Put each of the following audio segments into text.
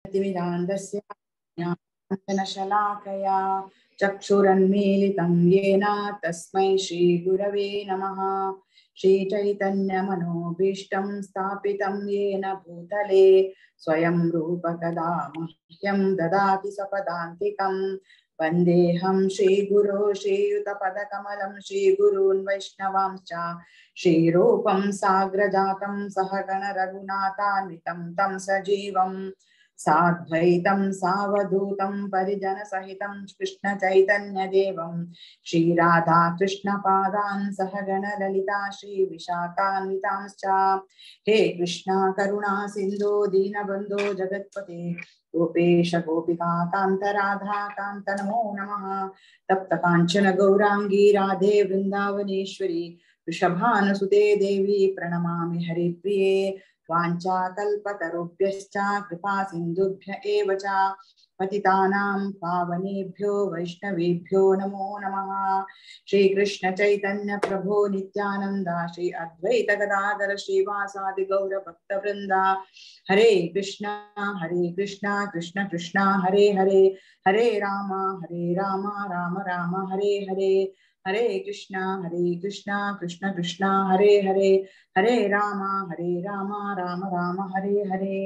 ज्ञानतिमिरान्धस्य ज्ञानशलाकया चक्षुरन्मीलितं येन तस्मै श्रीगुरवे नमः श्रीचैतन्यमनोभीष्टं स्थापितं येन भूतले स्वयं रूपकदा मह्यं ददाति सपदान्तिकम् वन्देऽहं श्रीगुरो श्रीयुतपदकमलं श्रीगुरून् वैष्णवांश्च श्रीरूपं साग्रजातं सहगणरघुनाथान्वितं तं सजीवम् साद्वैतं सावधूतं परिजनसहितं कृष्णचैतन्यदेवं श्रीराधा कृष्णपादान् सहगणललिता श्रीविशाखान्वितांश्च हे कृष्णा करुणा सिन्धो दीनबन्धो जगत्पते गोपेश गोपिका कान्त राधा कान्त नमो नमः तप्त काञ्चन गौराङ्गी राधे वृन्दावनेश्वरी वृषभानुसुते देवी प्रणमामि हरिप्रिये वाञ्छाकल्पतरुभ्यश्च कृपा सिन्धुभ्य एव च पतितानां पावनेभ्यो वैष्णवेभ्यो नमो नमः श्रीकृष्ण चैतन्य प्रभो नित्यानन्द श्री अद्वैत गदाधर श्रीवासादि गौरभक्तवृन्द हरे कृष्ण हरे कृष्ण कृष्ण कृष्ण हरे हरे हरे राम हरे राम राम राम हरे हरे हरे कृष्ण हरे कृष्ण कृष्ण कृष्ण हरे हरे हरे राम हरे राम राम राम हरे हरे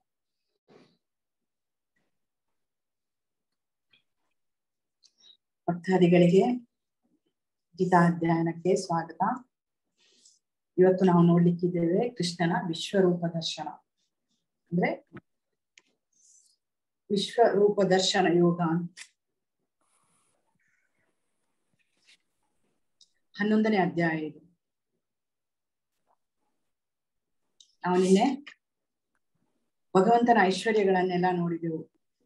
ಭಕ್ತಾದಿಗಳಿಗೆ ಗೀತಾಧ್ಯಯನಕ್ಕೆ ಸ್ವಾಗತ ಇವತ್ತು ನಾವು ನೋಡ್ಲಿಕ್ಕಿದ್ದೇವೆ ಕೃಷ್ಣನ ವಿಶ್ವರೂಪ ದರ್ಶನ ಅಂದ್ರೆ ವಿಶ್ವರೂಪ ದರ್ಶನ ಯೋಗ ಹನ್ನೊಂದನೇ ಅಧ್ಯಾಯ ಇದು ನಾವು ನಿನ್ನೆ ಭಗವಂತನ ಐಶ್ವರ್ಯಗಳನ್ನೆಲ್ಲ ನೋಡಿದೆವು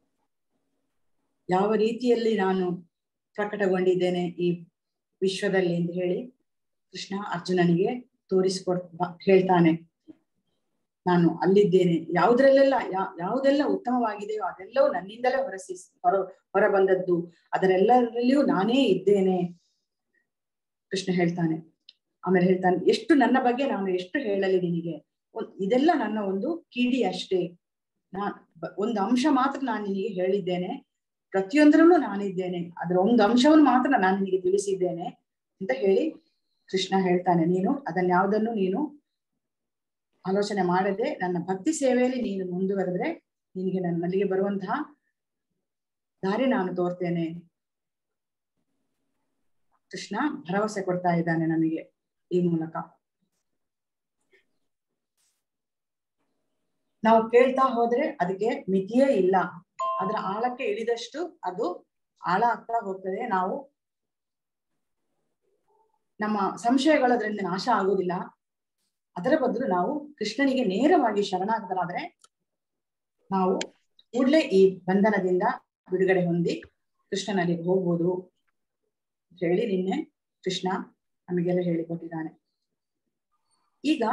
ಯಾವ ರೀತಿಯಲ್ಲಿ ನಾನು ಪ್ರಕಟಗೊಂಡಿದ್ದೇನೆ ಈ ವಿಶ್ವದಲ್ಲಿ ಅಂತ ಹೇಳಿ ಕೃಷ್ಣ ಅರ್ಜುನನಿಗೆ ತೋರಿಸ್ಕೊಡ್ ಹೇಳ್ತಾನೆ ನಾನು ಅಲ್ಲಿದ್ದೇನೆ ಯಾವುದ್ರಲ್ಲೆಲ್ಲ ಯಾವುದೆಲ್ಲ ಉತ್ತಮವಾಗಿದೆಯೋ ಅದೆಲ್ಲವೂ ನನ್ನಿಂದಲೇ ಹೊರಸಿ ಹೊರ ಹೊರ ಬಂದದ್ದು ಅದರೆಲ್ಲರಲ್ಲಿಯೂ ನಾನೇ ಇದ್ದೇನೆ ಕೃಷ್ಣ ಹೇಳ್ತಾನೆ ಆಮೇಲೆ ಹೇಳ್ತಾನೆ ಎಷ್ಟು ನನ್ನ ಬಗ್ಗೆ ನಾನು ಎಷ್ಟು ಹೇಳಲಿ ನಿನಗೆ ಇದೆಲ್ಲ ನನ್ನ ಒಂದು ಕಿಡಿ ಅಷ್ಟೇ ನಾನ್ ಒಂದು ಅಂಶ ಮಾತ್ರ ನಾನು ನಿನಗೆ ಹೇಳಿದ್ದೇನೆ ಪ್ರತಿಯೊಂದರಲ್ಲೂ ನಾನಿದ್ದೇನೆ ಅದರ ಒಂದು ಅಂಶವನ್ನು ಮಾತ್ರ ನಾನು ನಿನಗೆ ತಿಳಿಸಿದ್ದೇನೆ ಅಂತ ಹೇಳಿ ಕೃಷ್ಣ ಹೇಳ್ತಾನೆ ನೀನು ಅದನ್ನ ಯಾವುದನ್ನು ನೀನು ಆಲೋಚನೆ ಮಾಡದೆ ನನ್ನ ಭಕ್ತಿ ಸೇವೆಯಲ್ಲಿ ನೀನು ಮುಂದುವರೆದ್ರೆ ನಿನಗೆ ನನ್ನಲ್ಲಿಗೆ ಬರುವಂತಹ ದಾರಿ ನಾನು ತೋರ್ತೇನೆ ಕೃಷ್ಣ ಭರವಸೆ ಕೊಡ್ತಾ ಇದ್ದಾನೆ ನಮಗೆ ಈ ಮೂಲಕ ನಾವು ಕೇಳ್ತಾ ಹೋದ್ರೆ ಅದಕ್ಕೆ ಮಿತಿಯೇ ಇಲ್ಲ ಅದರ ಆಳಕ್ಕೆ ಇಳಿದಷ್ಟು ಅದು ಆಳ ಆಗ್ತಾ ಹೋಗ್ತದೆ ನಾವು ನಮ್ಮ ಸಂಶಯಗಳದ್ರಿಂದ ನಾಶ ಆಗುವುದಿಲ್ಲ ಅದರ ಬದಲು ನಾವು ಕೃಷ್ಣನಿಗೆ ನೇರವಾಗಿ ಶರಣಾಗತರಾದ್ರೆ ನಾವು ಕೂಡಲೇ ಈ ಬಂಧನದಿಂದ ಬಿಡುಗಡೆ ಹೊಂದಿ ಕೃಷ್ಣನಲ್ಲಿಗೆ ಹೋಗ್ಬೋದು ಹೇಳಿ ನಿನ್ನೆ ಕೃಷ್ಣ ನಮಗೆಲ್ಲ ಹೇಳಿಕೊಟ್ಟಿದ್ದಾನೆ ಈಗ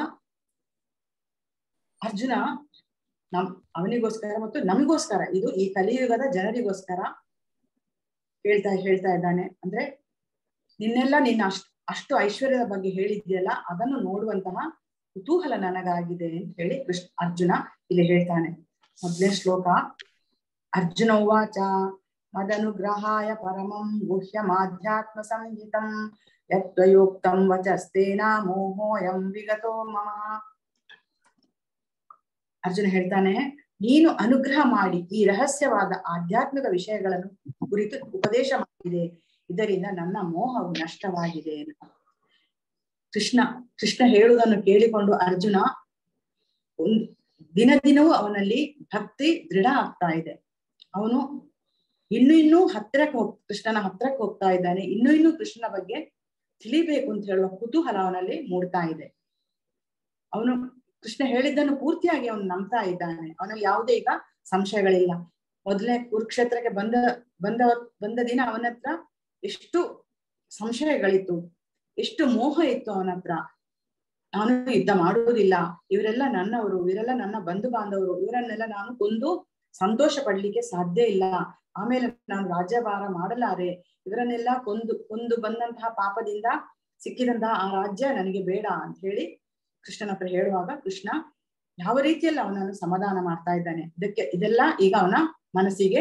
ಅರ್ಜುನ ನಮ್ ಅವನಿಗೋಸ್ಕರ ಮತ್ತು ನಮಗೋಸ್ಕರ ಇದು ಈ ಕಲಿಯುಗದ ಜನರಿಗೋಸ್ಕರ ಹೇಳ್ತಾ ಹೇಳ್ತಾ ಇದ್ದಾನೆ ಅಂದ್ರೆ ನಿನ್ನೆಲ್ಲ ನಿನ್ನ ಅಷ್ಟು ಅಷ್ಟು ಐಶ್ವರ್ಯದ ಬಗ್ಗೆ ಹೇಳಿದ್ಯಲ್ಲ ಅದನ್ನು ನೋಡುವಂತಹ ಕುತೂಹಲ ನನಗಾಗಿದೆ ಅಂತ ಹೇಳಿ ಕೃಷ್ಣ ಅರ್ಜುನ ಇಲ್ಲಿ ಹೇಳ್ತಾನೆ ಮೊದಲನೇ ಶ್ಲೋಕ ಅರ್ಜುನ ಉವಾಚ ಮದನುಗ್ರಹಾಯ ಪರಮಂ ಗುಹ್ಯಮಾಧ್ಯಾತ್ಮ ಸಂಹಿತಂ ಯತ್ವಯೋಕ್ತಂ ವಚಸ್ತೇನ ಮೋಹೋಯಂ ವಿಗತೋ ಮಮ ಅರ್ಜುನ ಹೇಳ್ತಾನೆ ನೀನು ಅನುಗ್ರಹ ಮಾಡಿ ಈ ರಹಸ್ಯವಾದ ಆಧ್ಯಾತ್ಮಿಕ ವಿಷಯಗಳನ್ನು ಕುರಿತು ಉಪದೇಶ ಮಾಡಿದೆ ಇದರಿಂದ ನನ್ನ ಮೋಹವು ನಷ್ಟವಾಗಿದೆ ಕೃಷ್ಣ ಕೃಷ್ಣ ಹೇಳುವುದನ್ನು ಕೇಳಿಕೊಂಡು ಅರ್ಜುನ ಒಂದ್ ದಿನ ದಿನವೂ ಅವನಲ್ಲಿ ಭಕ್ತಿ ದೃಢ ಆಗ್ತಾ ಇದೆ ಅವನು ಇನ್ನು ಇನ್ನೂ ಹತ್ತಿರಕ್ಕೆ ಹೋಗ್ ಕೃಷ್ಣನ ಹತ್ತಿರಕ್ಕೆ ಹೋಗ್ತಾ ಇದ್ದಾನೆ ಇನ್ನು ಇನ್ನೂ ಕೃಷ್ಣನ ಬಗ್ಗೆ ತಿಳಿಬೇಕು ಅಂತ ಹೇಳುವ ಕುತೂಹಲ ಅವನಲ್ಲಿ ಮೂಡ್ತಾ ಇದೆ ಅವನು ಕೃಷ್ಣ ಹೇಳಿದ್ದನ್ನು ಪೂರ್ತಿಯಾಗಿ ಅವನು ನಂಬ್ತಾ ಇದ್ದಾನೆ ಅವನಲ್ಲಿ ಯಾವುದೇ ಈಗ ಸಂಶಯಗಳಿಲ್ಲ ಮೊದಲನೇ ಕುರುಕ್ಷೇತ್ರಕ್ಕೆ ಬಂದ ಬಂದ ಬಂದ ದಿನ ಅವನ ಹತ್ರ ಎಷ್ಟು ಸಂಶಯಗಳಿತ್ತು ಎಷ್ಟು ಮೋಹ ಇತ್ತು ಅವನ ಹತ್ರ ನಾನು ಯುದ್ಧ ಮಾಡುವುದಿಲ್ಲ ಇವರೆಲ್ಲ ನನ್ನವರು ಇವರೆಲ್ಲ ನನ್ನ ಬಂಧು ಬಾಂಧವರು ಇವರನ್ನೆಲ್ಲ ನಾನು ಕೊಂದು ಸಂತೋಷ ಪಡ್ಲಿಕ್ಕೆ ಸಾಧ್ಯ ಇಲ್ಲ ಆಮೇಲೆ ನಾನು ರಾಜ್ಯಭಾರ ಮಾಡಲಾರೆ ಇವರನ್ನೆಲ್ಲ ಕೊಂದು ಕೊಂದು ಬಂದಂತಹ ಪಾಪದಿಂದ ಸಿಕ್ಕಿದಂತಹ ಆ ರಾಜ್ಯ ನನಗೆ ಬೇಡ ಅಂತ ಹೇಳಿ ಕೃಷ್ಣನ ಹತ್ರ ಹೇಳುವಾಗ ಕೃಷ್ಣ ಯಾವ ರೀತಿಯಲ್ಲಿ ಅವನನ್ನು ಸಮಾಧಾನ ಮಾಡ್ತಾ ಇದ್ದಾನೆ ಇದಕ್ಕೆ ಇದೆಲ್ಲ ಈಗ ಅವನ ಮನಸ್ಸಿಗೆ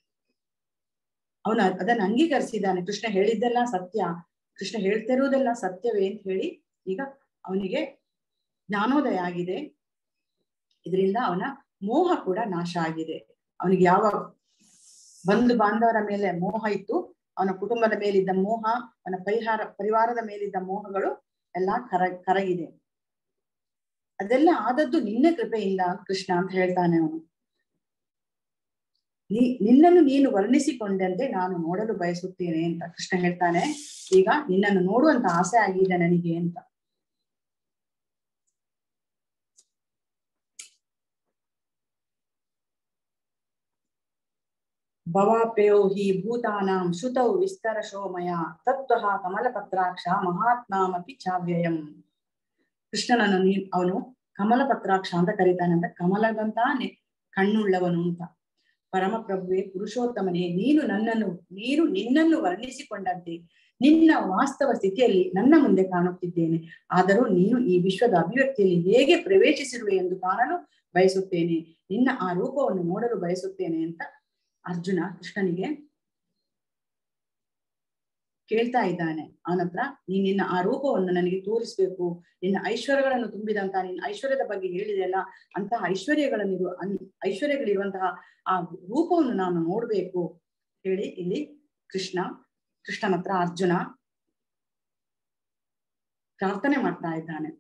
ಅವನು ಅದನ್ನ ಅಂಗೀಕರಿಸಿದ್ದಾನೆ ಕೃಷ್ಣ ಹೇಳಿದ್ದೆಲ್ಲ ಸತ್ಯ ಕೃಷ್ಣ ಹೇಳ್ತಿರುವುದೆಲ್ಲ ಸತ್ಯವೇ ಅಂತ ಹೇಳಿ ಈಗ ಅವನಿಗೆ ಜ್ಞಾನೋದಯ ಆಗಿದೆ ಇದರಿಂದ ಅವನ ಮೋಹ ಕೂಡ ನಾಶ ಆಗಿದೆ ಅವನಿಗೆ ಯಾವ ಬಂಧು ಬಾಂಧವರ ಮೇಲೆ ಮೋಹ ಇತ್ತು ಅವನ ಕುಟುಂಬದ ಮೇಲಿದ್ದ ಮೋಹ ಅವನ ಪರಿಹಾರ ಪರಿವಾರದ ಮೇಲಿದ್ದ ಮೋಹಗಳು ಎಲ್ಲ ಕರ ಕರಗಿದೆ ಅದೆಲ್ಲ ಆದದ್ದು ನಿನ್ನ ಕೃಪೆಯಿಂದ ಕೃಷ್ಣ ಅಂತ ಹೇಳ್ತಾನೆ ಅವನು ನೀ ನಿನ್ನನ್ನು ನೀನು ವರ್ಣಿಸಿಕೊಂಡಂತೆ ನಾನು ನೋಡಲು ಬಯಸುತ್ತೇನೆ ಅಂತ ಕೃಷ್ಣ ಹೇಳ್ತಾನೆ ಈಗ ನಿನ್ನನ್ನು ನೋಡುವಂತ ಆಸೆ ಆಗಿದೆ ನನಗೆ ಅಂತ ಭವಾಪ್ಯೋ ಹಿ ಭೂತಾನಾಂ ಶ್ರುತೌ ವಿಸ್ತರಶೋ ಮಯ ತತ್ವಃ ಕಮಲಪತ್ರಾಕ್ಷ ಮಹಾತ್ಮಾಮಪಿ ಚಾವ್ಯಯಂ ಕೃಷ್ಣನನ್ನು ನೀ ಅವನು ಕಮಲಪತ್ರಾಕ್ಷ ಅಂತ ಕರೀತಾನೆ ಅಂತ ಕಮಲದಂತಾನೆ ಕಣ್ಣುಳ್ಳವನು ಅಂತ ಪರಮಪ್ರಭುವೆ ಪುರುಷೋತ್ತಮನೇ ನೀನು ನನ್ನನ್ನು ನೀನು ನಿನ್ನನ್ನು ವರ್ಣಿಸಿಕೊಂಡಂತೆ ನಿನ್ನ ವಾಸ್ತವ ಸ್ಥಿತಿಯಲ್ಲಿ ನನ್ನ ಮುಂದೆ ಕಾಣುತ್ತಿದ್ದೇನೆ ಆದರೂ ನೀನು ಈ ವಿಶ್ವದ ಅಭಿವ್ಯಕ್ತಿಯಲ್ಲಿ ಹೇಗೆ ಪ್ರವೇಶಿಸಿರುವೆ ಎಂದು ಕಾಣಲು ಬಯಸುತ್ತೇನೆ ನಿನ್ನ ಆ ರೂಪವನ್ನು ನೋಡಲು ಬಯಸುತ್ತೇನೆ ಅಂತ ಅರ್ಜುನ ಕೃಷ್ಣನಿಗೆ ಕೇಳ್ತಾ ಇದ್ದಾನೆ ಅವನತ್ರ ನೀನ್ ನಿನ್ನ ಆ ರೂಪವನ್ನು ನನಗೆ ತೋರಿಸ್ಬೇಕು ನಿನ್ನ ಐಶ್ವರ್ಯಗಳನ್ನು ತುಂಬಿದಂತ ನಿನ್ನ ಐಶ್ವರ್ಯದ ಬಗ್ಗೆ ಹೇಳಿದೆಯಲ್ಲ ಅಂತಹ ಐಶ್ವರ್ಯಗಳನ್ನಿರುವ ಐಶ್ವರ್ಯಗಳಿರುವಂತಹ ಆ ರೂಪವನ್ನು ನಾನು ನೋಡ್ಬೇಕು ಹೇಳಿ ಇಲ್ಲಿ ಕೃಷ್ಣ ಕೃಷ್ಣನ ಹತ್ರ ಅರ್ಜುನ ಪ್ರಾರ್ಥನೆ ಮಾಡ್ತಾ ಇದ್ದಾನೆ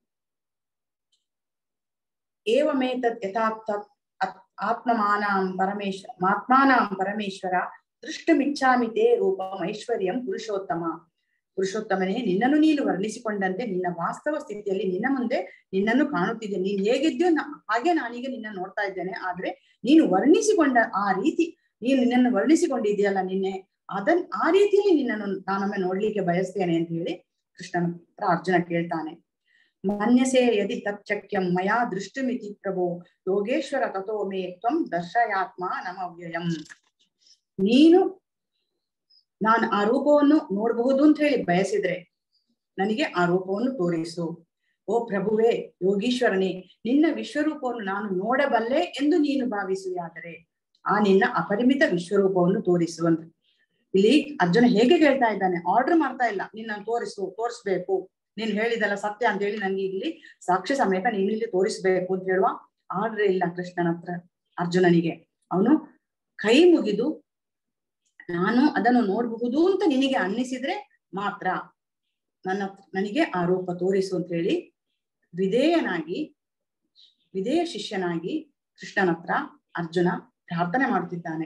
ಏವಮೇತದ್ ಯಥಾರ್ಥ ಆತ್ಮಮಾನಾಂ ಪರಮೇಶ್ವ ಆತ್ಮಾನಾಂ ಪರಮೇಶ್ವರ ದೃಷ್ಟಮಿಚ್ಛಾಮಿ ತೇ ರೂಪಂ ಐಶ್ವರ್ಯಂ ಪುರುಷೋತ್ತಮ ಪುರುಷೋತ್ತಮನೇ ನಿನ್ನನ್ನು ನೀನು ವರ್ಣಿಸಿಕೊಂಡಂತೆ ನಿನ್ನ ವಾಸ್ತವ ಸ್ಥಿತಿಯಲ್ಲಿ ನಿನ್ನ ಮುಂದೆ ನಿನ್ನನ್ನು ಕಾಣುತ್ತಿದ್ದೆ ನೀನ್ ಹೇಗಿದ್ಯೋ ಹಾಗೆ ನಾನೀಗ ನಿನ್ನ ನೋಡ್ತಾ ಇದ್ದೇನೆ ಆದ್ರೆ ನೀನು ವರ್ಣಿಸಿಕೊಂಡ ಆ ರೀತಿ ನೀನು ನಿನ್ನನ್ನು ವರ್ಣಿಸಿಕೊಂಡಿದ್ಯಲ್ಲ ನಿನ್ನೆ ಅದನ್ ಆ ರೀತಿಯಲ್ಲಿ ನಿನ್ನನ್ನು ನಾನೊಮ್ಮೆ ನೋಡ್ಲಿಕ್ಕೆ ಬಯಸ್ತೇನೆ ಅಂತ ಹೇಳಿ ಕೃಷ್ಣನ ಹತ್ರ ಅರ್ಜುನ ಕೇಳ್ತಾನೆ ಮನ್ಯಸೆ ಯದಿ ತಚ್ಚಕ್ಯಂ ಮಯಾ ದೃಷ್ಟಿಮಿತಿ ಪ್ರಭೋ ಯೋಗೇಶ್ವರ ತಥೋ ಮೇ ತ್ವಂ ದರ್ಶಯಾತ್ಮ ನಮವ್ಯಯಂ ನೀನು ನಾನು ಆ ರೂಪವನ್ನು ನೋಡಬಹುದು ಅಂತ ಹೇಳಿ ಬಯಸಿದ್ರೆ ನನಗೆ ಆ ರೂಪವನ್ನು ತೋರಿಸು ಓ ಪ್ರಭುವೇ ಯೋಗೀಶ್ವರನೇ ನಿನ್ನ ವಿಶ್ವರೂಪವನ್ನು ನಾನು ನೋಡಬಲ್ಲೆ ಎಂದು ನೀನು ಭಾವಿಸುವುದಾದರೆ ಆ ನಿನ್ನ ಅಪರಿಮಿತ ವಿಶ್ವರೂಪವನ್ನು ತೋರಿಸು ಅಂತ ಇಲ್ಲಿ ಅರ್ಜುನ ಹೇಗೆ ಹೇಳ್ತಾ ಇದ್ದಾನೆ ಆರ್ಡರ್ ಮಾಡ್ತಾ ಇಲ್ಲ ನಿನ್ನ ತೋರಿಸು ತೋರಿಸ್ಬೇಕು ನೀನ್ ಹೇಳಿದಲ್ಲ ಸತ್ಯ ಅಂತ ಹೇಳಿ ನಂಗೆ ಇಲ್ಲಿ ಸಾಕ್ಷ್ಯ ಸಮೇತ ನೀನು ಇಲ್ಲಿ ತೋರಿಸ್ಬೇಕು ಅಂತ ಹೇಳುವ ಆರ್ಡರ್ ಇಲ್ಲ ಕೃಷ್ಣನ ಹತ್ರ ಅರ್ಜುನನಿಗೆ ಅವನು ಕೈ ಮುಗಿದು ನಾನು ಅದನ್ನು ನೋಡಬಹುದು ಅಂತ ನಿನಗೆ ಅನ್ನಿಸಿದ್ರೆ ಮಾತ್ರ ನನ್ನ ನನಗೆ ಆ ರೂಪ ತೋರಿಸು ಅಂತ ಹೇಳಿ ವಿಧೇಯನಾಗಿ ವಿಧೇಯ ಶಿಷ್ಯನಾಗಿ ಕೃಷ್ಣನ ಹತ್ರ ಅರ್ಜುನ ಪ್ರಾರ್ಥನೆ ಮಾಡ್ತಿದ್ದಾನೆ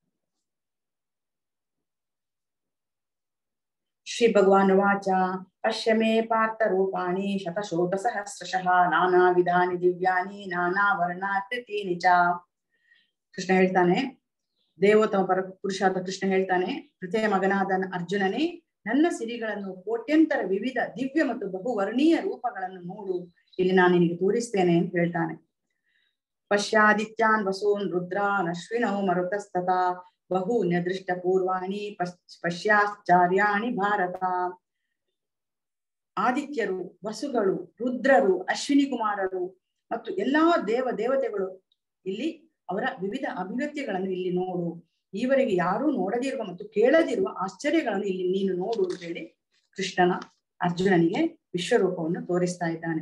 ಶ್ರೀ ಭಗವಾನ್ ವಾಚ ಪಶ್ಯ ಮೇ ಪಾರ್ಥ ರೂಪಾಣಿ ಶತಶೋತ ಸಹಸ್ರಶಃ ನಾನಾ ವಿಧಾನಿ ದಿವ್ಯಾನಿ ನಾನಾ ವರ್ಣಾಕೃತೀನಿ ಚ ಕೃಷ್ಣ ಹೇಳ್ತಾನೆ ದೇವೋತ್ತಮ ಪರ ಪುರುಷಾದ ಕೃಷ್ಣ ಹೇಳ್ತಾನೆ ಪ್ರತಿಯ ಮಗನಾದ ಅರ್ಜುನನೇ ನನ್ನ ಸಿರಿಗಳನ್ನು ಕೋಟ್ಯಂತರ ವಿವಿಧ ದಿವ್ಯ ಮತ್ತು ಬಹುವರ್ಣೀಯ ರೂಪಗಳನ್ನು ನೋಡು ಇಲ್ಲಿ ನಾನು ನಿನಗೆ ತೋರಿಸ್ತೇನೆ ಅಂತ ಹೇಳ್ತಾನೆ ಪಶ್ಯಾದಿತ್ಯಾನ್ ವಸೂನ್ ರುದ್ರಾನ್ ಅಶ್ವಿನೌ ಮರುತಸ್ತತಾ ಬಹು ನಿರ್ದಿಷ್ಟ ಪೂರ್ವಾಣಿ ಪಶ್ಯಾಶ್ಚಾರ್ಯಾಣಿ ಭಾರತ ಆದಿತ್ಯರು ವಸುಗಳು ರುದ್ರರು ಅಶ್ವಿನಿ ಕುಮಾರರು ಮತ್ತು ಎಲ್ಲಾ ದೇವ ದೇವತೆಗಳು ಇಲ್ಲಿ ಅವರ ವಿವಿಧ ಅಭಿವ್ಯಕ್ತಿಗಳನ್ನು ಇಲ್ಲಿ ನೋಡು ಈವರೆಗೆ ಯಾರೂ ನೋಡದಿರುವ ಮತ್ತು ಕೇಳದಿರುವ ಆಶ್ಚರ್ಯಗಳನ್ನು ಇಲ್ಲಿ ನೀನು ನೋಡು ಅಂತ ಹೇಳಿ ಕೃಷ್ಣನ ಅರ್ಜುನನಿಗೆ ವಿಶ್ವರೂಪವನ್ನು ತೋರಿಸ್ತಾ ಇದ್ದಾನೆ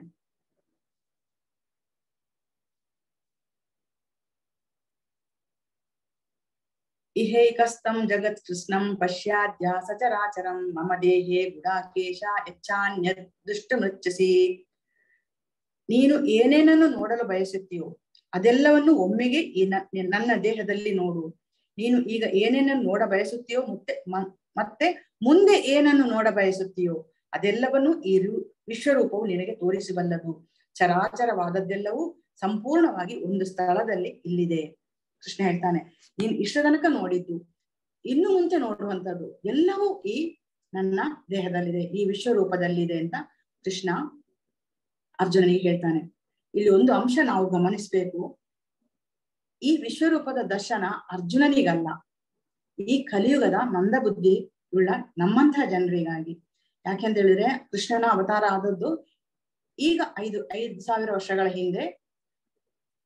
ಇಹೈಕಸ್ತಂ ಜಗತ್ ಕೃಷ್ಣಂ ಪಶ್ಯಾದ್ಯ ಸಚರಾಚರಂ ಮಮ ದೇಹೇ ಗುಡಾಕೇಶ ಯಚ್ಚಾನ್ಯ ದುಷ್ಟಮೃಚ್ಛಸಿ ನೀನು ಏನೇನನ್ನು ನೋಡಲು ಬಯಸುತ್ತೀಯೋ ಅದೆಲ್ಲವನ್ನು ಒಮ್ಮೆಗೆ ಈ ನನ್ನ ದೇಹದಲ್ಲಿ ನೋಡು ನೀನು ಈಗ ಏನೇನನ್ನು ನೋಡ ಬಯಸುತ್ತೀಯೋ ಮತ್ತೆ ಮತ್ತೆ ಮುಂದೆ ಏನನ್ನು ನೋಡ ಬಯಸುತ್ತೀಯೋ ಅದೆಲ್ಲವನ್ನು ಈ ವಿಶ್ವರೂಪವು ನಿನಗೆ ತೋರಿಸಬಲ್ಲದು ಚರಾಚರವಾದದ್ದೆಲ್ಲವೂ ಸಂಪೂರ್ಣವಾಗಿ ಒಂದು ಸ್ಥಳದಲ್ಲಿ ಇಲ್ಲಿದೆ ಕೃಷ್ಣ ಹೇಳ್ತಾನೆ ನೀನ್ ಇಷ್ಟ ತನಕ ನೋಡಿದ್ದು ಇನ್ನು ಮುಂಚೆ ನೋಡುವಂತದ್ದು ಎಲ್ಲವೂ ಈ ನನ್ನ ದೇಹದಲ್ಲಿದೆ ಈ ವಿಶ್ವರೂಪದಲ್ಲಿದೆ ಅಂತ ಕೃಷ್ಣ ಅರ್ಜುನನಿಗೆ ಹೇಳ್ತಾನೆ ಇಲ್ಲಿ ಒಂದು ಅಂಶ ನಾವು ಗಮನಿಸ್ಬೇಕು ಈ ವಿಶ್ವರೂಪದ ದರ್ಶನ ಅರ್ಜುನನಿಗಲ್ಲ ಈ ಕಲಿಯುಗದ ಮಂದ ಬುದ್ಧಿ ಉಳ್ಳ ನಮ್ಮಂತಹ ಜನರಿಗಾಗಿ ಯಾಕೆಂತ ಹೇಳಿದ್ರೆ ಕೃಷ್ಣನ ಅವತಾರ ಆದದ್ದು ಈಗ ಐದು ಐದು ಸಾವಿರ ವರ್ಷಗಳ ಹಿಂದೆ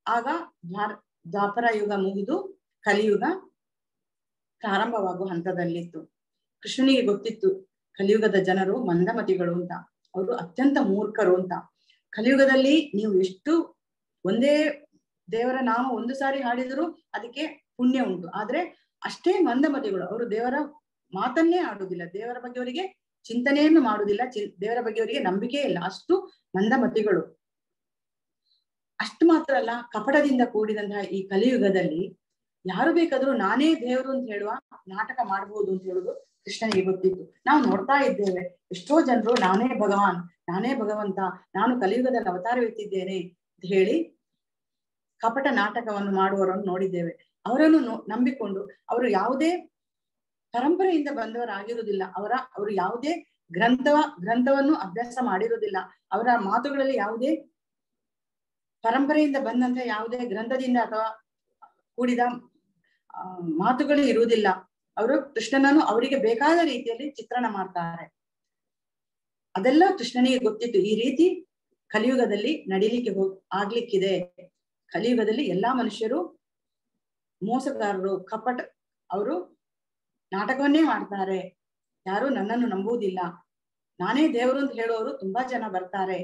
ಆಗ ದ್ವಾರ ದ್ವಾಪರ ಯುಗ ಮುಗಿದು ಕಲಿಯುಗ ಪ್ರಾರಂಭವಾಗುವ ಹಂತದಲ್ಲಿತ್ತು ಕೃಷ್ಣನಿಗೆ ಗೊತ್ತಿತ್ತು ಕಲಿಯುಗದ ಜನರು ಮಂದಮತಿಗಳು ಅಂತ ಅವರು ಅತ್ಯಂತ ಮೂರ್ಖರು ಅಂತ ಕಲಿಯುಗದಲ್ಲಿ ನೀವು ಎಷ್ಟು ಒಂದೇ ದೇವರ ನಾಮ ಒಂದು ಸಾರಿ ಹಾಡಿದ್ರು ಅದಕ್ಕೆ ಪುಣ್ಯ ಉಂಟು ಆದ್ರೆ ಅಷ್ಟೇ ಮಂದಮತಿಗಳು ಅವರು ದೇವರ ಮಾತನ್ನೇ ಆಡುವುದಿಲ್ಲ ದೇವರ ಬಗ್ಗೆ ಅವರಿಗೆ ಚಿಂತನೆಯನ್ನು ಮಾಡುವುದಿಲ್ಲ ಚಿ- ದೇವರ ಬಗ್ಗೆ ಅವರಿಗೆ ನಂಬಿಕೆ ಇಲ್ಲ ಅಷ್ಟು ಮಂದಮತಿಗಳು ಅಷ್ಟು ಮಾತ್ರ ಅಲ್ಲ ಕಪಟದಿಂದ ಕೂಡಿದಂತಹ ಈ ಕಲಿಯುಗದಲ್ಲಿ ಯಾರು ಬೇಕಾದ್ರೂ ನಾನೇ ದೇವರು ಅಂತ ಹೇಳುವ ನಾಟಕ ಮಾಡಬಹುದು ಅಂತ ಹೇಳುದು ಕೃಷ್ಣನಿಗೆ ಗೊತ್ತಿತ್ತು ನಾವು ನೋಡ್ತಾ ಇದ್ದೇವೆ ಎಷ್ಟೋ ಜನರು ನಾನೇ ಭಗವಾನ್ ನಾನೇ ಭಗವಂತ ನಾನು ಕಲಿಯುಗದಲ್ಲಿ ಅವತಾರವೆತ್ತಿದ್ದೇನೆ ಅಂತ ಹೇಳಿ ಕಪಟ ನಾಟಕವನ್ನು ಮಾಡುವವರನ್ನು ನೋಡಿದ್ದೇವೆ ಅವರನ್ನು ನೋ- ನಂಬಿಕೊಂಡು ಅವರು ಯಾವುದೇ ಪರಂಪರೆಯಿಂದ ಬಂದವರಾಗಿರುವುದಿಲ್ಲ ಅವರ ಅವರು ಯಾವುದೇ ಗ್ರಂಥ ಗ್ರಂಥವನ್ನು ಅಭ್ಯಾಸ ಮಾಡಿರುವುದಿಲ್ಲ ಅವರ ಮಾತುಗಳಲ್ಲಿ ಯಾವುದೇ ಪರಂಪರೆಯಿಂದ ಬಂದಂತ ಯಾವುದೇ ಗ್ರಂಥದಿಂದ ಅಥವಾ ಕೂಡಿದ ಆ, ಮಾತುಗಳು ಇರುವುದಿಲ್ಲ ಅವರು ಕೃಷ್ಣನನ್ನು ಅವರಿಗೆ ಬೇಕಾದ ರೀತಿಯಲ್ಲಿ ಚಿತ್ರಣ ಮಾಡ್ತಾರೆ ಅದೆಲ್ಲ ಕೃಷ್ಣನಿಗೆ ಗೊತ್ತಿತ್ತು ಈ ರೀತಿ ಕಲಿಯುಗದಲ್ಲಿ ನಡಿಲಿಕ್ಕೆ ಹೋಗ್ ಆಗ್ಲಿಕ್ಕಿದೆ ಕಲಿಯುಗದಲ್ಲಿ ಎಲ್ಲಾ ಮನುಷ್ಯರು ಮೋಸಗಾರರು ಕಪಟ ಅವರು ನಾಟಕವನ್ನೇ ಮಾಡ್ತಾರೆ ಯಾರು ನನ್ನನ್ನು ನಂಬುವುದಿಲ್ಲ ನಾನೇ ದೇವರು ಅಂತ ಹೇಳುವವರು ತುಂಬಾ ಜನ ಬರ್ತಾರೆ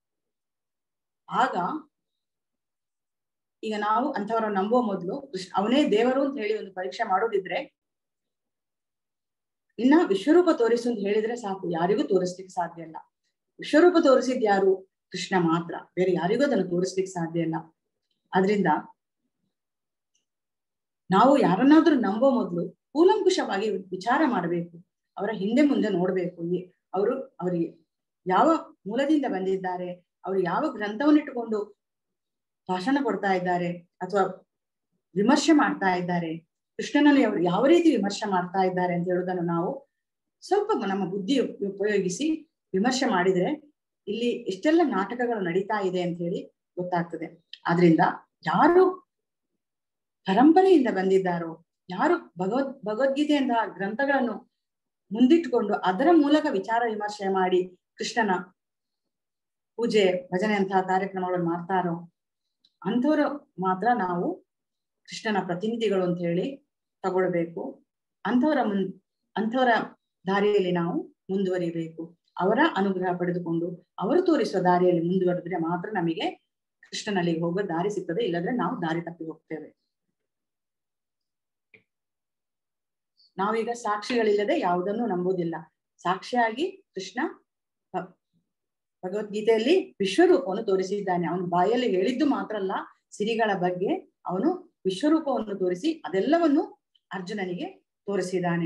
ಆಗ ಈಗ ನಾವು ಅಂಥವರನ್ನು ನಂಬುವ ಮೊದಲು ಕೃಷ್ಣ ಅವನೇ ದೇವರು ಅಂತ ಹೇಳಿ ಒಂದು ಪರೀಕ್ಷೆ ಮಾಡೋದಿದ್ರೆ ಇನ್ನ ವಿಶ್ವರೂಪ ತೋರಿಸು ಅಂತ ಹೇಳಿದ್ರೆ ಸಾಕು ಯಾರಿಗೂ ತೋರಿಸ್ಲಿಕ್ಕೆ ಸಾಧ್ಯ ಇಲ್ಲ ವಿಶ್ವರೂಪ ತೋರಿಸಿದ್ ಯಾರು ಕೃಷ್ಣ ಮಾತ್ರ ಬೇರೆ ಯಾರಿಗೂ ಅದನ್ನು ತೋರಿಸ್ಲಿಕ್ಕೆ ಸಾಧ್ಯ ಇಲ್ಲ ಆದ್ರಿಂದ ನಾವು ಯಾರನ್ನಾದ್ರೂ ನಂಬೋ ಮೊದಲು ಕೂಲಂಕುಷವಾಗಿ ವಿಚಾರ ಮಾಡಬೇಕು ಅವರ ಹಿಂದೆ ಮುಂದೆ ನೋಡ್ಬೇಕು ಈ- ಅವರು ಅವರಿಗೆ ಯಾವ ಮೂಲದಿಂದ ಬಂದಿದ್ದಾರೆ ಅವರು ಯಾವ ಗ್ರಂಥವನ್ನಿಟ್ಟುಕೊಂಡು ಭಾಷಣ ಕೊಡ್ತಾ ಇದ್ದಾರೆ ಅಥವಾ ವಿಮರ್ಶೆ ಮಾಡ್ತಾ ಇದ್ದಾರೆ ಕೃಷ್ಣನಲ್ಲಿ ಅವರು ಯಾವ ರೀತಿ ವಿಮರ್ಶೆ ಮಾಡ್ತಾ ಇದ್ದಾರೆ ಅಂತ ಹೇಳುವುದನ್ನು ನಾವು ಸ್ವಲ್ಪ ನಮ್ಮ ಬುದ್ಧಿ ಉಪ- ಉಪಯೋಗಿಸಿ ವಿಮರ್ಶೆ ಮಾಡಿದ್ರೆ ಇಲ್ಲಿ ಎಷ್ಟೆಲ್ಲ ನಾಟಕಗಳು ನಡೀತಾ ಇದೆ ಅಂತ ಹೇಳಿ ಗೊತ್ತಾಗ್ತದೆ ಆದ್ರಿಂದ ಯಾರು ಪರಂಪರೆಯಿಂದ ಬಂದಿದ್ದಾರೋ ಯಾರು ಭಗವದ್ ಭಗವದ್ಗೀತೆಯಂತಹ ಗ್ರಂಥಗಳನ್ನು ಮುಂದಿಟ್ಟುಕೊಂಡು ಅದರ ಮೂಲಕ ವಿಚಾರ ವಿಮರ್ಶೆ ಮಾಡಿ ಕೃಷ್ಣನ ಪೂಜೆ ಭಜನೆ ಅಂತಹ ಕಾರ್ಯಕ್ರಮಗಳನ್ನು ಮಾಡ್ತಾರೋ ಅಂಥವ್ರು ಮಾತ್ರ ನಾವು ಕೃಷ್ಣನ ಪ್ರತಿನಿಧಿಗಳು ಅಂತ ಹೇಳಿ ತಗೊಳ್ಬೇಕು ಅಂಥವರ ಮುನ್ ಅಂಥವರ ದಾರಿಯಲ್ಲಿ ನಾವು ಮುಂದುವರಿಬೇಕು ಅವರ ಅನುಗ್ರಹ ಪಡೆದುಕೊಂಡು ಅವರು ತೋರಿಸುವ ದಾರಿಯಲ್ಲಿ ಮುಂದುವರೆದ್ರೆ ಮಾತ್ರ ನಮಗೆ ಕೃಷ್ಣನಲ್ಲಿ ಹೋಗೋ ದಾರಿ ಸಿಗ್ತದೆ ಇಲ್ಲದ್ರೆ ನಾವು ದಾರಿ ತಪ್ಪಿ ಹೋಗ್ತೇವೆ ನಾವೀಗ ಸಾಕ್ಷಿಗಳಿಲ್ಲದೆ ಯಾವುದನ್ನು ನಂಬುವುದಿಲ್ಲ ಸಾಕ್ಷಿಯಾಗಿ ಕೃಷ್ಣ ಭ- ಭಗವದ್ಗೀತೆಯಲ್ಲಿ ವಿಶ್ವರೂಪವನ್ನು ತೋರಿಸಿದ್ದಾನೆ ಅವನು ಬಾಯಲ್ಲಿ ಹೇಳಿದ್ದು ಮಾತ್ರ ಅಲ್ಲ ಸಿರಿಗಳ ಬಗ್ಗೆ ಅವನು ವಿಶ್ವರೂಪವನ್ನು ತೋರಿಸಿ ಅದೆಲ್ಲವನ್ನು ಅರ್ಜುನನಿಗೆ ತೋರಿಸಿದ್ದಾನೆ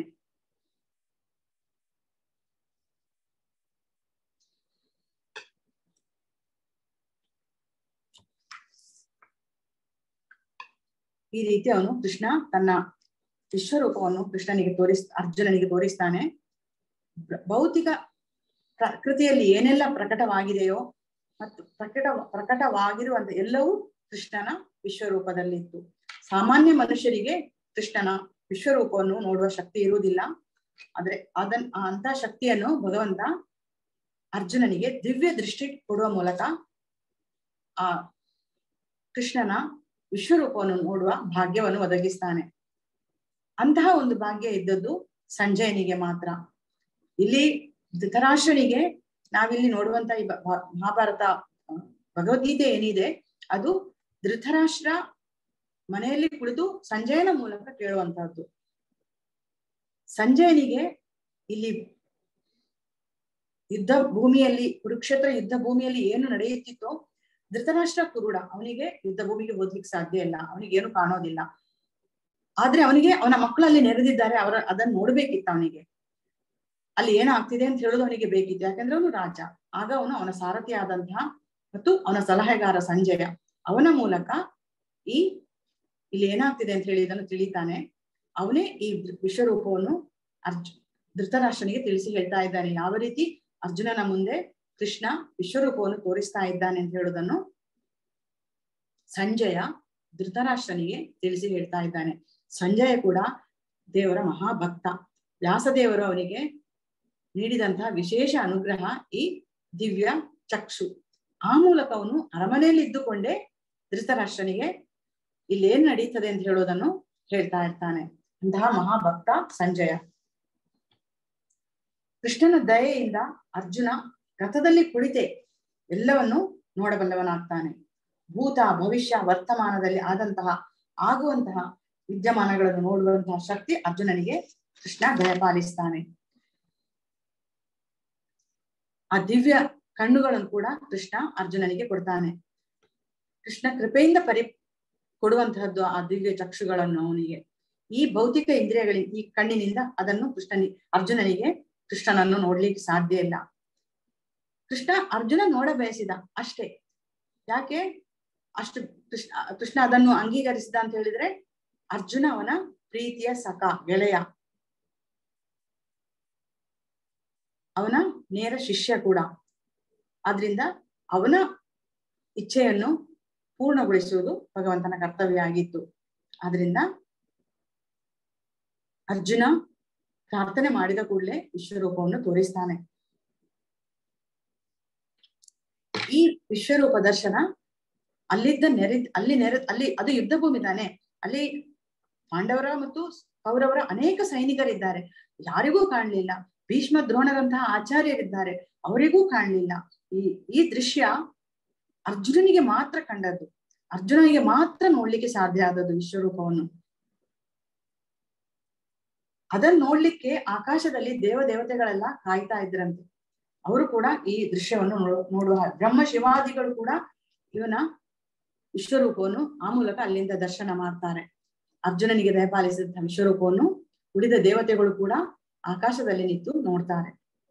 ಈ ರೀತಿ ಅವನು ಕೃಷ್ಣ ತನ್ನ ವಿಶ್ವರೂಪವನ್ನು ಕೃಷ್ಣನಿಗೆ ತೋರಿಸ್ ಅರ್ಜುನನಿಗೆ ತೋರಿಸ್ತಾನೆ ಭ- ಭೌತಿಕ ಪ್ರಕೃತಿಯಲ್ಲಿ ಏನೆಲ್ಲ ಪ್ರಕಟವಾಗಿದೆಯೋ ಮತ್ತು ಪ್ರಕಟ ಪ್ರಕಟವಾಗಿರುವಂತ ಎಲ್ಲವೂ ಕೃಷ್ಣನ ವಿಶ್ವರೂಪದಲ್ಲಿತ್ತು ಸಾಮಾನ್ಯ ಮನುಷ್ಯರಿಗೆ ಕೃಷ್ಣನ ವಿಶ್ವರೂಪವನ್ನು ನೋಡುವ ಶಕ್ತಿ ಇರುವುದಿಲ್ಲ ಆದ್ರೆ ಅದನ್ ಆ ಅಂತ ಶಕ್ತಿಯನ್ನು ಭಗವಂತ ಅರ್ಜುನನಿಗೆ ದಿವ್ಯ ದೃಷ್ಟಿ ಕೊಡುವ ಮೂಲಕ ಆ ಕೃಷ್ಣನ ವಿಶ್ವರೂಪವನ್ನು ನೋಡುವ ಭಾಗ್ಯವನ್ನು ಒದಗಿಸ್ತಾನೆ ಅಂತಹ ಒಂದು ಭಾಗ್ಯ ಇದ್ದದ್ದು ಸಂಜಯನಿಗೆ ಮಾತ್ರ ಇಲ್ಲಿ ಧೃತರಾಷ್ಟ್ರನಿಗೆ ನಾವಿಲ್ಲಿ ನೋಡುವಂತ ಈ ಬ- ಬ- ಮಹಾಭಾರತ ಆ, ಭಗವದ್ಗೀತೆ ಏನಿದೆ ಅದು ಧೃತರಾಷ್ಟ್ರ ಮನೆಯಲ್ಲಿ ಕುಳಿತು ಸಂಜಯನ ಮೂಲಕ ಕೇಳುವಂತಹದ್ದು ಸಂಜಯನಿಗೆ ಇಲ್ಲಿ ಯುದ್ಧ ಭೂಮಿಯಲ್ಲಿ ಕುರುಕ್ಷೇತ್ರ ಯುದ್ಧ ಭೂಮಿಯಲ್ಲಿ ಏನು ನಡೆಯುತ್ತಿತ್ತೋ ಧೃತರಾಷ್ಟ್ರ ಕುರುಡ ಅವನಿಗೆ ಯುದ್ಧ ಭೂಮಿಗೆ ಹೋಗ್ಲಿಕ್ಕೆ ಸಾಧ್ಯ ಇಲ್ಲ ಅವನಿಗೆ ಏನು ಕಾಣೋದಿಲ್ಲ ಆದ್ರೆ ಅವನಿಗೆ ಅವನ ಮಕ್ಕಳು ಅಲ್ಲಿ ನೆರೆದಿದ್ದಾರೆ ಅವರ ಅದನ್ನ ನೋಡ್ಬೇಕಿತ್ತು ಅವನಿಗೆ ಅಲ್ಲಿ ಏನಾಗ್ತಿದೆ ಅಂತ ಹೇಳೋದು ಅವನಿಗೆ ಬೇಕಿತ್ತು ಯಾಕಂದ್ರೆ ಅವನು ರಾಜ ಆಗ ಅವನು ಅವನ ಸಾರಥಿ ಆದಂತಹ ಮತ್ತು ಅವನ ಸಲಹೆಗಾರ ಸಂಜಯ ಅವನ ಮೂಲಕ ಈ ಇಲ್ಲಿ ಏನಾಗ್ತಿದೆ ಅಂತ ಹೇಳಿ ಇದನ್ನು ತಿಳಿತಾನೆ ಅವನೇ ಈ ವಿಶ್ವರೂಪವನ್ನು ಅರ್ಜು ಧೃತರಾಷ್ಟ್ರನಿಗೆ ತಿಳಿಸಿ ಹೇಳ್ತಾ ಇದ್ದಾನೆ ಯಾವ ರೀತಿ ಅರ್ಜುನನ ಮುಂದೆ ಕೃಷ್ಣ ವಿಶ್ವರೂಪವನ್ನು ತೋರಿಸ್ತಾ ಇದ್ದಾನೆ ಅಂತ ಹೇಳುವುದನ್ನು ಸಂಜಯ ಧೃತರಾಷ್ಟ್ರನಿಗೆ ತಿಳಿಸಿ ಹೇಳ್ತಾ ಇದ್ದಾನೆ ಸಂಜಯ ಕೂಡ ದೇವರ ಮಹಾಭಕ್ತ ವ್ಯಾಸದೇವರು ಅವನಿಗೆ ನೀಡಿದಂತಹ ವಿಶೇಷ ಅನುಗ್ರಹ ಈ ದಿವ್ಯ ಚಕ್ಷು ಆ ಮೂಲಕ ಅವನು ಅರಮನೆಯಲ್ಲಿ ಇದ್ದುಕೊಂಡೇ ಧೃತರಾಷ್ಟ್ರನಿಗೆ ಇಲ್ಲೇನ್ ನಡೀತದೆ ಅಂತ ಹೇಳೋದನ್ನು ಹೇಳ್ತಾ ಇರ್ತಾನೆ ಅಂತಹ ಮಹಾಭಕ್ತ ಸಂಜಯ ಕೃಷ್ಣನ ದಯೆಯಿಂದ ಅರ್ಜುನ ರಥದಲ್ಲಿ ಕುಳಿತೆ ಎಲ್ಲವನ್ನು ನೋಡಬಲ್ಲವನಾಗ್ತಾನೆ ಭೂತ ಭವಿಷ್ಯ ವರ್ತಮಾನದಲ್ಲಿ ಆದಂತಹ ಆಗುವಂತಹ ವಿದ್ಯಮಾನಗಳನ್ನು ನೋಡುವಂತಹ ಶಕ್ತಿ ಅರ್ಜುನನಿಗೆ ಕೃಷ್ಣ ದಯಪಾಲಿಸ್ತಾನೆ ಆ ದಿವ್ಯ ಕಣ್ಣುಗಳನ್ನು ಕೂಡ ಕೃಷ್ಣ ಅರ್ಜುನನಿಗೆ ಕೊಡ್ತಾನೆ ಕೃಷ್ಣ ಕೃಪೆಯಿಂದ ಪರಿ ಕೊಡುವಂತಹದ್ದು ಆ ದಿವ್ಯ ಚಕ್ಷುಗಳನ್ನು ಅವನಿಗೆ ಈ ಭೌತಿಕ ಇಂದ್ರಿಯಗಳ ಈ ಕಣ್ಣಿನಿಂದ ಅದನ್ನು ಕೃಷ್ಣನಿ ಅರ್ಜುನನಿಗೆ ಕೃಷ್ಣನನ್ನು ನೋಡ್ಲಿಕ್ಕೆ ಸಾಧ್ಯ ಇಲ್ಲ ಕೃಷ್ಣ ಅರ್ಜುನ ನೋಡ ಬಯಸಿದ ಅಷ್ಟೇ ಯಾಕೆ ಅಷ್ಟು ಕೃಷ್ಣ ಕೃಷ್ಣ ಅದನ್ನು ಅಂಗೀಕರಿಸಿದ ಅಂತ ಹೇಳಿದ್ರೆ ಅರ್ಜುನ ಅವನ ಪ್ರೀತಿಯ ಸಖ ಗೆಳೆಯ ಅವನ ನೇರ ಶಿಷ್ಯ ಕೂಡ ಆದ್ರಿಂದ ಅವನ ಇಚ್ಛೆಯನ್ನು ಪೂರ್ಣಗೊಳಿಸುವುದು ಭಗವಂತನ ಕರ್ತವ್ಯ ಆಗಿತ್ತು ಆದ್ರಿಂದ ಅರ್ಜುನ ಪ್ರಾರ್ಥನೆ ಮಾಡಿದ ಕೂಡಲೇ ವಿಶ್ವರೂಪವನ್ನು ತೋರಿಸ್ತಾನೆ ಈ ವಿಶ್ವರೂಪ ದರ್ಶನ ಅಲ್ಲಿದ್ದ ನೆರೆ ಅಲ್ಲಿ ನೆರೆ ಅಲ್ಲಿ ಅದು ಯುದ್ಧ ಭೂಮಿ ತಾನೆ ಅಲ್ಲಿ ಪಾಂಡವರ ಮತ್ತು ಕೌರವರ ಅನೇಕ ಸೈನಿಕರಿದ್ದಾರೆ ಯಾರಿಗೂ ಕಾಣ್ಲಿಲ್ಲ ಭೀಷ್ಮ ದ್ರೋಣರಂತಹ ಆಚಾರ್ಯರಿದ್ದಾರೆ ಅವರಿಗೂ ಕಾಣ್ಲಿಲ್ಲ ಈ ಈ ದೃಶ್ಯ ಅರ್ಜುನನಿಗೆ ಮಾತ್ರ ಕಂಡದ್ದು ಅರ್ಜುನನಿಗೆ ಮಾತ್ರ ನೋಡ್ಲಿಕ್ಕೆ ಸಾಧ್ಯ ಆದದ್ದು ವಿಶ್ವರೂಪವನ್ನು ಅದನ್ನ ನೋಡ್ಲಿಕ್ಕೆ ಆಕಾಶದಲ್ಲಿ ದೇವ ದೇವತೆಗಳೆಲ್ಲ ಕಾಯ್ತಾ ಇದ್ರಂತೆ ಅವರು ಕೂಡ ಈ ದೃಶ್ಯವನ್ನು ನೋಡುವ ಬ್ರಹ್ಮ ಶಿವಾದಿಗಳು ಕೂಡ ಇವನ ವಿಶ್ವರೂಪವನ್ನು ಆ ಮೂಲಕ ಅಲ್ಲಿಂದ ದರ್ಶನ ಮಾಡ್ತಾರೆ ಅರ್ಜುನನಿಗೆ ದಯಪಾಲಿಸಿದ ವಿಶ್ವರೂಪವನ್ನು ಉಳಿದ ದೇವತೆಗಳು ಕೂಡ ಆಕಾಶದಲ್ಲಿ ನಿಂತು ನೋಡ್ತಾರೆ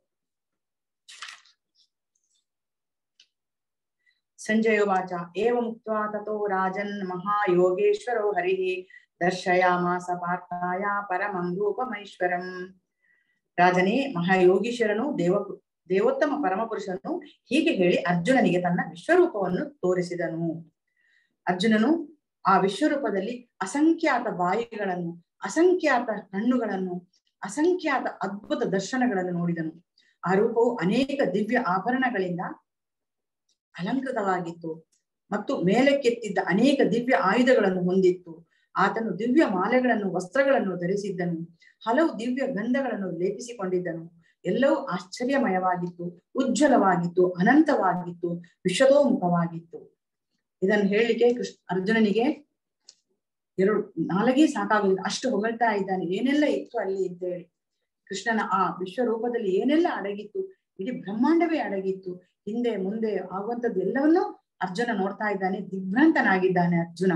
ಸಂಜಯ ವಾಚ ಏವ ಮುಕ್ತ ತಥೋ ರಾಜನ್ ಮಹಾಯೋಗೇಶ್ವರೋ ಹರಿ ದರ್ಶಯಾಮಾಸ ಪಾರ್ಥಾಯ ಪರಮಂ ರೂಪಮೈಶ್ವರಂ ರಾಜನೇ ಮಹಾಯೋಗೀಶ್ವರನು ದೇವ ದೇವೋತ್ತಮ ಪರಮಪುರುಷನು ಹೀಗೆ ಹೇಳಿ ಅರ್ಜುನನಿಗೆ ತನ್ನ ವಿಶ್ವರೂಪವನ್ನು ತೋರಿಸಿದನು ಅರ್ಜುನನು ಆ ವಿಶ್ವರೂಪದಲ್ಲಿ ಅಸಂಖ್ಯಾತ ಬಾಯಿಗಳನ್ನು ಅಸಂಖ್ಯಾತ ಕಣ್ಣುಗಳನ್ನು ಅಸಂಖ್ಯಾತ ಅದ್ಭುತ ದರ್ಶನಗಳನ್ನು ನೋಡಿದನು ಆ ರೂಪವು ಅನೇಕ ದಿವ್ಯ ಆಭರಣಗಳಿಂದ ಅಲಂಕೃತವಾಗಿತ್ತು ಮತ್ತು ಮೇಲಕ್ಕೆತ್ತಿದ್ದ ಅನೇಕ ದಿವ್ಯ ಆಯುಧಗಳನ್ನು ಹೊಂದಿತ್ತು ಆತನು ದಿವ್ಯ ಮಾಲೆಗಳನ್ನು ವಸ್ತ್ರಗಳನ್ನು ಧರಿಸಿದ್ದನು ಹಲವು ದಿವ್ಯ ಗಂಧಗಳನ್ನು ಲೇಪಿಸಿಕೊಂಡಿದ್ದನು ಎಲ್ಲವೂ ಆಶ್ಚರ್ಯಮಯವಾಗಿತ್ತು ಉಜ್ವಲವಾಗಿತ್ತು ಅನಂತವಾಗಿತ್ತು ವಿಶ್ವತೋಮುಖವಾಗಿತ್ತು ಇದನ್ನು ಹೇಳಲಿಕ್ಕೆ ಕೃಷ್ಣ ಅರ್ಜುನನಿಗೆ ಎರಡು ನಾಲಗೆ ಸಾಕಾಗುದಿಲ್ಲ ಅಷ್ಟು ಹೊಗಳ್ತಾ ಇದ್ದಾನೆ ಏನೆಲ್ಲ ಇತ್ತು ಅಲ್ಲಿ ಅಂತ ಹೇಳಿ ಕೃಷ್ಣನ ಆ ವಿಶ್ವರೂಪದಲ್ಲಿ ಏನೆಲ್ಲ ಅಡಗಿತ್ತು ಇಡೀ ಬ್ರಹ್ಮಾಂಡವೇ ಅಡಗಿತ್ತು ಹಿಂದೆ ಮುಂದೆ ಆಗುವಂತದ್ದು ಎಲ್ಲವನ್ನೂ ಅರ್ಜುನ ನೋಡ್ತಾ ಇದ್ದಾನೆ ದಿಗ್ಭ್ರಾಂತನಾಗಿದ್ದಾನೆ ಅರ್ಜುನ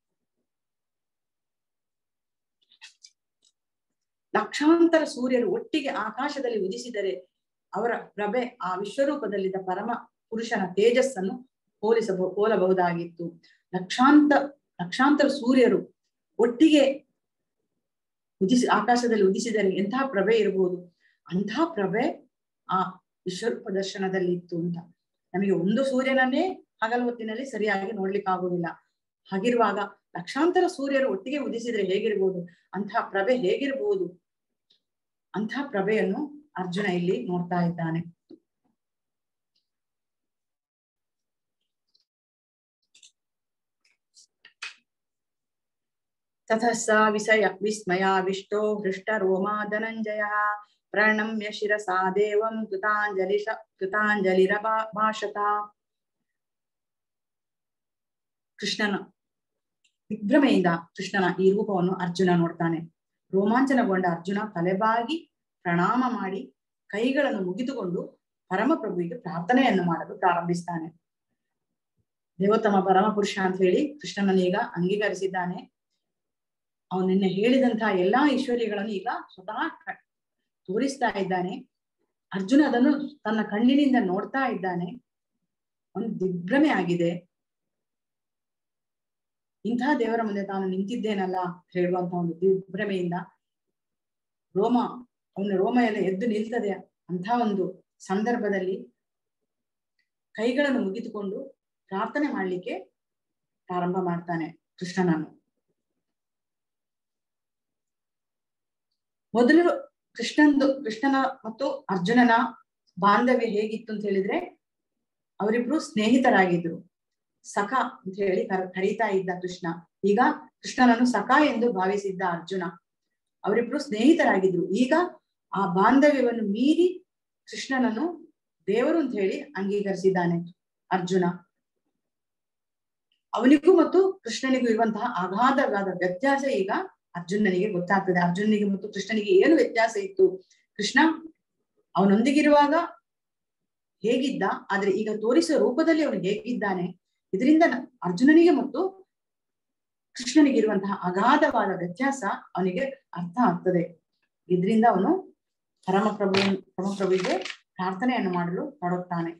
ಲಕ್ಷಾಂತರ ಸೂರ್ಯರು ಒಟ್ಟಿಗೆ ಆಕಾಶದಲ್ಲಿ ಉದಿಸಿದರೆ ಅವರ ಪ್ರಭೆ ಆ ವಿಶ್ವರೂಪದಲ್ಲಿದ್ದ ಪರಮ ಪುರುಷನ ತೇಜಸ್ಸನ್ನು ಹೋಲಿಸಬಹು ಹೋಲಬಹುದಾಗಿತ್ತು ಲಕ್ಷಾಂತ ಲಕ್ಷಾಂತರ ಸೂರ್ಯರು ಒಟ್ಟಿಗೆ ಉದಿಸಿ ಆಕಾಶದಲ್ಲಿ ಉದಿಸಿದರೆ ಎಂತಹ ಪ್ರಭೆ ಇರಬಹುದು ಅಂತಹ ಪ್ರಭೆ ಆ ವಿಶ್ವರೂಪ ದರ್ಶನದಲ್ಲಿ ಇತ್ತು ಅಂತ ನಮಗೆ ಒಂದು ಸೂರ್ಯನನ್ನೇ ಹಗಲು ಹೊತ್ತಿನಲ್ಲಿ ಸರಿಯಾಗಿ ನೋಡ್ಲಿಕ್ಕೆ ಆಗುದಿಲ್ಲ ಹಾಗಿರುವಾಗ ಲಕ್ಷಾಂತರ ಸೂರ್ಯರು ಒಟ್ಟಿಗೆ ಉದಿಸಿದ್ರೆ ಹೇಗಿರ್ಬೋದು ಅಂತಹ ಪ್ರಭೆ ಹೇಗಿರ್ಬೋದು ಅಂತಹ ಪ್ರಭೆಯನ್ನು ಅರ್ಜುನ ಇಲ್ಲಿ ನೋಡ್ತಾ ಇದ್ದಾನೆ ತತಃ ಸ ವಿಷಯ ವಿಸ್ಮಯಾವಿಷ್ಟೋ ಹೃಷ್ಟ ರೋಮಾ ಧನಂಜಯ ಪ್ರಣಮ್ಯ ಶಿರಸಾ ದೇವಂ ಕೃತಾಂಜಲಿ ಕೃತಾಂಜಲಿರ ಭಾಷತ ಕೃಷ್ಣನ ವಿಭ್ರಮೆಯಿಂದ ಕೃಷ್ಣನ ಈ ರೂಪವನ್ನು ಅರ್ಜುನ ನೋಡ್ತಾನೆ ರೋಮಾಂಚನಗೊಂಡ ಅರ್ಜುನ ತಲೆಬಾಗಿ ಪ್ರಣಾಮ ಮಾಡಿ ಕೈಗಳನ್ನು ಮುಗಿದುಕೊಂಡು ಪರಮಪ್ರಭುವಿಗೆ ಪ್ರಾರ್ಥನೆಯನ್ನು ಮಾಡಲು ಪ್ರಾರಂಭಿಸ್ತಾನೆ ದೇವೋತ್ತಮ ಪರಮಪುರುಷ ಅಂತ ಹೇಳಿ ಕೃಷ್ಣನನ್ನೀಗ ಅಂಗೀಕರಿಸಿದ್ದಾನೆ ಅವನು ನಿನ್ನೆ ಹೇಳಿದಂತಹ ಎಲ್ಲಾ ಐಶ್ವರ್ಯಗಳನ್ನು ಈಗ ಸ್ವತಃ ತೋರಿಸ್ತಾ ಇದ್ದಾನೆ ಅರ್ಜುನ ಅದನ್ನು ತನ್ನ ಕಣ್ಣಿನಿಂದ ನೋಡ್ತಾ ಇದ್ದಾನೆ ಒಂದು ದಿಗ್ಭ್ರಮೆ ಆಗಿದೆ ಇಂತಹ ದೇವರ ಮುಂದೆ ತಾನು ನಿಂತಿದ್ದೇನಲ್ಲ ಹೇಳುವಂತ ಒಂದು ದಿಗ್ಭ್ರಮೆಯಿಂದ ರೋಮ ಅವನ ರೋಮ ಎಲ್ಲ ಎದ್ದು ನಿಲ್ತದೆ ಅಂತ ಒಂದು ಸಂದರ್ಭದಲ್ಲಿ ಕೈಗಳನ್ನು ಮುಗಿದುಕೊಂಡು ಪ್ರಾರ್ಥನೆ ಮಾಡ್ಲಿಕ್ಕೆ ಪ್ರಾರಂಭ ಮಾಡ್ತಾನೆ ಕೃಷ್ಣನನ್ನು ಮೊದಲು ಕೃಷ್ಣಂದು ಕೃಷ್ಣನ ಮತ್ತು ಅರ್ಜುನನ ಬಾಂಧವ್ಯ ಹೇಗಿತ್ತು ಅಂತ ಹೇಳಿದ್ರೆ ಅವರಿಬ್ರು ಸ್ನೇಹಿತರಾಗಿದ್ರು ಸಖ ಅಂತ ಹೇಳಿ ಕರ- ಕರೀತಾ ಇದ್ದ ಕೃಷ್ಣ ಈಗ ಕೃಷ್ಣನನ್ನು ಸಖ ಎಂದು ಭಾವಿಸಿದ್ದ ಅರ್ಜುನ ಅವರಿಬ್ರು ಸ್ನೇಹಿತರಾಗಿದ್ರು ಈಗ ಆ ಬಾಂಧವ್ಯವನ್ನು ಮೀರಿ ಕೃಷ್ಣನನ್ನು ದೇವರು ಅಂತ ಹೇಳಿ ಅಂಗೀಕರಿಸಿದ್ದಾನೆ ಅರ್ಜುನ ಅವನಿಗೂ ಮತ್ತು ಕೃಷ್ಣನಿಗೂ ಇರುವಂತಹ ಅಗಾಧವಾದ ವ್ಯತ್ಯಾಸ ಈಗ ಅರ್ಜುನನಿಗೆ ಗೊತ್ತಾಗ್ತದೆ ಅರ್ಜುನನಿಗೆ ಮತ್ತು ಕೃಷ್ಣನಿಗೆ ಏನು ವ್ಯತ್ಯಾಸ ಇತ್ತು ಕೃಷ್ಣ ಅವನೊಂದಿಗಿರುವಾಗ ಹೇಗಿದ್ದ ಆದ್ರೆ ಈಗ ತೋರಿಸುವ ರೂಪದಲ್ಲಿ ಅವನು ಹೇಗಿದ್ದಾನೆ ಇದರಿಂದ ನ- ಅರ್ಜುನನಿಗೆ ಮತ್ತು ಕೃಷ್ಣನಿಗೆ ಇರುವಂತಹ ಅಗಾಧವಾದ ವ್ಯತ್ಯಾಸ ಅವನಿಗೆ ಅರ್ಥ ಆಗ್ತದೆ ಇದರಿಂದ ಅವನು ಪರಮಪ್ರಭು ಪರಮಪ್ರಭುವಿಗೆ ಪ್ರಾರ್ಥನೆಯನ್ನು ಮಾಡಲು ತೊಡಗುತ್ತಾನೆ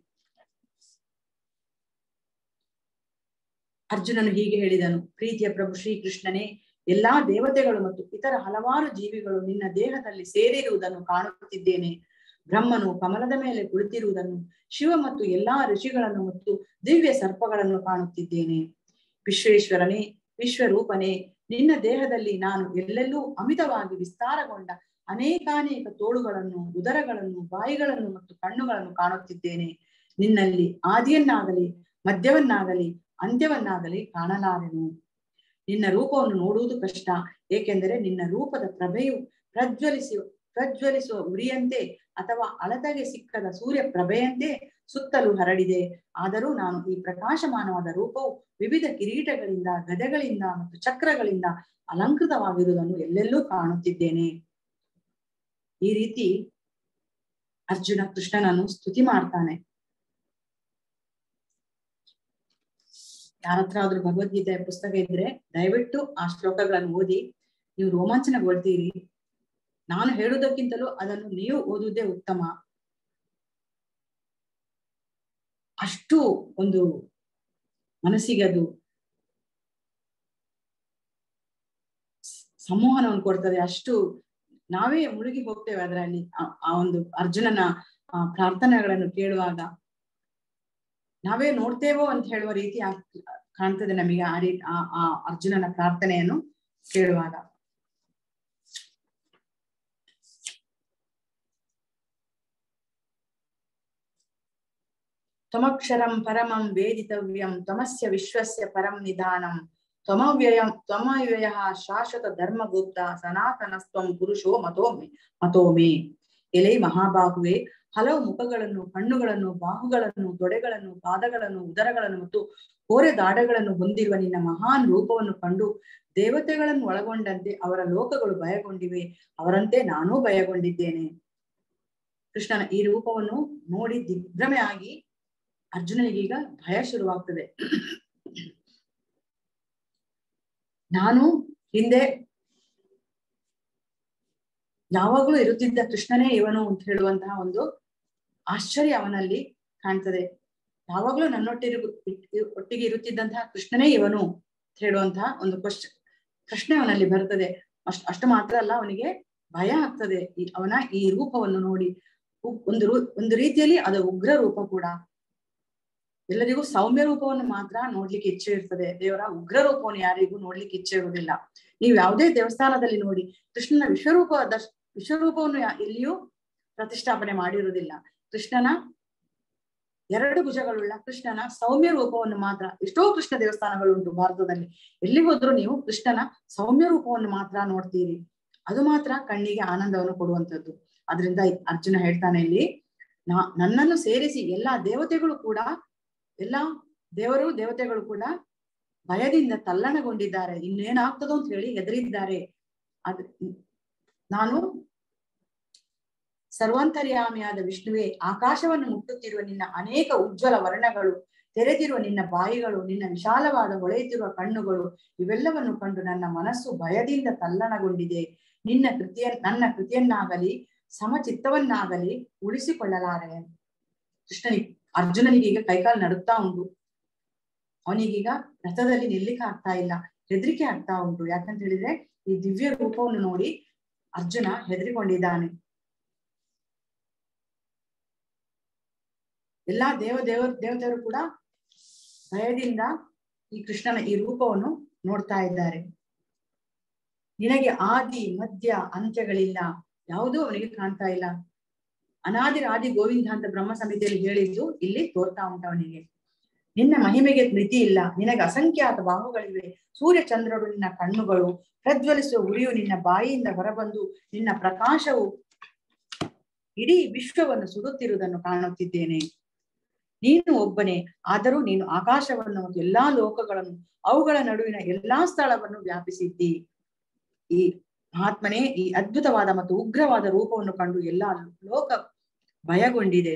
ಅರ್ಜುನನು ಹೀಗೆ ಹೇಳಿದನು ಪ್ರೀತಿಯ ಪ್ರಭು ಶ್ರೀಕೃಷ್ಣನೇ ಎಲ್ಲಾ ದೇವತೆಗಳು ಮತ್ತು ಇತರ ಹಲವಾರು ಜೀವಿಗಳು ನಿನ್ನ ದೇಹದಲ್ಲಿ ಸೇರಿರುವುದನ್ನು ಕಾಣುತ್ತಿದ್ದೇನೆ ಬ್ರಹ್ಮನು ಕಮಲದ ಮೇಲೆ ಕುಳಿತಿರುವುದನ್ನು ಶಿವ ಮತ್ತು ಎಲ್ಲಾ ಋಷಿಗಳನ್ನು ಮತ್ತು ದಿವ್ಯ ಸರ್ಪಗಳನ್ನು ಕಾಣುತ್ತಿದ್ದೇನೆ ವಿಶ್ವೇಶ್ವರನೇ ವಿಶ್ವರೂಪನೇ ನಿನ್ನ ದೇಹದಲ್ಲಿ ನಾನು ಎಲ್ಲೆಲ್ಲೂ ಅಮಿತವಾಗಿ ವಿಸ್ತಾರಗೊಂಡ ಅನೇಕಾನೇಕ ತೋಳುಗಳನ್ನು ಉದರಗಳನ್ನು ಬಾಯಿಗಳನ್ನು ಮತ್ತು ಕಣ್ಣುಗಳನ್ನು ಕಾಣುತ್ತಿದ್ದೇನೆ ನಿನ್ನಲ್ಲಿ ಆದಿಯನ್ನಾಗಲಿ ಮಧ್ಯವನ್ನಾಗಲಿ ಅಂತ್ಯವನ್ನಾಗಲಿ ಕಾಣಲಾರೆನು ನಿನ್ನ ರೂಪವನ್ನು ನೋಡುವುದು ಕಷ್ಟ ಏಕೆಂದರೆ ನಿನ್ನ ರೂಪದ ಪ್ರಭೆಯು ಪ್ರಜ್ವಲಿಸುವ ಪ್ರಜ್ವಲಿಸುವ ಉರಿಯಂತೆ ಅಥವಾ ಅಳತೆಗೆ ಸಿಕ್ಕದ ಸೂರ್ಯ ಪ್ರಭೆಯಂತೆ ಸುತ್ತಲೂ ಹರಡಿದೆ ಆದರೂ ನಾನು ಈ ಪ್ರಕಾಶಮಾನವಾದ ರೂಪವು ವಿವಿಧ ಕಿರೀಟಗಳಿಂದ ಗದೆಗಳಿಂದ ಮತ್ತು ಚಕ್ರಗಳಿಂದ ಅಲಂಕೃತವಾಗಿರುವುದನ್ನು ಎಲ್ಲೆಲ್ಲೂ ಕಾಣುತ್ತಿದ್ದೇನೆ ಈ ರೀತಿ ಅರ್ಜುನ ಕೃಷ್ಣನನ್ನು ಸ್ತುತಿ ಮಾಡ್ತಾನೆ ಯಾರತ್ರ ಆದ್ರೂ ಭಗವದ್ಗೀತೆ ಪುಸ್ತಕ ಇದ್ರೆ ದಯವಿಟ್ಟು ಆ ಶ್ಲೋಕಗಳನ್ನು ಓದಿ ನೀವು ರೋಮಾಂಚನಗೊಳ್ತೀರಿ ನಾನು ಹೇಳುವುದಕ್ಕಿಂತಲೂ ಅದನ್ನು ನೀವು ಓದುವುದೇ ಉತ್ತಮ ಅಷ್ಟು ಒಂದು ಮನಸ್ಸಿಗೆ ಅದು ಸಂಮೋಹನವನ್ನು ಕೊಡ್ತದೆ ಅಷ್ಟು ನಾವೇ ಮುಳುಗಿ ಹೋಗ್ತೇವೆ ಅದರಲ್ಲಿ ಆ- ಆ ಒಂದು ಅರ್ಜುನನ ಆ ಪ್ರಾರ್ಥನೆಗಳನ್ನು ಕೇಳುವಾಗ ನಾವೇ ನೋಡ್ತೇವೋ ಅಂತ ಹೇಳುವ ರೀತಿ ಆಗ್- ಕಾಣ್ತದೆ ನಮಗೆ ಆ ರೀತಿ ಆ ಆ ಅರ್ಜುನನ ಪ್ರಾರ್ಥನೆಯನ್ನು ಕೇಳುವಾಗ ತ್ವಮಕ್ಷರಂ ಪರಮಂ ವೇದಿತವ್ಯಂ ತ್ವಮಸ್ಯ ವಿಶ್ವಸ್ಯ ಪರಂ ನಿಧಾನಂ ತ್ವಮವ್ಯಯಂ ತ್ವಮವ್ಯಯ ಶಾಶ್ವತ ಧರ್ಮಗುಪ್ತ ಸನಾತನಸ್ತ್ವಂ ಪುರುಷೋ ಮತೋಮೆ ಮತೋಮೆ ಎಲೆ ಮಹಾಬಾಹುವೆ ಹಲವು ಮುಖಗಳನ್ನು ಕಣ್ಣುಗಳನ್ನು ಬಾಹುಗಳನ್ನು ತೊಡೆಗಳನ್ನು ಪಾದಗಳನ್ನು ಉದರಗಳನ್ನು ಮತ್ತು ಕೋರೆ ದಾಡಗಳನ್ನು ಹೊಂದಿರುವ ನಿನ್ನ ಮಹಾನ್ ರೂಪವನ್ನು ಕಂಡು ದೇವತೆಗಳನ್ನು ಒಳಗೊಂಡಂತೆ ಅವರ ಲೋಕಗಳು ಭಯಗೊಂಡಿವೆ ಅವರಂತೆ ನಾನೂ ಭಯಗೊಂಡಿದ್ದೇನೆ ಕೃಷ್ಣನ ಈ ರೂಪವನ್ನು ನೋಡಿ ದಿಗ್ಭ್ರಮೆ ಆಗಿ ಅರ್ಜುನನಿಗೀಗ ಭಯ ಶುರುವಾಗ್ತದೆ ನಾನು ಹಿಂದೆ ಯಾವಾಗ್ಲೂ ಇರುತ್ತಿದ್ದ ಕೃಷ್ಣನೇ ಇವನು ಅಂತ ಹೇಳುವಂತಹ ಒಂದು ಆಶ್ಚರ್ಯ ಅವನಲ್ಲಿ ಕಾಣ್ತದೆ ಯಾವಾಗ್ಲೂ ನನ್ನೊಟ್ಟಿರು ಒಟ್ಟಿಗೆ ಇರುತ್ತಿದ್ದಂತಹ ಕೃಷ್ಣನೇ ಇವನು ಅಂತ ಹೇಳುವಂತಹ ಒಂದು ಕ್ವಶ್ ಪ್ರಶ್ನೆ ಅವನಲ್ಲಿ ಬರ್ತದೆ ಅಷ್ಟ್ ಅಷ್ಟು ಮಾತ್ರ ಅಲ್ಲ ಅವನಿಗೆ ಭಯ ಆಗ್ತದೆ ಈ ಅವನ ಈ ರೂಪವನ್ನು ನೋಡಿ ಉ- ಒಂದು ರೂ ಒಂದು ರೀತಿಯಲ್ಲಿ ಅದು ಉಗ್ರ ರೂಪ ಕೂಡ ಎಲ್ಲರಿಗೂ ಸೌಮ್ಯ ರೂಪವನ್ನು ಮಾತ್ರ ನೋಡ್ಲಿಕ್ಕೆ ಇಚ್ಛೆ ಇರ್ತದೆ ದೇವರ ಉಗ್ರ ರೂಪವನ್ನು ಯಾರಿಗೂ ನೋಡ್ಲಿಕ್ಕೆ ಇಚ್ಛೆ ಇರುವುದಿಲ್ಲ ನೀವು ಯಾವುದೇ ದೇವಸ್ಥಾನದಲ್ಲಿ ನೋಡಿ ಕೃಷ್ಣನ ವಿಶ್ವರೂಪ ದರ್ಶ ವಿಶ್ವರೂಪವನ್ನು ಯಾ- ಎಲ್ಲಿಯೂ ಪ್ರತಿಷ್ಠಾಪನೆ ಮಾಡಿರುವುದಿಲ್ಲ ಕೃಷ್ಣನ ಎರಡು ಭುಜಗಳುಳ್ಳ ಕೃಷ್ಣನ ಸೌಮ್ಯ ರೂಪವನ್ನು ಮಾತ್ರ ಎಷ್ಟೋ ಕೃಷ್ಣ ದೇವಸ್ಥಾನಗಳು ಉಂಟು ಭಾರತದಲ್ಲಿ ಎಲ್ಲಿ ಹೋದ್ರೂ ನೀವು ಕೃಷ್ಣನ ಸೌಮ್ಯ ರೂಪವನ್ನು ಮಾತ್ರ ನೋಡ್ತೀರಿ ಅದು ಮಾತ್ರ ಕಣ್ಣಿಗೆ ಆನಂದವನ್ನು ಕೊಡುವಂತದ್ದು ಅದರಿಂದ ಅರ್ಜುನ ಹೇಳ್ತಾನೆ ಇಲ್ಲಿ ನಾ ನನ್ನನ್ನು ಸೇರಿಸಿ ಎಲ್ಲಾ ದೇವತೆಗಳು ಕೂಡ ಎಲ್ಲಾ ದೇವರು ದೇವತೆಗಳು ಕೂಡ ಭಯದಿಂದ ತಲ್ಲಣಗೊಂಡಿದ್ದಾರೆ ಇನ್ನೇನಾಗ್ತದೋ ಅಂತ ಹೇಳಿ ಹೆದರಿದ್ದಾರೆ ಅದ್ ನಾನು ಸರ್ವಾಂತರ್ಯಾಮಿಯಾದ ವಿಷ್ಣುವೇ ಆಕಾಶವನ್ನು ಮುಟ್ಟುತ್ತಿರುವ ನಿನ್ನ ಅನೇಕ ಉಜ್ವಲ ವರ್ಣಗಳು ತೆರೆದಿರುವ ನಿನ್ನ ಬಾಯಿಗಳು ನಿನ್ನ ವಿಶಾಲವಾದ ಹೊಳೆಯುತ್ತಿರುವ ಕಣ್ಣುಗಳು ಇವೆಲ್ಲವನ್ನು ಕಂಡು ನನ್ನ ಮನಸ್ಸು ಭಯದಿಂದ ತಲ್ಲಣಗೊಂಡಿದೆ ನಿನ್ನ ಕೃತಿಯ ನನ್ನ ಕೃತಿಯನ್ನಾಗಲಿ ಸಮಚಿತ್ತವನ್ನಾಗಲಿ ಉಳಿಸಿಕೊಳ್ಳಲಾರೆ ಕೃಷ್ಣನಿಗೆ ಅರ್ಜುನನಿಗೆ ಈಗ ಕೈಕಾಲು ನಡುತ್ತಾ ಉಂಟು ಅವನಿಗೀಗ ರಥದಲ್ಲಿ ನಿಲ್ಲಿಕ್ಕೆ ಆಗ್ತಾ ಇಲ್ಲ ಹೆದರಿಕೆ ಆಗ್ತಾ ಉಂಟು ಯಾಕಂತ ಹೇಳಿದ್ರೆ ಈ ದಿವ್ಯ ರೂಪವನ್ನು ನೋಡಿ ಅರ್ಜುನ ಹೆದರಿಕೊಂಡಿದ್ದಾನೆ ಎಲ್ಲಾ ದೇವ ದೇವ ದೇವತೆಯರು ಕೂಡ ಭಯದಿಂದ ಈ ಕೃಷ್ಣನ ಈ ರೂಪವನ್ನು ನೋಡ್ತಾ ಇದ್ದಾರೆ ನಿನಗೆ ಆದಿ ಮಧ್ಯ ಅಂತ್ಯಗಳಿಲ್ಲ ಯಾವುದೂ ಅವನಿಗೆ ಕಾಣ್ತಾ ಇಲ್ಲ ಅನಾದಿ ಆದಿ ಗೋವಿಂದ ಅಂತ ಬ್ರಹ್ಮ ಸಮಿತಿಯಲ್ಲಿ ಹೇಳಿದ್ದು ಇಲ್ಲಿ ತೋರ್ತಾ ಉಂಟು ಅವನಿಗೆ ನಿನ್ನ ಮಹಿಮೆಗೆ ಮಿತಿ ಇಲ್ಲ ನಿನಗೆ ಅಸಂಖ್ಯಾತ ಬಾಹುಗಳಿವೆ ಸೂರ್ಯ ಚಂದ್ರರು ನಿನ್ನ ಕಣ್ಣುಗಳು ಪ್ರಜ್ವಲಿಸುವ ಉರಿಯು ನಿನ್ನ ಬಾಯಿಯಿಂದ ಹೊರಬಂದು ನಿನ್ನ ಪ್ರಕಾಶವು ಇಡೀ ವಿಶ್ವವನ್ನು ಸುಡುತ್ತಿರುವುದನ್ನು ಕಾಣುತ್ತಿದ್ದೇನೆ ನೀನು ಒಬ್ಬನೇ ಆದರೂ ನೀನು ಆಕಾಶವನ್ನು ಮತ್ತು ಎಲ್ಲಾ ಲೋಕಗಳನ್ನು ಅವುಗಳ ನಡುವಿನ ಎಲ್ಲಾ ಸ್ಥಳವನ್ನು ವ್ಯಾಪಿಸಿದ್ದಿ ಈ ಮಹಾತ್ಮನೇ ಈ ಅದ್ಭುತವಾದ ಮತ್ತು ಉಗ್ರವಾದ ರೂಪವನ್ನು ಕಂಡು ಎಲ್ಲಾ ಲೋಕ ಭಯಗೊಂಡಿದೆ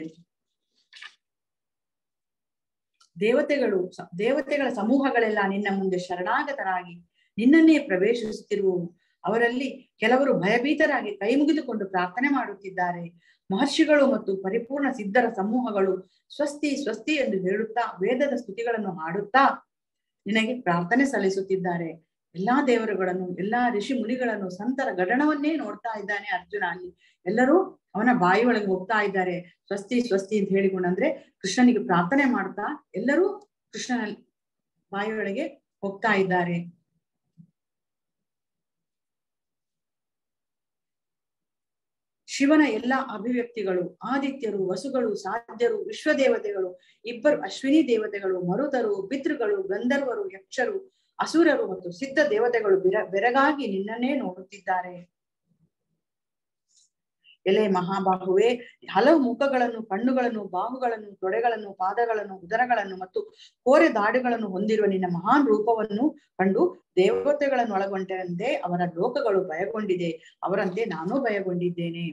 ದೇವತೆಗಳು ಸ- ದೇವತೆಗಳ ಸಮೂಹಗಳೆಲ್ಲ ನಿನ್ನ ಮುಂದೆ ಶರಣಾಗತರಾಗಿ ನಿನ್ನನ್ನೇ ಪ್ರವೇಶಿಸುತ್ತಿರುವವು ಅವರಲ್ಲಿ ಕೆಲವರು ಭಯಭೀತರಾಗಿ ಕೈ ಮುಗಿದುಕೊಂಡು ಪ್ರಾರ್ಥನೆ ಮಾಡುತ್ತಿದ್ದಾರೆ ಮಹರ್ಷಿಗಳು ಮತ್ತು ಪರಿಪೂರ್ಣ ಸಿದ್ಧರ ಸಮೂಹಗಳು ಸ್ವಸ್ತಿ ಸ್ವಸ್ತಿ ಎಂದು ಹೇಳುತ್ತಾ ವೇದದ ಸ್ತುತಿಗಳನ್ನು ಹಾಡುತ್ತಾ ನಿನಗೆ ಪ್ರಾರ್ಥನೆ ಸಲ್ಲಿಸುತ್ತಿದ್ದಾರೆ ಎಲ್ಲಾ ದೇವರುಗಳನ್ನು ಎಲ್ಲಾ ಋಷಿ ಮುನಿಗಳನ್ನು ಸಂತರ ಗಡಣವನ್ನೇ ನೋಡ್ತಾ ಇದ್ದಾನೆ ಅರ್ಜುನ ಅಲ್ಲಿ ಎಲ್ಲರೂ ಅವನ ಬಾಯಿ ಒಳಗೆ ಹೋಗ್ತಾ ಇದ್ದಾರೆ ಸ್ವಸ್ತಿ ಸ್ವಸ್ತಿ ಅಂತ ಹೇಳಿಕೊಂಡು ಅಂದ್ರೆ ಕೃಷ್ಣನಿಗೆ ಪ್ರಾರ್ಥನೆ ಮಾಡ್ತಾ ಎಲ್ಲರೂ ಕೃಷ್ಣನ ಬಾಯಿಯೊಳಗೆ ಹೋಗ್ತಾ ಇದ್ದಾರೆ ಶಿವನ ಎಲ್ಲಾ ಅಭಿವ್ಯಕ್ತಿಗಳು ಆದಿತ್ಯರು ವಸುಗಳು ಸಾಧ್ಯರು ವಿಶ್ವದೇವತೆಗಳು ಇಬ್ಬರು ಅಶ್ವಿನಿ ದೇವತೆಗಳು ಮರುತರು ಪಿತೃಗಳು ಗಂಧರ್ವರು ಯಕ್ಷರು ಅಸುರರು ಮತ್ತು ಸಿದ್ಧ ದೇವತೆಗಳು ಬೆರ ಬೆರಗಾಗಿ ನಿನ್ನನ್ನೇ ನೋಡುತ್ತಿದ್ದಾರೆ ಎಲೆ ಮಹಾಬಾಹುವೆ ಹಲವು ಮುಖಗಳನ್ನು ಕಣ್ಣುಗಳನ್ನು ಬಾಹುಗಳನ್ನು ತೊಡೆಗಳನ್ನು ಪಾದಗಳನ್ನು ಉದರಗಳನ್ನು ಮತ್ತು ಕೋರೆ ದಾಡುಗಳನ್ನು ಹೊಂದಿರುವ ನಿನ್ನ ಮಹಾನ್ ರೂಪವನ್ನು ಕಂಡು ದೇವತೆಗಳನ್ನು ಒಳಗೊಂಡಂತೆ ಅವರ ಲೋಕಗಳು ಭಯಗೊಂಡಿದೆ ಅವರಂತೆ ನಾನೂ ಭಯಗೊಂಡಿದ್ದೇನೆ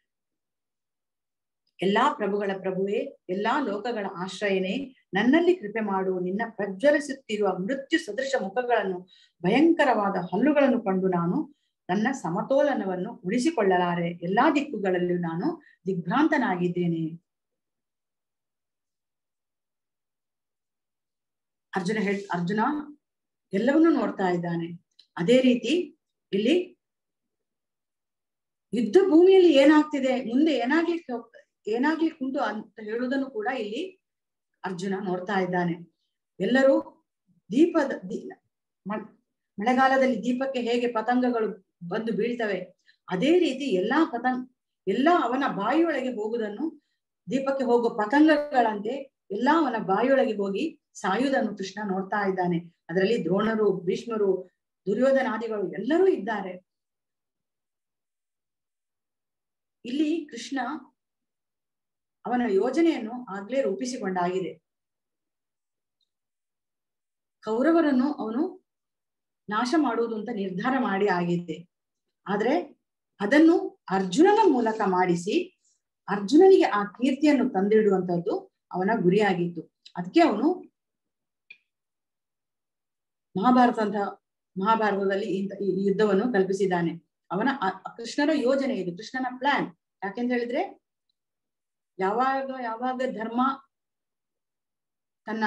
ಎಲ್ಲಾ ಪ್ರಭುಗಳ ಪ್ರಭುವೇ ಎಲ್ಲಾ ಲೋಕಗಳ ಆಶ್ರಯನೇ ನನ್ನಲ್ಲಿ ಕೃಪೆ ಮಾಡು ನಿನ್ನ ಪ್ರಜ್ವಲಿಸುತ್ತಿರುವ ಮೃತ್ಯು ಸದೃಶ ಮುಖಗಳನ್ನು ಭಯಂಕರವಾದ ಹಲ್ಲುಗಳನ್ನು ಕಂಡು ನಾನು ನನ್ನ ಸಮತೋಲನವನ್ನು ಉಳಿಸಿಕೊಳ್ಳಲಾರೆ ಎಲ್ಲಾ ದಿಕ್ಕುಗಳಲ್ಲೂ ನಾನು ದಿಗ್ಭ್ರಾಂತನಾಗಿದ್ದೇನೆ ಅರ್ಜುನ ಹೇಳ್ ಅರ್ಜುನ ಎಲ್ಲವನ್ನೂ ನೋಡ್ತಾ ಇದ್ದಾನೆ ಅದೇ ರೀತಿ ಇಲ್ಲಿ ಯುದ್ಧ ಭೂಮಿಯಲ್ಲಿ ಏನಾಗ್ತಿದೆ ಮುಂದೆ ಏನಾಗ್ಲಿಕ್ಕೆ ಹೋಗ್ತ ಏನಾಗ್ಲಿಕ್ಕೆ ಉಂಟು ಅಂತ ಹೇಳುವುದನ್ನು ಕೂಡ ಇಲ್ಲಿ ಅರ್ಜುನ ನೋಡ್ತಾ ಇದ್ದಾನೆ ಎಲ್ಲರೂ ದೀಪದ ದೀ ಮ- ಮಳೆಗಾಲದಲ್ಲಿ ದೀಪಕ್ಕೆ ಹೇಗೆ ಪತಂಗಗಳು ಬಂದು ಬೀಳ್ತವೆ ಅದೇ ರೀತಿ ಎಲ್ಲಾ ಪತಂಗ ಎಲ್ಲಾ ಅವನ ಬಾಯಿಯೊಳಗೆ ಹೋಗುವುದನ್ನು ದೀಪಕ್ಕೆ ಹೋಗುವ ಪತಂಗಗಳಂತೆ ಎಲ್ಲಾ ಅವನ ಬಾಯಿಯೊಳಗೆ ಹೋಗಿ ಸಾಯುವುದನ್ನು ಕೃಷ್ಣ ನೋಡ್ತಾ ಇದ್ದಾನೆ ಅದರಲ್ಲಿ ದ್ರೋಣರು ಭೀಷ್ಮರು ದುರ್ಯೋಧನಾದಿಗಳು ಎಲ್ಲರೂ ಇದ್ದಾರೆ ಇಲ್ಲಿ ಕೃಷ್ಣ ಅವನ ಯೋಜನೆಯನ್ನು ಆಗ್ಲೇ ರೂಪಿಸಿಕೊಂಡಾಗಿದೆ ಕೌರವರನ್ನು ಅವನು ನಾಶ ಮಾಡುವುದು ಅಂತ ನಿರ್ಧಾರ ಮಾಡಿ ಆಗಿದೆ ಆದ್ರೆ ಅದನ್ನು ಅರ್ಜುನನ ಮೂಲಕ ಮಾಡಿಸಿ ಅರ್ಜುನನಿಗೆ ಆ ಕೀರ್ತಿಯನ್ನು ತಂದಿಡುವಂತದ್ದು ಅವನ ಗುರಿಯಾಗಿತ್ತು ಅದಕ್ಕೆ ಅವನು ಮಹಾಭಾರತ ಅಂತ ಮಹಾಭಾರತದಲ್ಲಿ ಇಂತ ಈ ಯುದ್ಧವನ್ನು ಕಲ್ಪಿಸಿದ್ದಾನೆ ಅವನ ಆ- ಆ ಕೃಷ್ಣನ ಯೋಜನೆ ಇದು ಕೃಷ್ಣನ ಪ್ಲಾನ್ ಯಾಕೆಂತ ಹೇಳಿದ್ರೆ ಯಾವಾಗ ಯಾವಾಗ ಧರ್ಮ ತನ್ನ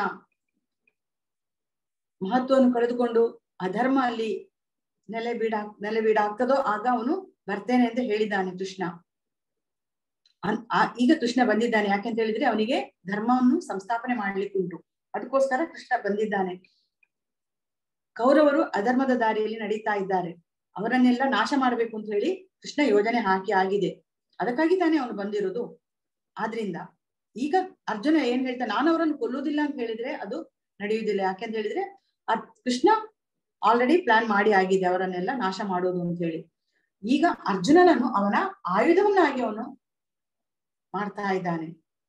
ಮಹತ್ವವನ್ನು ಕಳೆದುಕೊಂಡು ಅಧರ್ಮ ಅಲ್ಲಿ ನೆಲೆ ಬೀಡ ನೆಲೆ ಬೀಡಾಗ್ತದೋ ಆಗ ಅವನು ಬರ್ತೇನೆ ಅಂತ ಹೇಳಿದ್ದಾನೆ ಕೃಷ್ಣ ಅನ್- ಆ- ಈಗ ಕೃಷ್ಣ ಬಂದಿದ್ದಾನೆ ಯಾಕೆಂತ ಹೇಳಿದ್ರೆ ಅವನಿಗೆ ಧರ್ಮವನ್ನು ಸಂಸ್ಥಾಪನೆ ಮಾಡ್ಲಿಕ್ಕೆ ಉಂಟು ಅದಕ್ಕೋಸ್ಕರ ಕೃಷ್ಣ ಬಂದಿದ್ದಾನೆ ಕೌರವರು ಅಧರ್ಮದ ದಾರಿಯಲ್ಲಿ ನಡೀತಾ ಇದ್ದಾರೆ ಅವರನ್ನೆಲ್ಲ ನಾಶ ಮಾಡ್ಬೇಕು ಅಂತ ಹೇಳಿ ಕೃಷ್ಣ ಯೋಜನೆ ಹಾಕಿ ಆಗಿದೆ ಅದಕ್ಕಾಗಿ ತಾನೇ ಅವನು ಬಂದಿರೋದು ಆದ್ರಿಂದ ಈಗ ಅರ್ಜುನ ಏನ್ ಹೇಳ್ತಾ ನಾನು ಅವರನ್ನು ಕೊಲ್ಲುವುದಿಲ್ಲ ಅಂತ ಹೇಳಿದ್ರೆ ಅದು ನಡೆಯುವುದಿಲ್ಲ ಯಾಕೆಂತ ಹೇಳಿದ್ರೆ ಅದ್ ಕೃಷ್ಣ ಆಲ್ರೆಡಿ ಪ್ಲಾನ್ ಮಾಡಿ ಆಗಿದೆ ಅವರನ್ನೆಲ್ಲ ನಾಶ ಮಾಡೋದು ಅಂತ ಹೇಳಿ ಈಗ ಅರ್ಜುನನನ್ನು ಅವನ ಆಯುಧವನ್ನಾಗಿ ಅವನು ಮಾಡ್ತಾ ಇದ್ದಾನೆ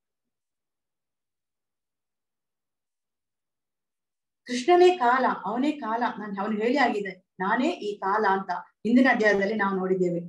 ಕೃಷ್ಣನೇ ಕಾಲ ಅವನೇ ಕಾಲ ನಾನು ಅವನು ಹೇಳಿ ಆಗಿದೆ ನಾನೇ ಈ ಕಾಲ ಅಂತ ಹಿಂದಿನ ಅಧ್ಯಾಯದಲ್ಲಿ ನಾವು ನೋಡಿದ್ದೇವೆ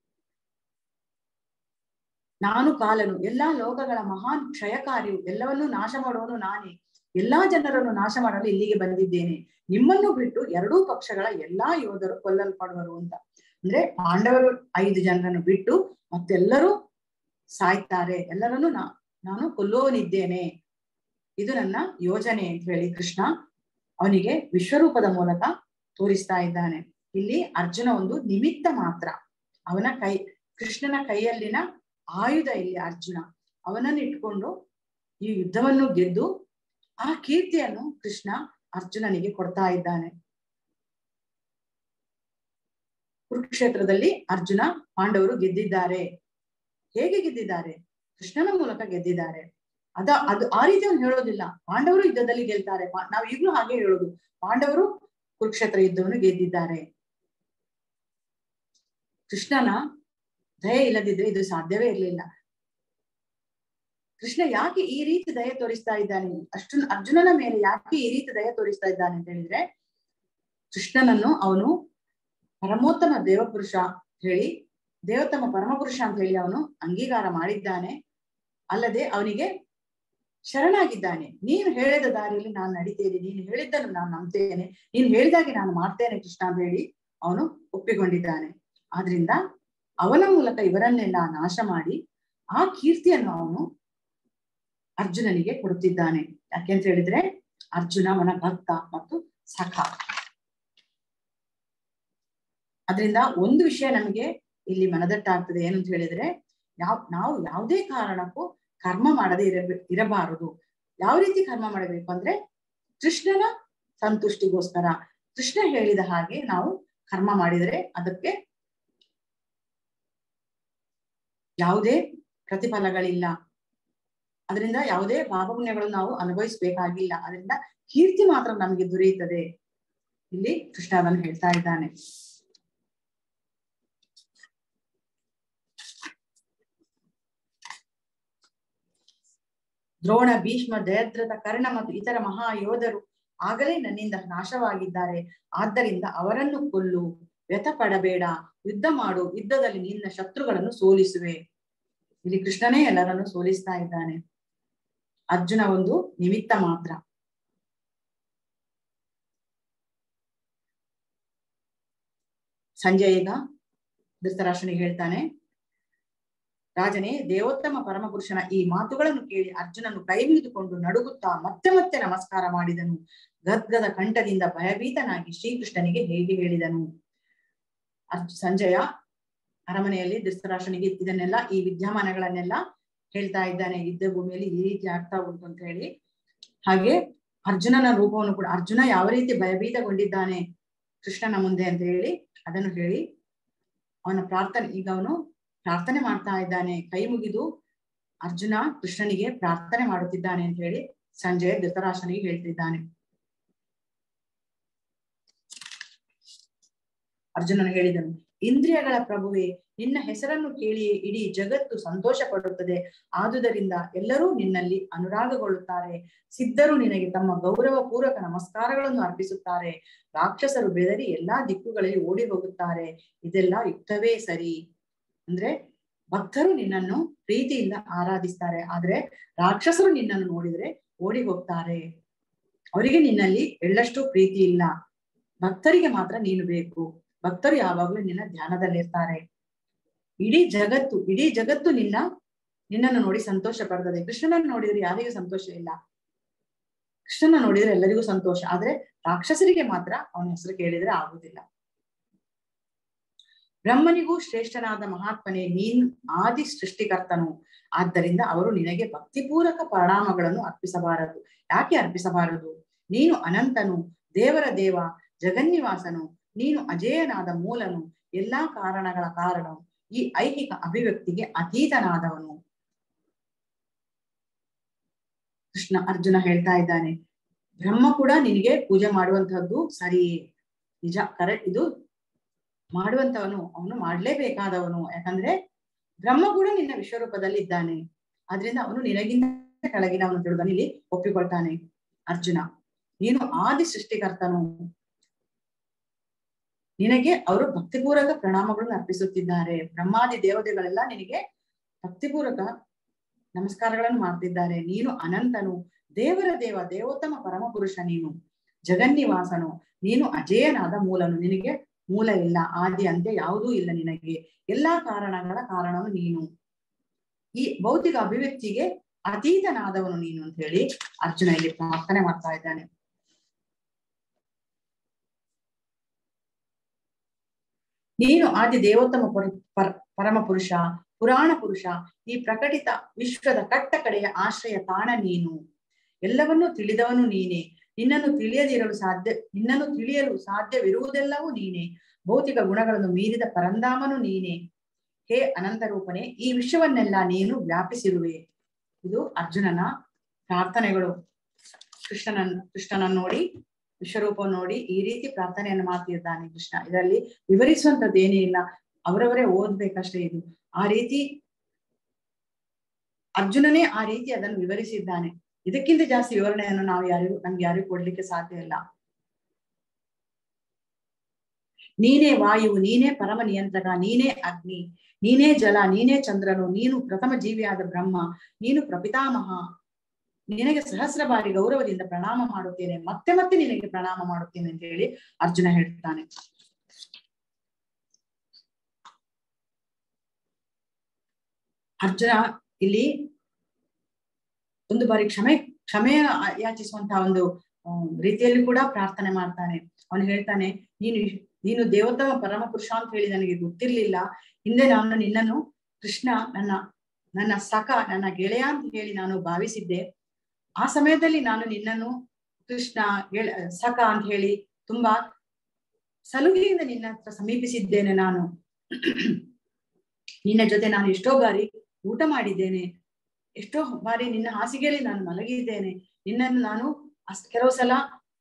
ನಾನು ಕಾಲನು ಎಲ್ಲಾ ಲೋಕಗಳ ಮಹಾನ್ ಕ್ಷಯಕಾರಿಯು ಎಲ್ಲವನ್ನೂ ನಾಶ ಮಾಡುವನು ನಾನೇ ಎಲ್ಲಾ ಜನರನ್ನು ನಾಶ ಮಾಡಲು ಇಲ್ಲಿಗೆ ಬಂದಿದ್ದೇನೆ ನಿಮ್ಮನ್ನು ಬಿಟ್ಟು ಎರಡೂ ಪಕ್ಷಗಳ ಎಲ್ಲಾ ಯೋಧರು ಕೊಲ್ಲಲ್ಪಡುವರು ಅಂತ ಅಂದ್ರೆ ಪಾಂಡವರು ಐದು ಜನರನ್ನು ಬಿಟ್ಟು ಮತ್ತೆಲ್ಲರೂ ಸಾಯ್ತಾರೆ ಎಲ್ಲರನ್ನು ನಾ ನಾನು ಕೊಲ್ಲುವವನಿದ್ದೇನೆ ಇದು ನನ್ನ ಯೋಜನೆ ಅಂತ ಹೇಳಿ ಕೃಷ್ಣ ಅವನಿಗೆ ವಿಶ್ವರೂಪದ ಮೂಲಕ ತೋರಿಸ್ತಾ ಇದ್ದಾನೆ ಇಲ್ಲಿ ಅರ್ಜುನ ಒಂದು ನಿಮಿತ್ತ ಮಾತ್ರ ಅವನ ಕೈ ಕೃಷ್ಣನ ಕೈಯಲ್ಲಿನ ಆಯುಧ ಇಲ್ಲಿ ಅರ್ಜುನ ಅವನನ್ನು ಇಟ್ಕೊಂಡು ಈ ಯುದ್ಧವನ್ನು ಗೆದ್ದು ಆ ಕೀರ್ತಿಯನ್ನು ಕೃಷ್ಣ ಅರ್ಜುನನಿಗೆ ಕೊಡ್ತಾ ಇದ್ದಾನೆ ಕುರುಕ್ಷೇತ್ರದಲ್ಲಿ ಅರ್ಜುನ ಪಾಂಡವರು ಗೆದ್ದಿದ್ದಾರೆ ಹೇಗೆ ಗೆದ್ದಿದ್ದಾರೆ ಕೃಷ್ಣನ ಮೂಲಕ ಗೆದ್ದಿದ್ದಾರೆ ಅದ ಅದು ಆ ರೀತಿ ಅವ್ನು ಹೇಳೋದಿಲ್ಲ ಪಾಂಡವರು ಯುದ್ಧದಲ್ಲಿ ಗೆಲ್ತಾರೆ ಪಾ- ನಾವು ಈಗಲೂ ಹಾಗೆ ಹೇಳೋದು ಪಾಂಡವರು ಕುರುಕ್ಷೇತ್ರ ಯುದ್ಧವನ್ನು ಗೆದ್ದಿದ್ದಾರೆ ಕೃಷ್ಣನ ದಯೆ ಇಲ್ಲದಿದ್ರೆ ಇದು ಸಾಧ್ಯವೇ ಇರಲಿಲ್ಲ ಕೃಷ್ಣ ಯಾಕೆ ಈ ರೀತಿ ದಯೆ ತೋರಿಸ್ತಾ ಇದ್ದಾನೆ ಅಷ್ಟು ಅರ್ಜುನನ ಮೇಲೆ ಯಾಕೆ ಈ ರೀತಿ ದಯೆ ತೋರಿಸ್ತಾ ಇದ್ದಾನೆ ಅಂತ ಹೇಳಿದ್ರೆ ಕೃಷ್ಣನನ್ನು ಅವನು ಪರಮೋತ್ತಮ ದೇವಪುರುಷ ಹೇಳಿ ದೇವೋತ್ತಮ ಪರಮಪುರುಷ ಅಂತ ಹೇಳಿ ಅವನು ಅಂಗೀಕಾರ ಮಾಡಿದ್ದಾನೆ ಅಲ್ಲದೆ ಅವನಿಗೆ ಶರಣಾಗಿದ್ದಾನೆ ನೀನು ಹೇಳಿದ ದಾರಿಯಲ್ಲಿ ನಾನು ನಡಿತೇನೆ ನೀನು ಹೇಳಿದ್ದನ್ನು ನಾನು ನಂಬ್ತೇನೆ ನೀನು ಹೇಳಿದಾಗೆ ನಾನು ಮಾಡ್ತೇನೆ ಕೃಷ್ಣ ಅಂತ ಹೇಳಿ ಅವನು ಒಪ್ಪಿಕೊಂಡಿದ್ದಾನೆ ಆದ್ರಿಂದ ಅವನ ಮೂಲಕ ಇವರನ್ನೆಲ್ಲ ನಾಶ ಮಾಡಿ ಆ ಕೀರ್ತಿಯನ್ನು ಅವನು ಅರ್ಜುನನಿಗೆ ಕೊಡುತ್ತಿದ್ದಾನೆ ಯಾಕೆಂತ ಹೇಳಿದ್ರೆ ಅರ್ಜುನ ಅವನ ಭಕ್ತ ಮತ್ತು ಸಖ ಅದರಿಂದ ಒಂದು ವಿಷಯ ನಮಗೆ ಇಲ್ಲಿ ಮನದಟ್ಟಾಗ್ತದೆ ಏನು ಅಂತ ಹೇಳಿದ್ರೆ ಯಾವ ನಾವು ಯಾವುದೇ ಕಾರಣಕ್ಕೂ ಕರ್ಮ ಮಾಡದೆ ಇರ ಇರಬಾರದು ಯಾವ ರೀತಿ ಕರ್ಮ ಮಾಡಬೇಕು ಅಂದ್ರೆ ಕೃಷ್ಣನ ಸಂತುಷ್ಟಿಗೋಸ್ಕರ ಕೃಷ್ಣ ಹೇಳಿದ ಹಾಗೆ ನಾವು ಕರ್ಮ ಮಾಡಿದರೆ ಅದಕ್ಕೆ ಯಾವುದೇ ಪ್ರತಿಫಲಗಳಿಲ್ಲ ಅದರಿಂದ ಯಾವುದೇ ಪಾಪ ಪುಣ್ಯಗಳನ್ನು ನಾವು ಅನುಭವಿಸ್ಬೇಕಾಗಿಲ್ಲ ಅದರಿಂದ ಕೀರ್ತಿ ಮಾತ್ರ ನಮಗೆ ದೊರೆಯುತ್ತದೆ ಇಲ್ಲಿ ಕೃಷ್ಣ ಅದನ್ನು ಹೇಳ್ತಾ ಇದ್ದಾನೆ ದ್ರೋಣ ಭೀಷ್ಮ ಜಯದ್ರಥ ಕರ್ಣ ಮತ್ತು ಇತರ ಮಹಾಯೋಧರು ಆಗಲೇ ನನ್ನಿಂದ ನಾಶವಾಗಿದ್ದಾರೆ ಆದ್ದರಿಂದ ಅವರನ್ನು ಕೊಲ್ಲು ವ್ಯಥ ಪಡಬೇಡ ಯುದ್ಧ ಮಾಡು ಯುದ್ಧದಲ್ಲಿ ನಿನ್ನ ಶತ್ರುಗಳನ್ನು ಸೋಲಿಸುವೆ ಇಲ್ಲಿ ಕೃಷ್ಣನೇ ಎಲ್ಲರನ್ನು ಸೋಲಿಸ್ತಾ ಇದ್ದಾನೆ ಅರ್ಜುನ ಒಂದು ನಿಮಿತ್ತ ಮಾತ್ರ ಸಂಜಯ್ ಈಗ ಧೃತರಾಷ್ಟ್ರನಿಗೆ ಹೇಳ್ತಾನೆ ರಾಜನೇ ದೇವೋತ್ತಮ ಪರಮಪುರುಷನ ಈ ಮಾತುಗಳನ್ನು ಕೇಳಿ ಅರ್ಜುನನು ಕೈ ಮುಗಿದುಕೊಂಡು ನಡುಗುತ್ತಾ ಮತ್ತೆ ಮತ್ತೆ ನಮಸ್ಕಾರ ಮಾಡಿದನು ಗದ್ಗದ ಕಂಠದಿಂದ ಭಯಭೀತನಾಗಿ ಶ್ರೀಕೃಷ್ಣನಿಗೆ ಹೇಗೆ ಹೇಳಿದನು ಅರ್ಜು ಸಂಜಯ ಅರಮನೆಯಲ್ಲಿ ಧೃತರಾಷ್ಟ್ರನಿಗೆ ಇದನ್ನೆಲ್ಲ ಈ ವಿದ್ಯಮಾನಗಳನ್ನೆಲ್ಲ ಹೇಳ್ತಾ ಇದ್ದಾನೆ ಯುದ್ಧ ಭೂಮಿಯಲ್ಲಿ ಈ ರೀತಿ ಆಗ್ತಾ ಉಂಟು ಅಂತ ಹೇಳಿ ಹಾಗೆ ಅರ್ಜುನನ ರೂಪವನ್ನು ಕೂಡ ಅರ್ಜುನ ಯಾವ ರೀತಿ ಭಯಭೀತಗೊಂಡಿದ್ದಾನೆ ಕೃಷ್ಣನ ಮುಂದೆ ಅಂತ ಹೇಳಿ ಅದನ್ನು ಹೇಳಿ ಅವನ ಪ್ರಾರ್ಥನೆ ಈಗ ಅವನು ಪ್ರಾರ್ಥನೆ ಮಾಡ್ತಾ ಇದ್ದಾನೆ ಕೈ ಮುಗಿದು ಅರ್ಜುನ ಕೃಷ್ಣನಿಗೆ ಪ್ರಾರ್ಥನೆ ಮಾಡುತ್ತಿದ್ದಾನೆ ಅಂತ ಹೇಳಿ ಸಂಜಯ್ ಧೃತರಾಷ್ಟ್ರನಿಗೆ ಹೇಳ್ತಿದ್ದಾನೆ ಅರ್ಜುನನು ಹೇಳಿದನು ಇಂದ್ರಿಯಗಳ ಪ್ರಭುವೆ ನಿನ್ನ ಹೆಸರನ್ನು ಕೇಳಿಯೇ ಇಡೀ ಜಗತ್ತು ಸಂತೋಷ ಪಡುತ್ತದೆ ಆದುದರಿಂದ ಎಲ್ಲರೂ ನಿನ್ನಲ್ಲಿ ಅನುರಾಗಗೊಳ್ಳುತ್ತಾರೆ ಸಿದ್ಧರು ನಿನಗೆ ತಮ್ಮ ಗೌರವ ಪೂರ್ವಕ ನಮಸ್ಕಾರಗಳನ್ನು ಅರ್ಪಿಸುತ್ತಾರೆ ರಾಕ್ಷಸರು ಬೆದರಿ ಎಲ್ಲಾ ದಿಕ್ಕುಗಳಲ್ಲಿ ಓಡಿ ಹೋಗುತ್ತಾರೆ ಇದೆಲ್ಲ ಯುಕ್ತವೇ ಸರಿ ಅಂದ್ರೆ ಭಕ್ತರು ನಿನ್ನನ್ನು ಪ್ರೀತಿಯಿಂದ ಆರಾಧಿಸ್ತಾರೆ ಆದ್ರೆ ರಾಕ್ಷಸರು ನಿನ್ನನ್ನು ನೋಡಿದ್ರೆ ಓಡಿ ಹೋಗ್ತಾರೆ ಅವರಿಗೆ ನಿನ್ನಲ್ಲಿ ಎಳ್ಳಷ್ಟು ಪ್ರೀತಿ ಇಲ್ಲ ಭಕ್ತರಿಗೆ ಮಾತ್ರ ನೀನು ಬೇಕು ಭಕ್ತರು ಯಾವಾಗ್ಲೂ ನಿನ್ನ ಧ್ಯಾನದಲ್ಲಿರ್ತಾರೆ ಇಡೀ ಜಗತ್ತು ಇಡೀ ಜಗತ್ತು ನಿನ್ನ ನಿನ್ನನ್ನು ನೋಡಿ ಸಂತೋಷ ಪಡ್ತದೆ ಕೃಷ್ಣನನ್ನು ನೋಡಿದ್ರೆ ಯಾರಿಗೂ ಸಂತೋಷ ಇಲ್ಲ ಕೃಷ್ಣನ ನೋಡಿದ್ರೆ ಎಲ್ಲರಿಗೂ ಸಂತೋಷ ಆದ್ರೆ ರಾಕ್ಷಸರಿಗೆ ಮಾತ್ರ ಅವನ ಹೆಸರು ಕೇಳಿದ್ರೆ ಆಗುದಿಲ್ಲ ಬ್ರಹ್ಮನಿಗೂ ಶ್ರೇಷ್ಠನಾದ ಮಹಾತ್ಮನೇ ನೀನ್ ಆದಿ ಸೃಷ್ಟಿಕರ್ತನು ಆದ್ದರಿಂದ ಅವರು ನಿನಗೆ ಭಕ್ತಿಪೂರ್ವಕ ಪರಿಣಾಮಗಳನ್ನು ಅರ್ಪಿಸಬಾರದು ಯಾಕೆ ಅರ್ಪಿಸಬಾರದು ನೀನು ಅನಂತನು ದೇವರ ದೇವ ಜಗನ್ನಿವಾಸನು ನೀನು ಅಜೇಯನಾದ ಮೂಲನು ಎಲ್ಲಾ ಕಾರಣಗಳ ಕಾರಣವು ಈ ಐಹಿಕ ಅಭಿವ್ಯಕ್ತಿಗೆ ಅತೀತನಾದವನು ಕೃಷ್ಣ ಅರ್ಜುನ ಹೇಳ್ತಾ ಇದ್ದಾನೆ ಬ್ರಹ್ಮ ಕೂಡ ನಿನಗೆ ಪೂಜೆ ಮಾಡುವಂತಹದ್ದು ಸರಿ ನಿಜ ಕರೆಕ್ಟ್ ಇದು ಮಾಡುವಂತವನು ಅವನು ಮಾಡ್ಲೇಬೇಕಾದವನು ಯಾಕಂದ್ರೆ ಬ್ರಹ್ಮ ಕೂಡ ನಿನ್ನ ವಿಶ್ವರೂಪದಲ್ಲಿ ಇದ್ದಾನೆ ಆದ್ರಿಂದ ಅವನು ನಿನಗಿಂತ ಕೆಳಗಿನವನು ತಿಳುಗನು ಇಲ್ಲಿ ಒಪ್ಪಿಕೊಳ್ತಾನೆ ಅರ್ಜುನ ನೀನು ಆದಿ ಸೃಷ್ಟಿಕರ್ತನು ನಿನಗೆ ಅವರು ಭಕ್ತಿಪೂರ್ವಕ ಪ್ರಣಾಮಗಳನ್ನು ಅರ್ಪಿಸುತ್ತಿದ್ದಾರೆ ಬ್ರಹ್ಮಾದಿ ದೇವತೆಗಳೆಲ್ಲ ನಿನಗೆ ಭಕ್ತಿಪೂರ್ವಕ ನಮಸ್ಕಾರಗಳನ್ನು ಮಾಡ್ತಿದ್ದಾರೆ ನೀನು ಅನಂತನು ದೇವರ ದೇವ ದೇವೋತ್ತಮ ಪರಮಪುರುಷ ನೀನು ಜಗನ್ನಿವಾಸನು ನೀನು ಅಜೇಯನಾದ ಮೂಲನು ನಿನಗೆ ಮೂಲ ಇಲ್ಲ ಆದಿ ಅಂತ್ಯ ಯಾವುದೂ ಇಲ್ಲ ನಿನಗೆ ಎಲ್ಲಾ ಕಾರಣಗಳ ಕಾರಣವು ನೀನು ಈ ಭೌತಿಕ ಅಭಿವ್ಯಕ್ತಿಗೆ ಅತೀತನಾದವನು ನೀನು ಅಂತ ಹೇಳಿ ಅರ್ಜುನ ಇಲ್ಲಿ ಪ್ರಾರ್ಥನೆ ಮಾಡ್ತಾ ಇದ್ದಾನೆ ನೀನು ಆದಿ ದೇವೋತ್ತಮ ಪರ ಪರಮ ಪುರುಷ ಪುರಾಣ ಪುರುಷ ಈ ಪ್ರಕಟಿತ ವಿಶ್ವದ ಕಟ್ಟ ಕಡೆಯ ಆಶ್ರಯ ತಾಣ ನೀನು ಎಲ್ಲವನ್ನೂ ತಿಳಿದವನು ನೀನೆ ನಿನ್ನನ್ನು ತಿಳಿಯದಿರಲು ಸಾಧ್ಯ ನಿನ್ನನ್ನು ತಿಳಿಯಲು ಸಾಧ್ಯವಿರುವುದೆಲ್ಲವೂ ನೀನೆ ಭೌತಿಕ ಗುಣಗಳನ್ನು ಮೀರಿದ ಪರಂಧಾಮನು ನೀನೆ ಹೇ ಅನಂತ ರೂಪನೆ ಈ ವಿಶ್ವವನ್ನೆಲ್ಲ ನೀನು ವ್ಯಾಪಿಸಿರುವೆ ಇದು ಅರ್ಜುನನ ಪ್ರಾರ್ಥನೆಗಳು ಕೃಷ್ಣನನ್ ಕೃಷ್ಣನನ್ನು ನೋಡಿ ವಿಶ್ವರೂಪವನ್ನು ನೋಡಿ ಈ ರೀತಿ ಪ್ರಾರ್ಥನೆಯನ್ನು ಮಾಡ್ತಿದ್ದಾನೆ ಕೃಷ್ಣ ಇದರಲ್ಲಿ ವಿವರಿಸುವಂತದ್ದು ಏನೇ ಇಲ್ಲ ಅವರವರೇ ಓದ್ಬೇಕಷ್ಟೇ ಇದು ಆ ರೀತಿ ಅರ್ಜುನನೇ ಆ ರೀತಿ ಅದನ್ನು ವಿವರಿಸಿದ್ದಾನೆ ಇದಕ್ಕಿಂತ ಜಾಸ್ತಿ ವಿವರಣೆಯನ್ನು ನಾವು ಯಾರಿಗೂ ನಮ್ಗೆ ಯಾರಿಗೂ ಕೊಡ್ಲಿಕ್ಕೆ ಸಾಧ್ಯ ಇಲ್ಲ ನೀನೇ ವಾಯು ನೀನೇ ಪರಮ ನಿಯಂತ್ರಕ ನೀನೇ ಅಗ್ನಿ ನೀನೇ ಜಲ ನೀನೇ ಚಂದ್ರನು ನೀನು ಪ್ರಥಮ ಜೀವಿಯಾದ ಬ್ರಹ್ಮ ನೀನು ಪ್ರಪಿತಾಮಹ ನಿನಗೆ ಸಹಸ್ರ ಬಾರಿ ಗೌರವದಿಂದ ಪ್ರಣಾಮ ಮಾಡುತ್ತೇನೆ ಮತ್ತೆ ಮತ್ತೆ ನಿನಗೆ ಪ್ರಣಾಮ ಮಾಡುತ್ತೇನೆ ಅಂತ ಹೇಳಿ ಅರ್ಜುನ ಹೇಳ್ತಾನೆ ಅರ್ಜುನ ಇಲ್ಲಿ ಒಂದು ಬಾರಿ ಕ್ಷಮೆ ಕ್ಷಮೆ ಯಾಚಿಸುವಂತಹ ಒಂದು ರೀತಿಯಲ್ಲಿ ಕೂಡ ಪ್ರಾರ್ಥನೆ ಮಾಡ್ತಾನೆ ಅವನು ಹೇಳ್ತಾನೆ ನೀನು ನೀನು ದೇವೋತ್ತಮ ಪರಮ ಪುರುಷ ಅಂತ ಹೇಳಿ ನನಗೆ ಗೊತ್ತಿರ್ಲಿಲ್ಲ ಹಿಂದೆ ನಾನು ನಿನ್ನನ್ನು ಕೃಷ್ಣ ನನ್ನ ನನ್ನ ಸಖ ನನ್ನ ಗೆಳೆಯ ಅಂತ ಹೇಳಿ ನಾನು ಭಾವಿಸಿದ್ದೆ ಆ ಸಮಯದಲ್ಲಿ ನಾನು ನಿನ್ನನ್ನು ಕೃಷ್ಣ ಸಖ ಅಂತ ಹೇಳಿ ತುಂಬಾ ಸಲುಗೆಯಿಂದ ನಿನ್ನ ಹತ್ರ ಸಮೀಪಿಸಿದ್ದೇನೆ ನಾನು ನಿನ್ನ ಜೊತೆ ನಾನು ಎಷ್ಟೋ ಬಾರಿ ಊಟ ಮಾಡಿದ್ದೇನೆ ಎಷ್ಟೋ ಬಾರಿ ನಿನ್ನ ಹಾಸಿಗೆಯಲ್ಲಿ ನಾನು ಮಲಗಿದ್ದೇನೆ ನಿನ್ನನ್ನು ನಾನು ಅಷ್ಟ್ ಕೆಲವು ಸಲ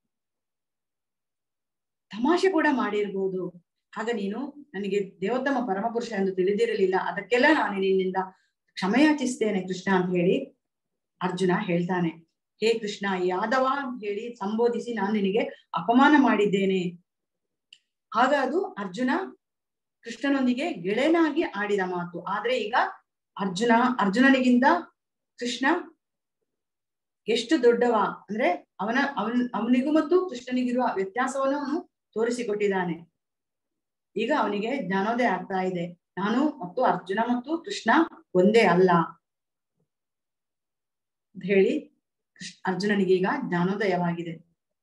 ತಮಾಷೆ ಕೂಡ ಮಾಡಿರ್ಬೋದು ಆಗ ನೀನು ನನಗೆ ದೇವೋತ್ತಮ ಪರಮಪುರುಷ ಎಂದು ತಿಳಿದಿರಲಿಲ್ಲ ಅದಕ್ಕೆಲ್ಲ ನಾನು ನಿನ್ನಿಂದ ಕ್ಷಮೆಯಾಚಿಸ್ತೇನೆ ಕೃಷ್ಣ ಅಂತ ಹೇಳಿ ಅರ್ಜುನ ಹೇಳ್ತಾನೆ ಹೇ ಕೃಷ್ಣ ಯಾದವ ಅಂತ ಹೇಳಿ ಸಂಬೋಧಿಸಿ ನಾನು ನಿನಗೆ ಅಪಮಾನ ಮಾಡಿದ್ದೇನೆ ಆಗ ಅದು ಅರ್ಜುನ ಕೃಷ್ಣನೊಂದಿಗೆ ಗೆಳೆಯನಾಗಿ ಆಡಿದ ಮಾತು ಆದ್ರೆ ಈಗ ಅರ್ಜುನ ಅರ್ಜುನನಿಗಿಂತ ಕೃಷ್ಣ ಎಷ್ಟು ದೊಡ್ಡವ ಅಂದ್ರೆ ಅವನ ಅವನ ಅವನಿಗೂ ಮತ್ತು ಕೃಷ್ಣನಿಗಿರುವ ವ್ಯತ್ಯಾಸವನ್ನು ಅವನು ತೋರಿಸಿಕೊಟ್ಟಿದ್ದಾನೆ ಈಗ ಅವನಿಗೆ ಜ್ಞಾನೋದಯ ಆಗ್ತಾ ಇದೆ ನಾನು ಮತ್ತು ಅರ್ಜುನ ಮತ್ತು ಕೃಷ್ಣ ಒಂದೇ ಅಲ್ಲ ಅಂತ ಹೇಳಿ ಕೃಷ್ಣ ಅರ್ಜುನನಿಗೆ ಈಗ ಜ್ಞಾನೋದಯವಾಗಿದೆ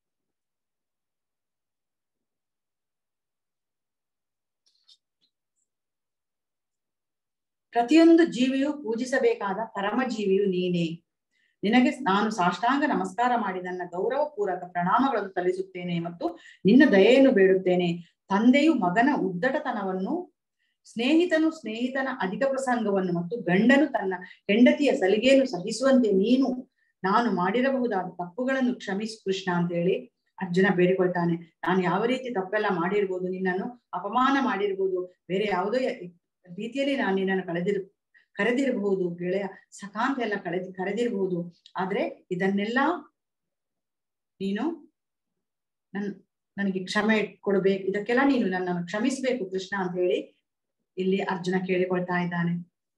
ಪ್ರತಿಯೊಂದು ಜೀವಿಯು ಪೂಜಿಸಬೇಕಾದ ಪರಮ ಜೀವಿಯು ನೀನೇ ನಿನಗೆ ನಾನು ಸಾಷ್ಟಾಂಗ ನಮಸ್ಕಾರ ಮಾಡಿ ನನ್ನ ಗೌರವ ಪೂರ್ವಕ ಪ್ರಣಾಮಗಳನ್ನು ಸಲ್ಲಿಸುತ್ತೇನೆ ಮತ್ತು ನಿನ್ನ ದಯೆಯನ್ನು ಬೇಡುತ್ತೇನೆ ತಂದೆಯು ಮಗನ ಉದ್ದಟತನವನ್ನು ಸ್ನೇಹಿತನು ಸ್ನೇಹಿತನ ಅಧಿಕ ಪ್ರಸಂಗವನ್ನು ಮತ್ತು ಗಂಡನು ತನ್ನ ಹೆಂಡತಿಯ ಸಲಿಗೆಯನ್ನು ಸಹಿಸುವಂತೆ ನೀನು ನಾನು ಮಾಡಿರಬಹುದಾದ ತಪ್ಪುಗಳನ್ನು ಕ್ಷಮಿಸು ಕೃಷ್ಣ ಅಂತ ಹೇಳಿ ಅರ್ಜುನ ಬೇಡಿಕೊಳ್ತಾನೆ ನಾನು ಯಾವ ರೀತಿ ತಪ್ಪೆಲ್ಲ ಮಾಡಿರ್ಬೋದು ನಿನ್ನನ್ನು ಅಪಮಾನ ಮಾಡಿರ್ಬೋದು ಬೇರೆ ಯಾವುದೋ ರೀತಿಯಲ್ಲಿ ನಾನು ನಿನ್ನನ್ನು ಕಳೆದಿರ್ ಕರೆದಿರಬಹುದು ಗೆಳೆಯ ಸಕಾಂತ ಎಲ್ಲ ಕಳೆದಿ ಕರೆದಿರಬಹುದು ಆದ್ರೆ ಇದನ್ನೆಲ್ಲ ನೀನು ನನ್ ನನಗೆ ಕ್ಷಮೆ ಕೊಡ್ಬೇಕು ಇದಕ್ಕೆಲ್ಲ ನೀನು ನನ್ನನ್ನು ಕ್ಷಮಿಸ್ಬೇಕು ಕೃಷ್ಣ ಅಂತ ಹೇಳಿ ಇಲ್ಲಿ ಅರ್ಜುನ ಕೇಳಿಕೊಳ್ತಾ ಇದ್ದಾನೆ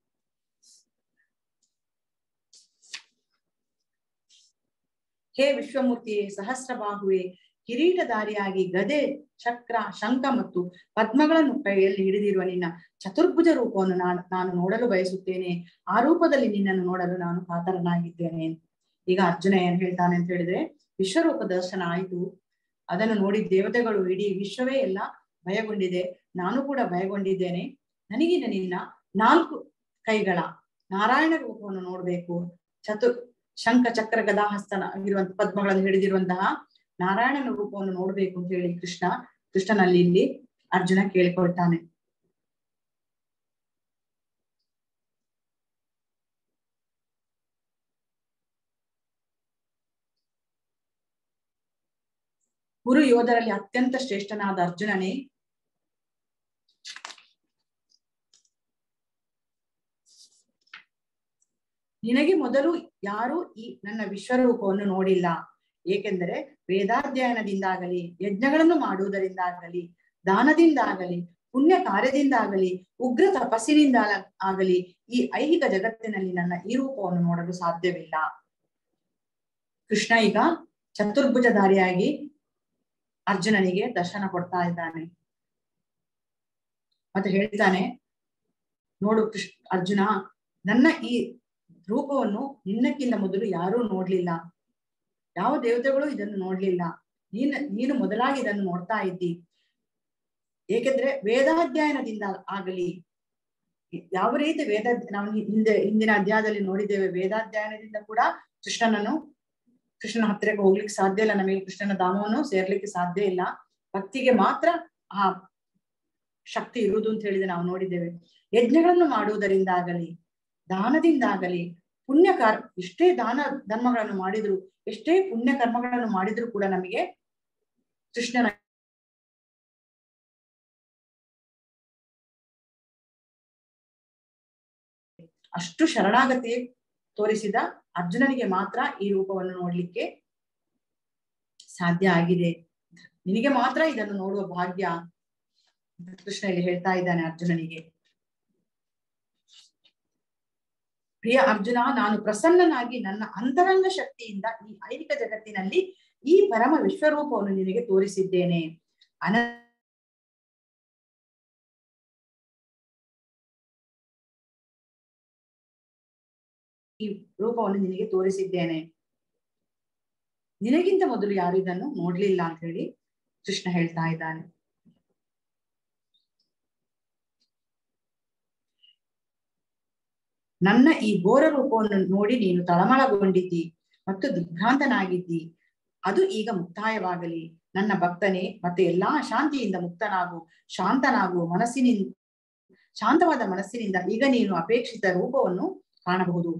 ಹೇ ವಿಶ್ವಮೂರ್ತಿಯೇ ಸಹಸ್ರಬಾಹುವೆ ಕಿರೀಟಧಾರಿಯಾಗಿ ಗದೆ ಚಕ್ರ ಶಂಖ ಮತ್ತು ಪದ್ಮಗಳನ್ನು ಕೈಯಲ್ಲಿ ಹಿಡಿದಿರುವ ನಿನ್ನ ಚತುರ್ಭುಜ ರೂಪವನ್ನು ನಾನು ನಾನು ನೋಡಲು ಬಯಸುತ್ತೇನೆ ಆ ರೂಪದಲ್ಲಿ ನಿನ್ನನ್ನು ನೋಡಲು ನಾನು ಕಾತರನಾಗಿದ್ದೇನೆ ಈಗ ಅರ್ಜುನ ಏನ್ ಹೇಳ್ತಾನೆ ಅಂತ ಹೇಳಿದ್ರೆ ವಿಶ್ವರೂಪ ದರ್ಶನ ಆಯ್ತು ಅದನ್ನು ನೋಡಿ ದೇವತೆಗಳು ಇಡೀ ವಿಶ್ವವೇ ಎಲ್ಲ ಭಯಗೊಂಡಿದೆ ನಾನು ಕೂಡ ಭಯಗೊಂಡಿದ್ದೇನೆ ನನಗಿನ ನಿನ್ನ ನಾಲ್ಕು ಕೈಗಳ ನಾರಾಯಣ ರೂಪವನ್ನು ನೋಡ್ಬೇಕು ಚತುರ್ ಶಂಖ ಚಕ್ರ ಗದಾಹಸ್ತನ ಆಗಿರುವಂತ ಪದ್ಮಗಳನ್ನು ಹಿಡಿದಿರುವಂತಹ ನಾರಾಯಣನ ರೂಪವನ್ನು ನೋಡ್ಬೇಕು ಅಂತ ಹೇಳಿ ಕೃಷ್ಣ ಕೃಷ್ಣನಲ್ಲಿ ಇಲ್ಲಿ ಅರ್ಜುನ ಕೇಳಿಕೊಳ್ತಾನೆ ಗುರು ಯೋಧರಲ್ಲಿ ಅತ್ಯಂತ ಶ್ರೇಷ್ಠನಾದ ಅರ್ಜುನನೇ ನಿನಗೆ ಮೊದಲು ಯಾರು ಈ ನನ್ನ ವಿಶ್ವರೂಪವನ್ನು ನೋಡಿಲ್ಲ ಏಕೆಂದರೆ ವೇದಾಧ್ಯಯನದಿಂದಾಗಲಿ ಯಜ್ಞಗಳನ್ನು ಮಾಡುವುದರಿಂದಾಗಲಿ ದಾನದಿಂದಾಗಲಿ ಪುಣ್ಯ ಕಾರ್ಯದಿಂದಾಗಲಿ ಉಗ್ರ ತಪಸ್ಸಿನಿಂದ ಆಗಲಿ ಈ ಐಹಿಕ ಜಗತ್ತಿನಲ್ಲಿ ನನ್ನ ಈ ರೂಪವನ್ನು ನೋಡಲು ಸಾಧ್ಯವಿಲ್ಲ ಕೃಷ್ಣ ಈಗ ಚತುರ್ಭುಜಧಾರಿಯಾಗಿ ಅರ್ಜುನನಿಗೆ ದರ್ಶನ ಕೊಡ್ತಾ ಇದ್ದಾನೆ ಮತ್ತೆ ಹೇಳ್ತಾನೆ ನೋಡು ಕೃಷ್ಣ ಅರ್ಜುನ ನನ್ನ ಈ ರೂಪವನ್ನು ನಿನ್ನಕ್ಕಿಂತ ಮೊದಲು ಯಾರೂ ನೋಡ್ಲಿಲ್ಲ ಯಾವ ದೇವತೆಗಳು ಇದನ್ನು ನೋಡ್ಲಿಲ್ಲ ನೀನ್ ನೀನು ಮೊದಲಾಗಿ ಇದನ್ನು ನೋಡ್ತಾ ಇದ್ದಿ ಏಕೆಂದ್ರೆ ವೇದಾಧ್ಯಯನದಿಂದ ಆಗಲಿ ಯಾವ ರೀತಿ ವೇದ ನಾವು ಹಿಂದೆ ಹಿಂದಿನ ಅಧ್ಯಾಯದಲ್ಲಿ ನೋಡಿದ್ದೇವೆ ವೇದಾಧ್ಯಯನದಿಂದ ಕೂಡ ಕೃಷ್ಣನನ್ನು ಕೃಷ್ಣನ ಹತ್ತಿರಕ್ಕೆ ಹೋಗ್ಲಿಕ್ಕೆ ಸಾಧ್ಯ ಇಲ್ಲ ನಮಗೆ ಕೃಷ್ಣನ ಧಾಮವನ್ನು ಸೇರ್ಲಿಕ್ಕೆ ಸಾಧ್ಯ ಇಲ್ಲ ಭಕ್ತಿಗೆ ಮಾತ್ರ ಆ ಶಕ್ತಿ ಇರುವುದು ಅಂತ ಹೇಳಿದ್ರೆ ನಾವು ನೋಡಿದ್ದೇವೆ ಯಜ್ಞಗಳನ್ನು ಮಾಡುವುದರಿಂದಾಗಲಿ ದಾನದಿಂದಾಗಲಿ ಪುಣ್ಯ ಕಾರ ಎಷ್ಟೇ ದಾನ ಧರ್ಮಗಳನ್ನು ಮಾಡಿದ್ರು ಎಷ್ಟೇ ಪುಣ್ಯ ಕರ್ಮಗಳನ್ನು ಮಾಡಿದ್ರು ಕೂಡ ನಮಗೆ ಕೃಷ್ಣನ ಅಷ್ಟು ಶರಣಾಗತಿ ತೋರಿಸಿದ ಅರ್ಜುನನಿಗೆ ಮಾತ್ರ ಈ ರೂಪವನ್ನು ನೋಡ್ಲಿಕ್ಕೆ ಸಾಧ್ಯ ಆಗಿದೆ ನಿನಗೆ ಮಾತ್ರ ಇದನ್ನು ನೋಡುವ ಭಾಗ್ಯ ಕೃಷ್ಣ ಇಲ್ಲಿ ಹೇಳ್ತಾ ಇದ್ದಾನೆ ಅರ್ಜುನನಿಗೆ ಪ್ರಿಯ ಅರ್ಜುನ ನಾನು ಪ್ರಸನ್ನನಾಗಿ ನನ್ನ ಅಂತರಂಗ ಶಕ್ತಿಯಿಂದ ಈ ಐಹಿಕ ಜಗತ್ತಿನಲ್ಲಿ ಈ ಪರಮ ವಿಶ್ವರೂಪವನ್ನು ನಿನಗೆ ತೋರಿಸಿದ್ದೇನೆ ಅನ ಈ ರೂಪವನ್ನು ನಿನಗೆ ತೋರಿಸಿದ್ದೇನೆ ನಿನಗಿಂತ ಮೊದಲು ಯಾರು ಇದನ್ನು ನೋಡ್ಲಿಲ್ಲ ಅಂತ ಹೇಳಿ ಕೃಷ್ಣ ಹೇಳ್ತಾ ಇದ್ದಾನೆ ನನ್ನ ಈ ಘೋರ ರೂಪವನ್ನು ನೋಡಿ ನೀನು ತಳಮಳಗೊಂಡಿದ್ದಿ ಮತ್ತು ದಿಗ್ಭ್ರಾಂತನಾಗಿದ್ದಿ ಅದು ಈಗ ಮುಕ್ತಾಯವಾಗಲಿ ನನ್ನ ಭಕ್ತನೇ ಮತ್ತೆ ಎಲ್ಲಾ ಅಶಾಂತಿಯಿಂದ ಮುಕ್ತನಾಗು ಶಾಂತನಾಗು ಮನಸ್ಸಿನಿಂದ ಶಾಂತವಾದ ಮನಸ್ಸಿನಿಂದ ಈಗ ನೀನು ಅಪೇಕ್ಷಿತ ರೂಪವನ್ನು ಕಾಣಬಹುದು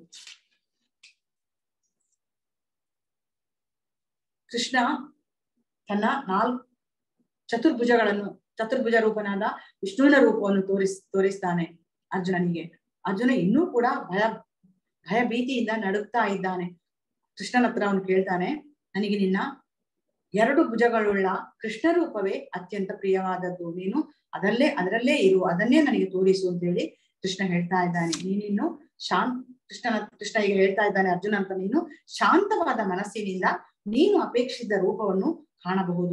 ಕೃಷ್ಣ ತನ್ನ ನಾಲ್ಕು ಚತುರ್ಭುಜಗಳನ್ನು ಚತುರ್ಭುಜ ರೂಪನಾದ ವಿಷ್ಣುವಿನ ರೂಪವನ್ನು ತೋರಿಸ್ ತೋರಿಸ್ತಾನೆ ಅರ್ಜುನನಿಗೆ ಅರ್ಜುನ ಇನ್ನೂ ಕೂಡ ಭಯ ಭಯ ಭೀತಿಯಿಂದ ನಡುಗ್ತಾ ಇದ್ದಾನೆ ಕೃಷ್ಣನ ಹತ್ರ ಅವನು ಕೇಳ್ತಾನೆ ನನಗೆ ನಿನ್ನ ಎರಡು ಭುಜಗಳುಳ್ಳ ಕೃಷ್ಣ ರೂಪವೇ ಅತ್ಯಂತ ಪ್ರಿಯವಾದದ್ದು ನೀನು ಅದಲ್ಲೇ ಅದರಲ್ಲೇ ಇರು ಅದನ್ನೇ ನನಗೆ ತೋರಿಸು ಅಂತ ಹೇಳಿ ಕೃಷ್ಣ ಹೇಳ್ತಾ ಇದ್ದಾನೆ ನೀನಿನ್ನು ಶಾಂತ ಕೃಷ್ಣನ ಕೃಷ್ಣ ಈಗ ಹೇಳ್ತಾ ಇದ್ದಾನೆ ಅರ್ಜುನ ಅಂತ ನೀನು ಶಾಂತವಾದ ಮನಸ್ಸಿನಿಂದ ನೀನು ಅಪೇಕ್ಷಿತ ರೂಪವನ್ನು ಕಾಣಬಹುದು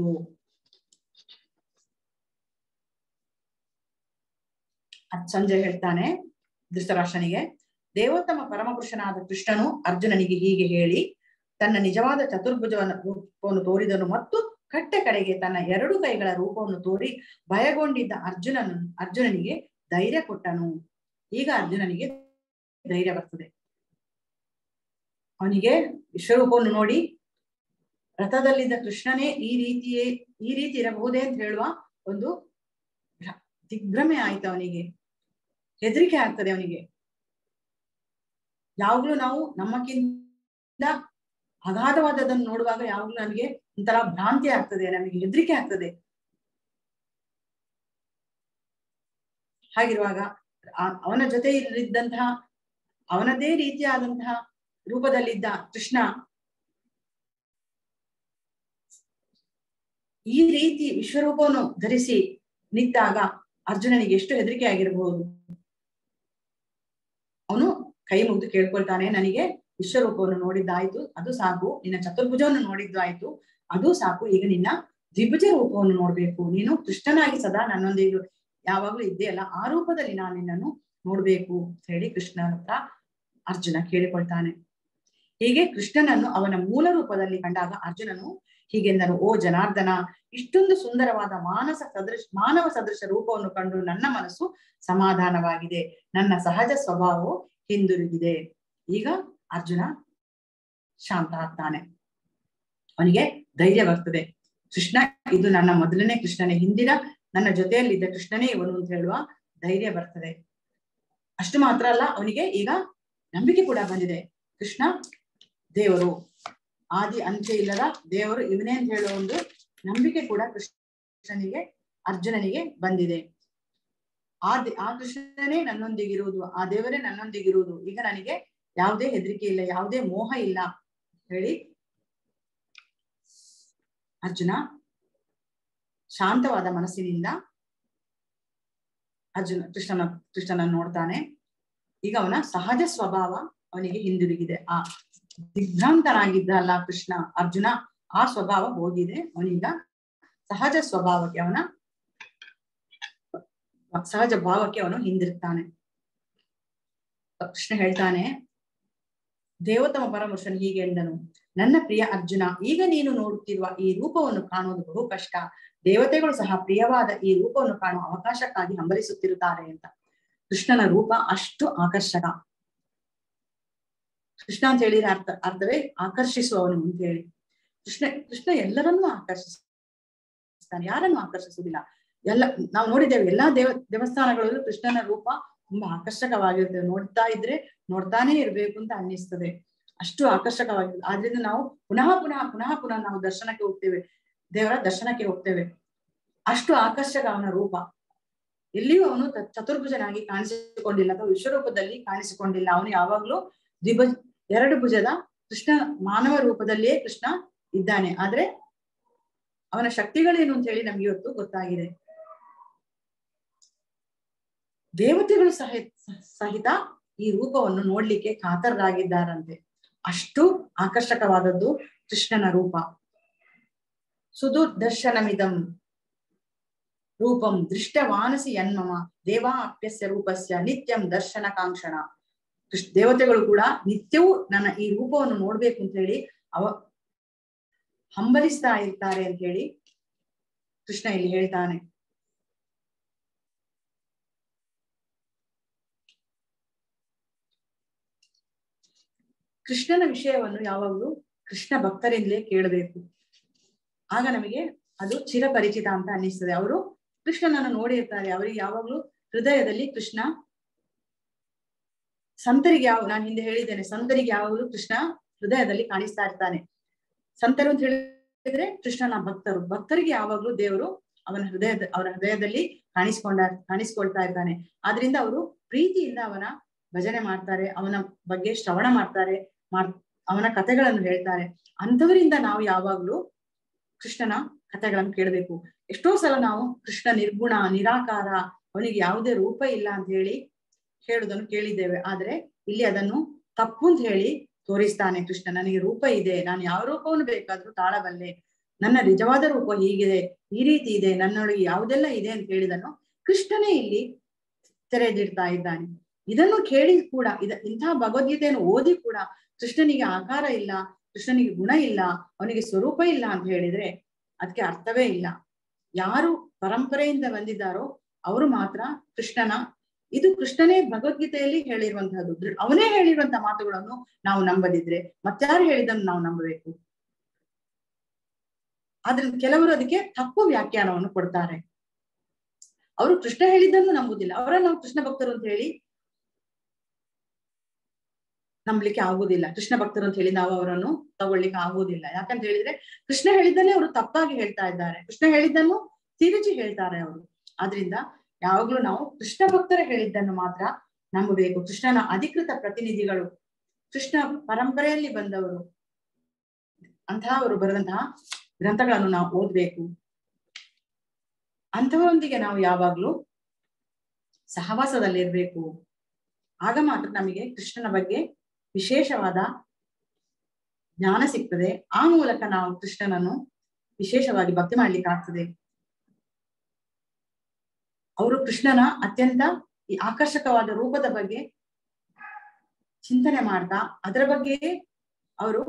ಅದ್ ಸಂಜೆ ಹೇಳ್ತಾನೆ ಧೃತರಾಷ್ಟ್ರನಿಗೆ ದೇವೋತ್ತಮ ಪರಮಪುರುಷನಾದ ಕೃಷ್ಣನು ಅರ್ಜುನನಿಗೆ ಹೀಗೆ ಹೇಳಿ ತನ್ನ ನಿಜವಾದ ಚತುರ್ಭುಜವನ್ನು ರೂಪವನ್ನು ತೋರಿದನು ಮತ್ತು ಕಟ್ಟೆ ಕಡೆಗೆ ತನ್ನ ಎರಡು ಕೈಗಳ ರೂಪವನ್ನು ತೋರಿ ಭಯಗೊಂಡಿದ್ದ ಅರ್ಜುನನು ಅರ್ಜುನನಿಗೆ ಧೈರ್ಯ ಕೊಟ್ಟನು ಈಗ ಅರ್ಜುನನಿಗೆ ಧೈರ್ಯ ಬರ್ತದೆ ಅವನಿಗೆ ವಿಶ್ವರೂಪವನ್ನು ನೋಡಿ ರಥದಲ್ಲಿದ್ದ ಕೃಷ್ಣನೇ ಈ ರೀತಿಯೇ ಈ ರೀತಿ ಇರಬಹುದೇ ಅಂತ ಹೇಳುವ ಒಂದು ದಿಗ್ಭ್ರಮೆ ಆಯ್ತು ಅವನಿಗೆ ಹೆದರಿಕೆ ಆಗ್ತದೆ ಅವನಿಗೆ ಯಾವಾಗ್ಲೂ ನಾವು ನಮ್ಮಕ್ಕಿಂತ ಅಗಾಧವಾದದನ್ನು ನೋಡುವಾಗ ಯಾವಾಗ್ಲೂ ನಮಗೆ ಒಂಥರ ಭ್ರಾಂತಿ ಆಗ್ತದೆ ನಮಗೆ ಹೆದರಿಕೆ ಆಗ್ತದೆ ಹಾಗಿರುವಾಗ ಅವನ ಜೊತೆ ಇದ್ದಂತಹ ಅವನದೇ ರೀತಿಯಾದಂತಹ ರೂಪದಲ್ಲಿದ್ದ ಕೃಷ್ಣ ಈ ರೀತಿ ವಿಶ್ವರೂಪವನ್ನು ಧರಿಸಿ ನಿಂತಾಗ ಅರ್ಜುನನಿಗೆ ಎಷ್ಟು ಹೆದರಿಕೆ ಆಗಿರಬಹುದು ಅವನು ಕೈ ಮುಗಿದು ಕೇಳ್ಕೊಳ್ತಾನೆ ನನಗೆ ವಿಶ್ವರೂಪವನ್ನು ನೋಡಿದ್ದಾಯ್ತು ಅದು ಸಾಕು ನಿನ್ನ ಚತುರ್ಭುಜವನ್ನು ನೋಡಿದ್ದಾಯ್ತು ಅದು ಸಾಕು ಈಗ ನಿನ್ನ ದ್ವಿಭುಜ ರೂಪವನ್ನು ನೋಡ್ಬೇಕು ನೀನು ಕೃಷ್ಣನಾಗಿ ಸದಾ ನನ್ನೊಂದಿಗೆ ಯಾವಾಗ್ಲೂ ಇದ್ದೆಯಲ್ಲ ಆ ರೂಪದಲ್ಲಿ ನಾನು ನಿನ್ನನ್ನು ನೋಡ್ಬೇಕು ಅಂತ ಹೇಳಿ ಕೃಷ್ಣನ ಹತ್ರ ಅರ್ಜುನ ಕೇಳಿಕೊಳ್ತಾನೆ ಹೀಗೆ ಕೃಷ್ಣನನ್ನು ಅವನ ಮೂಲ ರೂಪದಲ್ಲಿ ಕಂಡಾಗ ಅರ್ಜುನನು ಹೀಗೆಂದನು ಓ ಜನಾರ್ದನ ಇಷ್ಟೊಂದು ಸುಂದರವಾದ ಮಾನಸ ಸದೃಶ ಮಾನವ ಸದೃಶ ರೂಪವನ್ನು ಕಂಡು ನನ್ನ ಮನಸ್ಸು ಸಮಾಧಾನವಾಗಿದೆ ನನ್ನ ಸಹಜ ಸ್ವಭಾವವು ಹಿಂದಿರುಗಿದೆ ಈಗ ಅರ್ಜುನ ಶಾಂತ ಆಗ್ತಾನೆ ಅವನಿಗೆ ಧೈರ್ಯ ಬರ್ತದೆ ಕೃಷ್ಣ ಇದು ನನ್ನ ಮೊದಲನೇ ಕೃಷ್ಣನೇ ಹಿಂದಿನ ನನ್ನ ಜೊತೆಯಲ್ಲಿದ್ದ ಕೃಷ್ಣನೇ ಇವನು ಅಂತ ಹೇಳುವ ಧೈರ್ಯ ಬರ್ತದೆ ಅಷ್ಟು ಮಾತ್ರ ಅಲ್ಲ ಅವನಿಗೆ ಈಗ ನಂಬಿಕೆ ಕೂಡ ಬಂದಿದೆ ಕೃಷ್ಣ ದೇವರು ಆದಿ ಅಂತ್ಯ ಇಲ್ಲದ ದೇವರು ಇವನೇ ಅಂತ ಹೇಳುವ ಒಂದು ನಂಬಿಕೆ ಕೂಡ ಕೃಷ್ಣನಿಗೆ ಅರ್ಜುನನಿಗೆ ಬಂದಿದೆ ಆ ಆ ಕೃಷ್ಣನೇ ನನ್ನೊಂದಿಗಿರುವುದು ಆ ದೇವರೇ ನನ್ನೊಂದಿಗಿರುವುದು ಈಗ ನನಗೆ ಯಾವುದೇ ಹೆದರಿಕೆ ಇಲ್ಲ ಯಾವುದೇ ಮೋಹ ಇಲ್ಲ ಹೇಳಿ ಅರ್ಜುನ ಶಾಂತವಾದ ಮನಸ್ಸಿನಿಂದ ಅರ್ಜುನ ಕೃಷ್ಣನ ಕೃಷ್ಣನ ನೋಡ್ತಾನೆ ಈಗ ಅವನ ಸಹಜ ಸ್ವಭಾವ ಅವನಿಗೆ ಹಿಂದಿರುಗಿದೆ ಆ ದಿಗ್ಭ್ರಾಂತನಾಗಿದ್ದ ಅಲ್ಲ ಕೃಷ್ಣ ಅರ್ಜುನ ಆ ಸ್ವಭಾವ ಹೋಗಿದೆ ಅವನೀಗ ಸಹಜ ಸ್ವಭಾವಕ್ಕೆ ಅವನ ಸಹಜ ಭಾವಕ್ಕೆ ಅವನು ಹಿಂದಿರುತ್ತಾನೆ ಕೃಷ್ಣ ಹೇಳ್ತಾನೆ ದೇವೋತ್ತಮ ಪರಮಪುರುಷನು ಹೀಗೆ ಎಂದನು ನನ್ನ ಪ್ರಿಯ ಅರ್ಜುನ ಈಗ ನೀನು ನೋಡುತ್ತಿರುವ ಈ ರೂಪವನ್ನು ಕಾಣುವುದು ಬಹು ಕಷ್ಟ ದೇವತೆಗಳು ಸಹ ಪ್ರಿಯವಾದ ಈ ರೂಪವನ್ನು ಕಾಣುವ ಅವಕಾಶಕ್ಕಾಗಿ ಹಂಬಲಿಸುತ್ತಿರುತ್ತಾರೆ ಅಂತ ಕೃಷ್ಣನ ರೂಪ ಅಷ್ಟು ಆಕರ್ಷಕ ಕೃಷ್ಣ ಅಂತ ಹೇಳಿದ್ರೆ ಅರ್ಥ ಅರ್ಥವೇ ಆಕರ್ಷಿಸುವವನು ಅಂತ ಹೇಳಿ ಕೃಷ್ಣ ಕೃಷ್ಣ ಎಲ್ಲರನ್ನೂ ಆಕರ್ಷಿಸ್ತಾನೆ ಯಾರನ್ನು ಆಕರ್ಷಿಸುವುದಿಲ್ಲ ಎಲ್ಲ ನಾವು ನೋಡಿದ್ದೇವೆ ಎಲ್ಲಾ ದೇವ ದೇವಸ್ಥಾನಗಳಲ್ಲೂ ಕೃಷ್ಣನ ರೂಪ ತುಂಬಾ ಆಕರ್ಷಕವಾಗಿರ್ತದೆ ನೋಡ್ತಾ ಇದ್ರೆ ನೋಡ್ತಾನೆ ಇರ್ಬೇಕು ಅಂತ ಅನ್ನಿಸ್ತದೆ ಅಷ್ಟು ಆಕರ್ಷಕವಾಗಿದೆ ಆದ್ರಿಂದ ನಾವು ಪುನಃ ಪುನಃ ಪುನಃ ಪುನಃ ನಾವು ದರ್ಶನಕ್ಕೆ ಹೋಗ್ತೇವೆ ದೇವರ ದರ್ಶನಕ್ಕೆ ಹೋಗ್ತೇವೆ ಅಷ್ಟು ಆಕರ್ಷಕ ಅವನ ರೂಪ ಎಲ್ಲಿಯೂ ಅವನು ತ- ಚತುರ್ಭುಜನಾಗಿ ಕಾಣಿಸಿಕೊಂಡಿಲ್ಲ ಅಥವಾ ವಿಶ್ವರೂಪದಲ್ಲಿ ಕಾಣಿಸಿಕೊಂಡಿಲ್ಲ ಅವನು ಯಾವಾಗ್ಲೂ ದ್ವಿಭುಜ ಎರಡು ಭುಜದ ಕೃಷ್ಣ ಮಾನವ ರೂಪದಲ್ಲಿಯೇ ಕೃಷ್ಣ ಇದ್ದಾನೆ ಆದ್ರೆ ಅವನ ಶಕ್ತಿಗಳೇನು ಅಂತ ಹೇಳಿ ನಮ್ಗೆ ಇವತ್ತು ಗೊತ್ತಾಗಿದೆ ದೇವತೆಗಳು ಸಹಿತ ಸಹಿತ ಈ ರೂಪವನ್ನು ನೋಡ್ಲಿಕ್ಕೆ ಕಾತರರಾಗಿದ್ದಾರಂತೆ ಅಷ್ಟು ಆಕರ್ಷಕವಾದದ್ದು ಕೃಷ್ಣನ ರೂಪ ಸುದೂರ್ದರ್ಶನಮಿದಂ ರೂಪಂ ದೃಷ್ಟವಾನಸಿ ಯನ್ಮಮ ದೇವಾಪ್ಯಸ್ಯ ರೂಪಸ್ಯ ನಿತ್ಯಂ ದರ್ಶನ ಕಾಂಕ್ಷಣ ಕೃಷ್ಣ ದೇವತೆಗಳು ಕೂಡ ನಿತ್ಯವೂ ನನ್ನ ಈ ರೂಪವನ್ನು ನೋಡ್ಬೇಕು ಅಂತ ಹೇಳಿ ಅವ ಹಂಬಲಿಸ್ತಾ ಇರ್ತಾರೆ ಅಂತ ಹೇಳಿ ಕೃಷ್ಣ ಇಲ್ಲಿ ಹೇಳ್ತಾನೆ ಕೃಷ್ಣನ ವಿಷಯವನ್ನು ಯಾವಾಗಲೂ ಕೃಷ್ಣ ಭಕ್ತರಿಂದಲೇ ಕೇಳಬೇಕು ಆಗ ನಮಗೆ ಅದು ಚಿರಪರಿಚಿತ ಅಂತ ಅನ್ನಿಸ್ತದೆ ಅವರು ಕೃಷ್ಣನನ್ನು ನೋಡಿರ್ತಾರೆ ಅವರಿಗೆ ಯಾವಾಗ್ಲೂ ಹೃದಯದಲ್ಲಿ ಕೃಷ್ಣ ಸಂತರಿಗೆ ಯಾವ ನಾನು ಹಿಂದೆ ಹೇಳಿದ್ದೇನೆ ಸಂತರಿಗೆ ಯಾವಾಗಲೂ ಕೃಷ್ಣ ಹೃದಯದಲ್ಲಿ ಕಾಣಿಸ್ತಾ ಇರ್ತಾನೆ ಸಂತರು ಅಂತ ಹೇಳಿದ್ರೆ ಕೃಷ್ಣನ ಭಕ್ತರು ಭಕ್ತರಿಗೆ ಯಾವಾಗ್ಲೂ ದೇವರು ಅವನ ಹೃದಯದ ಅವರ ಹೃದಯದಲ್ಲಿ ಕಾಣಿಸ್ಕೊಂಡ ಕಾಣಿಸ್ಕೊಳ್ತಾ ಇದ್ದಾನೆ ಆದ್ರಿಂದ ಅವರು ಪ್ರೀತಿಯಿಂದ ಅವನ ಭಜನೆ ಮಾಡ್ತಾರೆ ಅವನ ಬಗ್ಗೆ ಶ್ರವಣ ಮಾಡ್ತಾರೆ ಮಾಡ್ ಅವನ ಕಥೆಗಳನ್ನು ಹೇಳ್ತಾರೆ ಅಂಥವರಿಂದ ನಾವು ಯಾವಾಗ್ಲೂ ಕೃಷ್ಣನ ಕಥೆಗಳನ್ನು ಕೇಳಬೇಕು ಎಷ್ಟೋ ಸಲ ನಾವು ಕೃಷ್ಣ ನಿರ್ಗುಣ ನಿರಾಕಾರ ಅವನಿಗೆ ಯಾವುದೇ ರೂಪ ಇಲ್ಲ ಅಂತ ಹೇಳಿ ಹೇಳುದನ್ನು ಕೇಳಿದ್ದೇವೆ ಆದ್ರೆ ಇಲ್ಲಿ ಅದನ್ನು ತಪ್ಪು ಅಂತ ಹೇಳಿ ತೋರಿಸ್ತಾನೆ ಕೃಷ್ಣ ನನಗೆ ರೂಪ ಇದೆ ನಾನು ಯಾವ ರೂಪವನ್ನು ಬೇಕಾದ್ರೂ ತಾಳಬಲ್ಲೆ ನನ್ನ ನಿಜವಾದ ರೂಪ ಹೀಗಿದೆ ಈ ರೀತಿ ಇದೆ ನನ್ನೊಳಗೆ ಯಾವುದೆಲ್ಲ ಇದೆ ಅಂತ ಹೇಳಿದನ್ನು ಕೃಷ್ಣನೇ ಇಲ್ಲಿ ತೆರೆದಿಡ್ತಾ ಇದ್ದಾನೆ ಇದನ್ನು ಕೇಳಿ ಕೂಡ ಇದ ಇಂತಹ ಭಗವದ್ಗೀತೆಯನ್ನು ಓದಿ ಕೂಡ ಕೃಷ್ಣನಿಗೆ ಆಕಾರ ಇಲ್ಲ ಕೃಷ್ಣನಿಗೆ ಗುಣ ಇಲ್ಲ ಅವನಿಗೆ ಸ್ವರೂಪ ಇಲ್ಲ ಅಂತ ಹೇಳಿದ್ರೆ ಅದಕ್ಕೆ ಅರ್ಥವೇ ಇಲ್ಲ ಯಾರು ಪರಂಪರೆಯಿಂದ ಬಂದಿದ್ದಾರೋ ಅವರು ಮಾತ್ರ ಕೃಷ್ಣನ ಇದು ಕೃಷ್ಣನೇ ಭಗವದ್ಗೀತೆಯಲ್ಲಿ ಹೇಳಿರುವಂತಹದ್ದು ದೃ- ಅವನೇ ಹೇಳಿರುವಂತಹ ಮಾತುಗಳನ್ನು ನಾವು ನಂಬದಿದ್ರೆ ಮತ್ತಾರು ಹೇಳಿದನ್ನು ನಾವು ನಂಬಬೇಕು ಆದ್ರೆ ಕೆಲವರು ಅದಕ್ಕೆ ತಪ್ಪು ವ್ಯಾಖ್ಯಾನವನ್ನು ಕೊಡ್ತಾರೆ ಅವರು ಕೃಷ್ಣ ಹೇಳಿದ್ದನ್ನು ನಂಬುದಿಲ್ಲ ಅವರನ್ನು ನಾವು ಕೃಷ್ಣ ಭಕ್ತರು ಅಂತ ಹೇಳಿ ನಂಬಲಿಕ್ಕೆ ಆಗುದಿಲ್ಲ ಕೃಷ್ಣ ಭಕ್ತರು ಅಂತ ಹೇಳಿ ನಾವು ಅವರನ್ನು ತಗೊಳ್ಳಿಕ್ಕೆ ಆಗುವುದಿಲ್ಲ ಯಾಕಂತ ಹೇಳಿದ್ರೆ ಕೃಷ್ಣ ಹೇಳಿದ್ದನ್ನೇ ಅವರು ತಪ್ಪಾಗಿ ಹೇಳ್ತಾ ಇದ್ದಾರೆ ಕೃಷ್ಣ ಹೇಳಿದ್ದನ್ನು ತಿರುಚಿ ಹೇಳ್ತಾರೆ ಅವರು ಆದ್ರಿಂದ ಯಾವಾಗ್ಲೂ ನಾವು ಕೃಷ್ಣ ಭಕ್ತರ ಹೇಳಿದ್ದನ್ನು ಮಾತ್ರ ನಂಬಬೇಕು ಕೃಷ್ಣನ ಅಧಿಕೃತ ಪ್ರತಿನಿಧಿಗಳು ಕೃಷ್ಣ ಪರಂಪರೆಯಲ್ಲಿ ಬಂದವರು ಅಂತಹವರು ಬರೆದಂತಹ ಗ್ರಂಥಗಳನ್ನು ನಾವು ಓದ್ಬೇಕು ಅಂಥವರೊಂದಿಗೆ ನಾವು ಯಾವಾಗ್ಲೂ ಸಹವಾಸದಲ್ಲಿರ್ಬೇಕು ಆಗ ಮಾತ್ರ ನಮಗೆ ಕೃಷ್ಣನ ಬಗ್ಗೆ ವಿಶೇಷವಾದ ಜ್ಞಾನ ಸಿಗ್ತದೆ ಆ ಮೂಲಕ ನಾವು ಕೃಷ್ಣನನ್ನು ವಿಶೇಷವಾಗಿ ಭಕ್ತಿ ಮಾಡ್ಲಿಕ್ಕೆ ಆಗ್ತದೆ ಅವರು ಕೃಷ್ಣನ ಅತ್ಯಂತ ಈ ಆಕರ್ಷಕವಾದ ರೂಪದ ಬಗ್ಗೆ ಚಿಂತನೆ ಮಾಡ್ತಾ ಅದರ ಬಗ್ಗೆ ಅವರು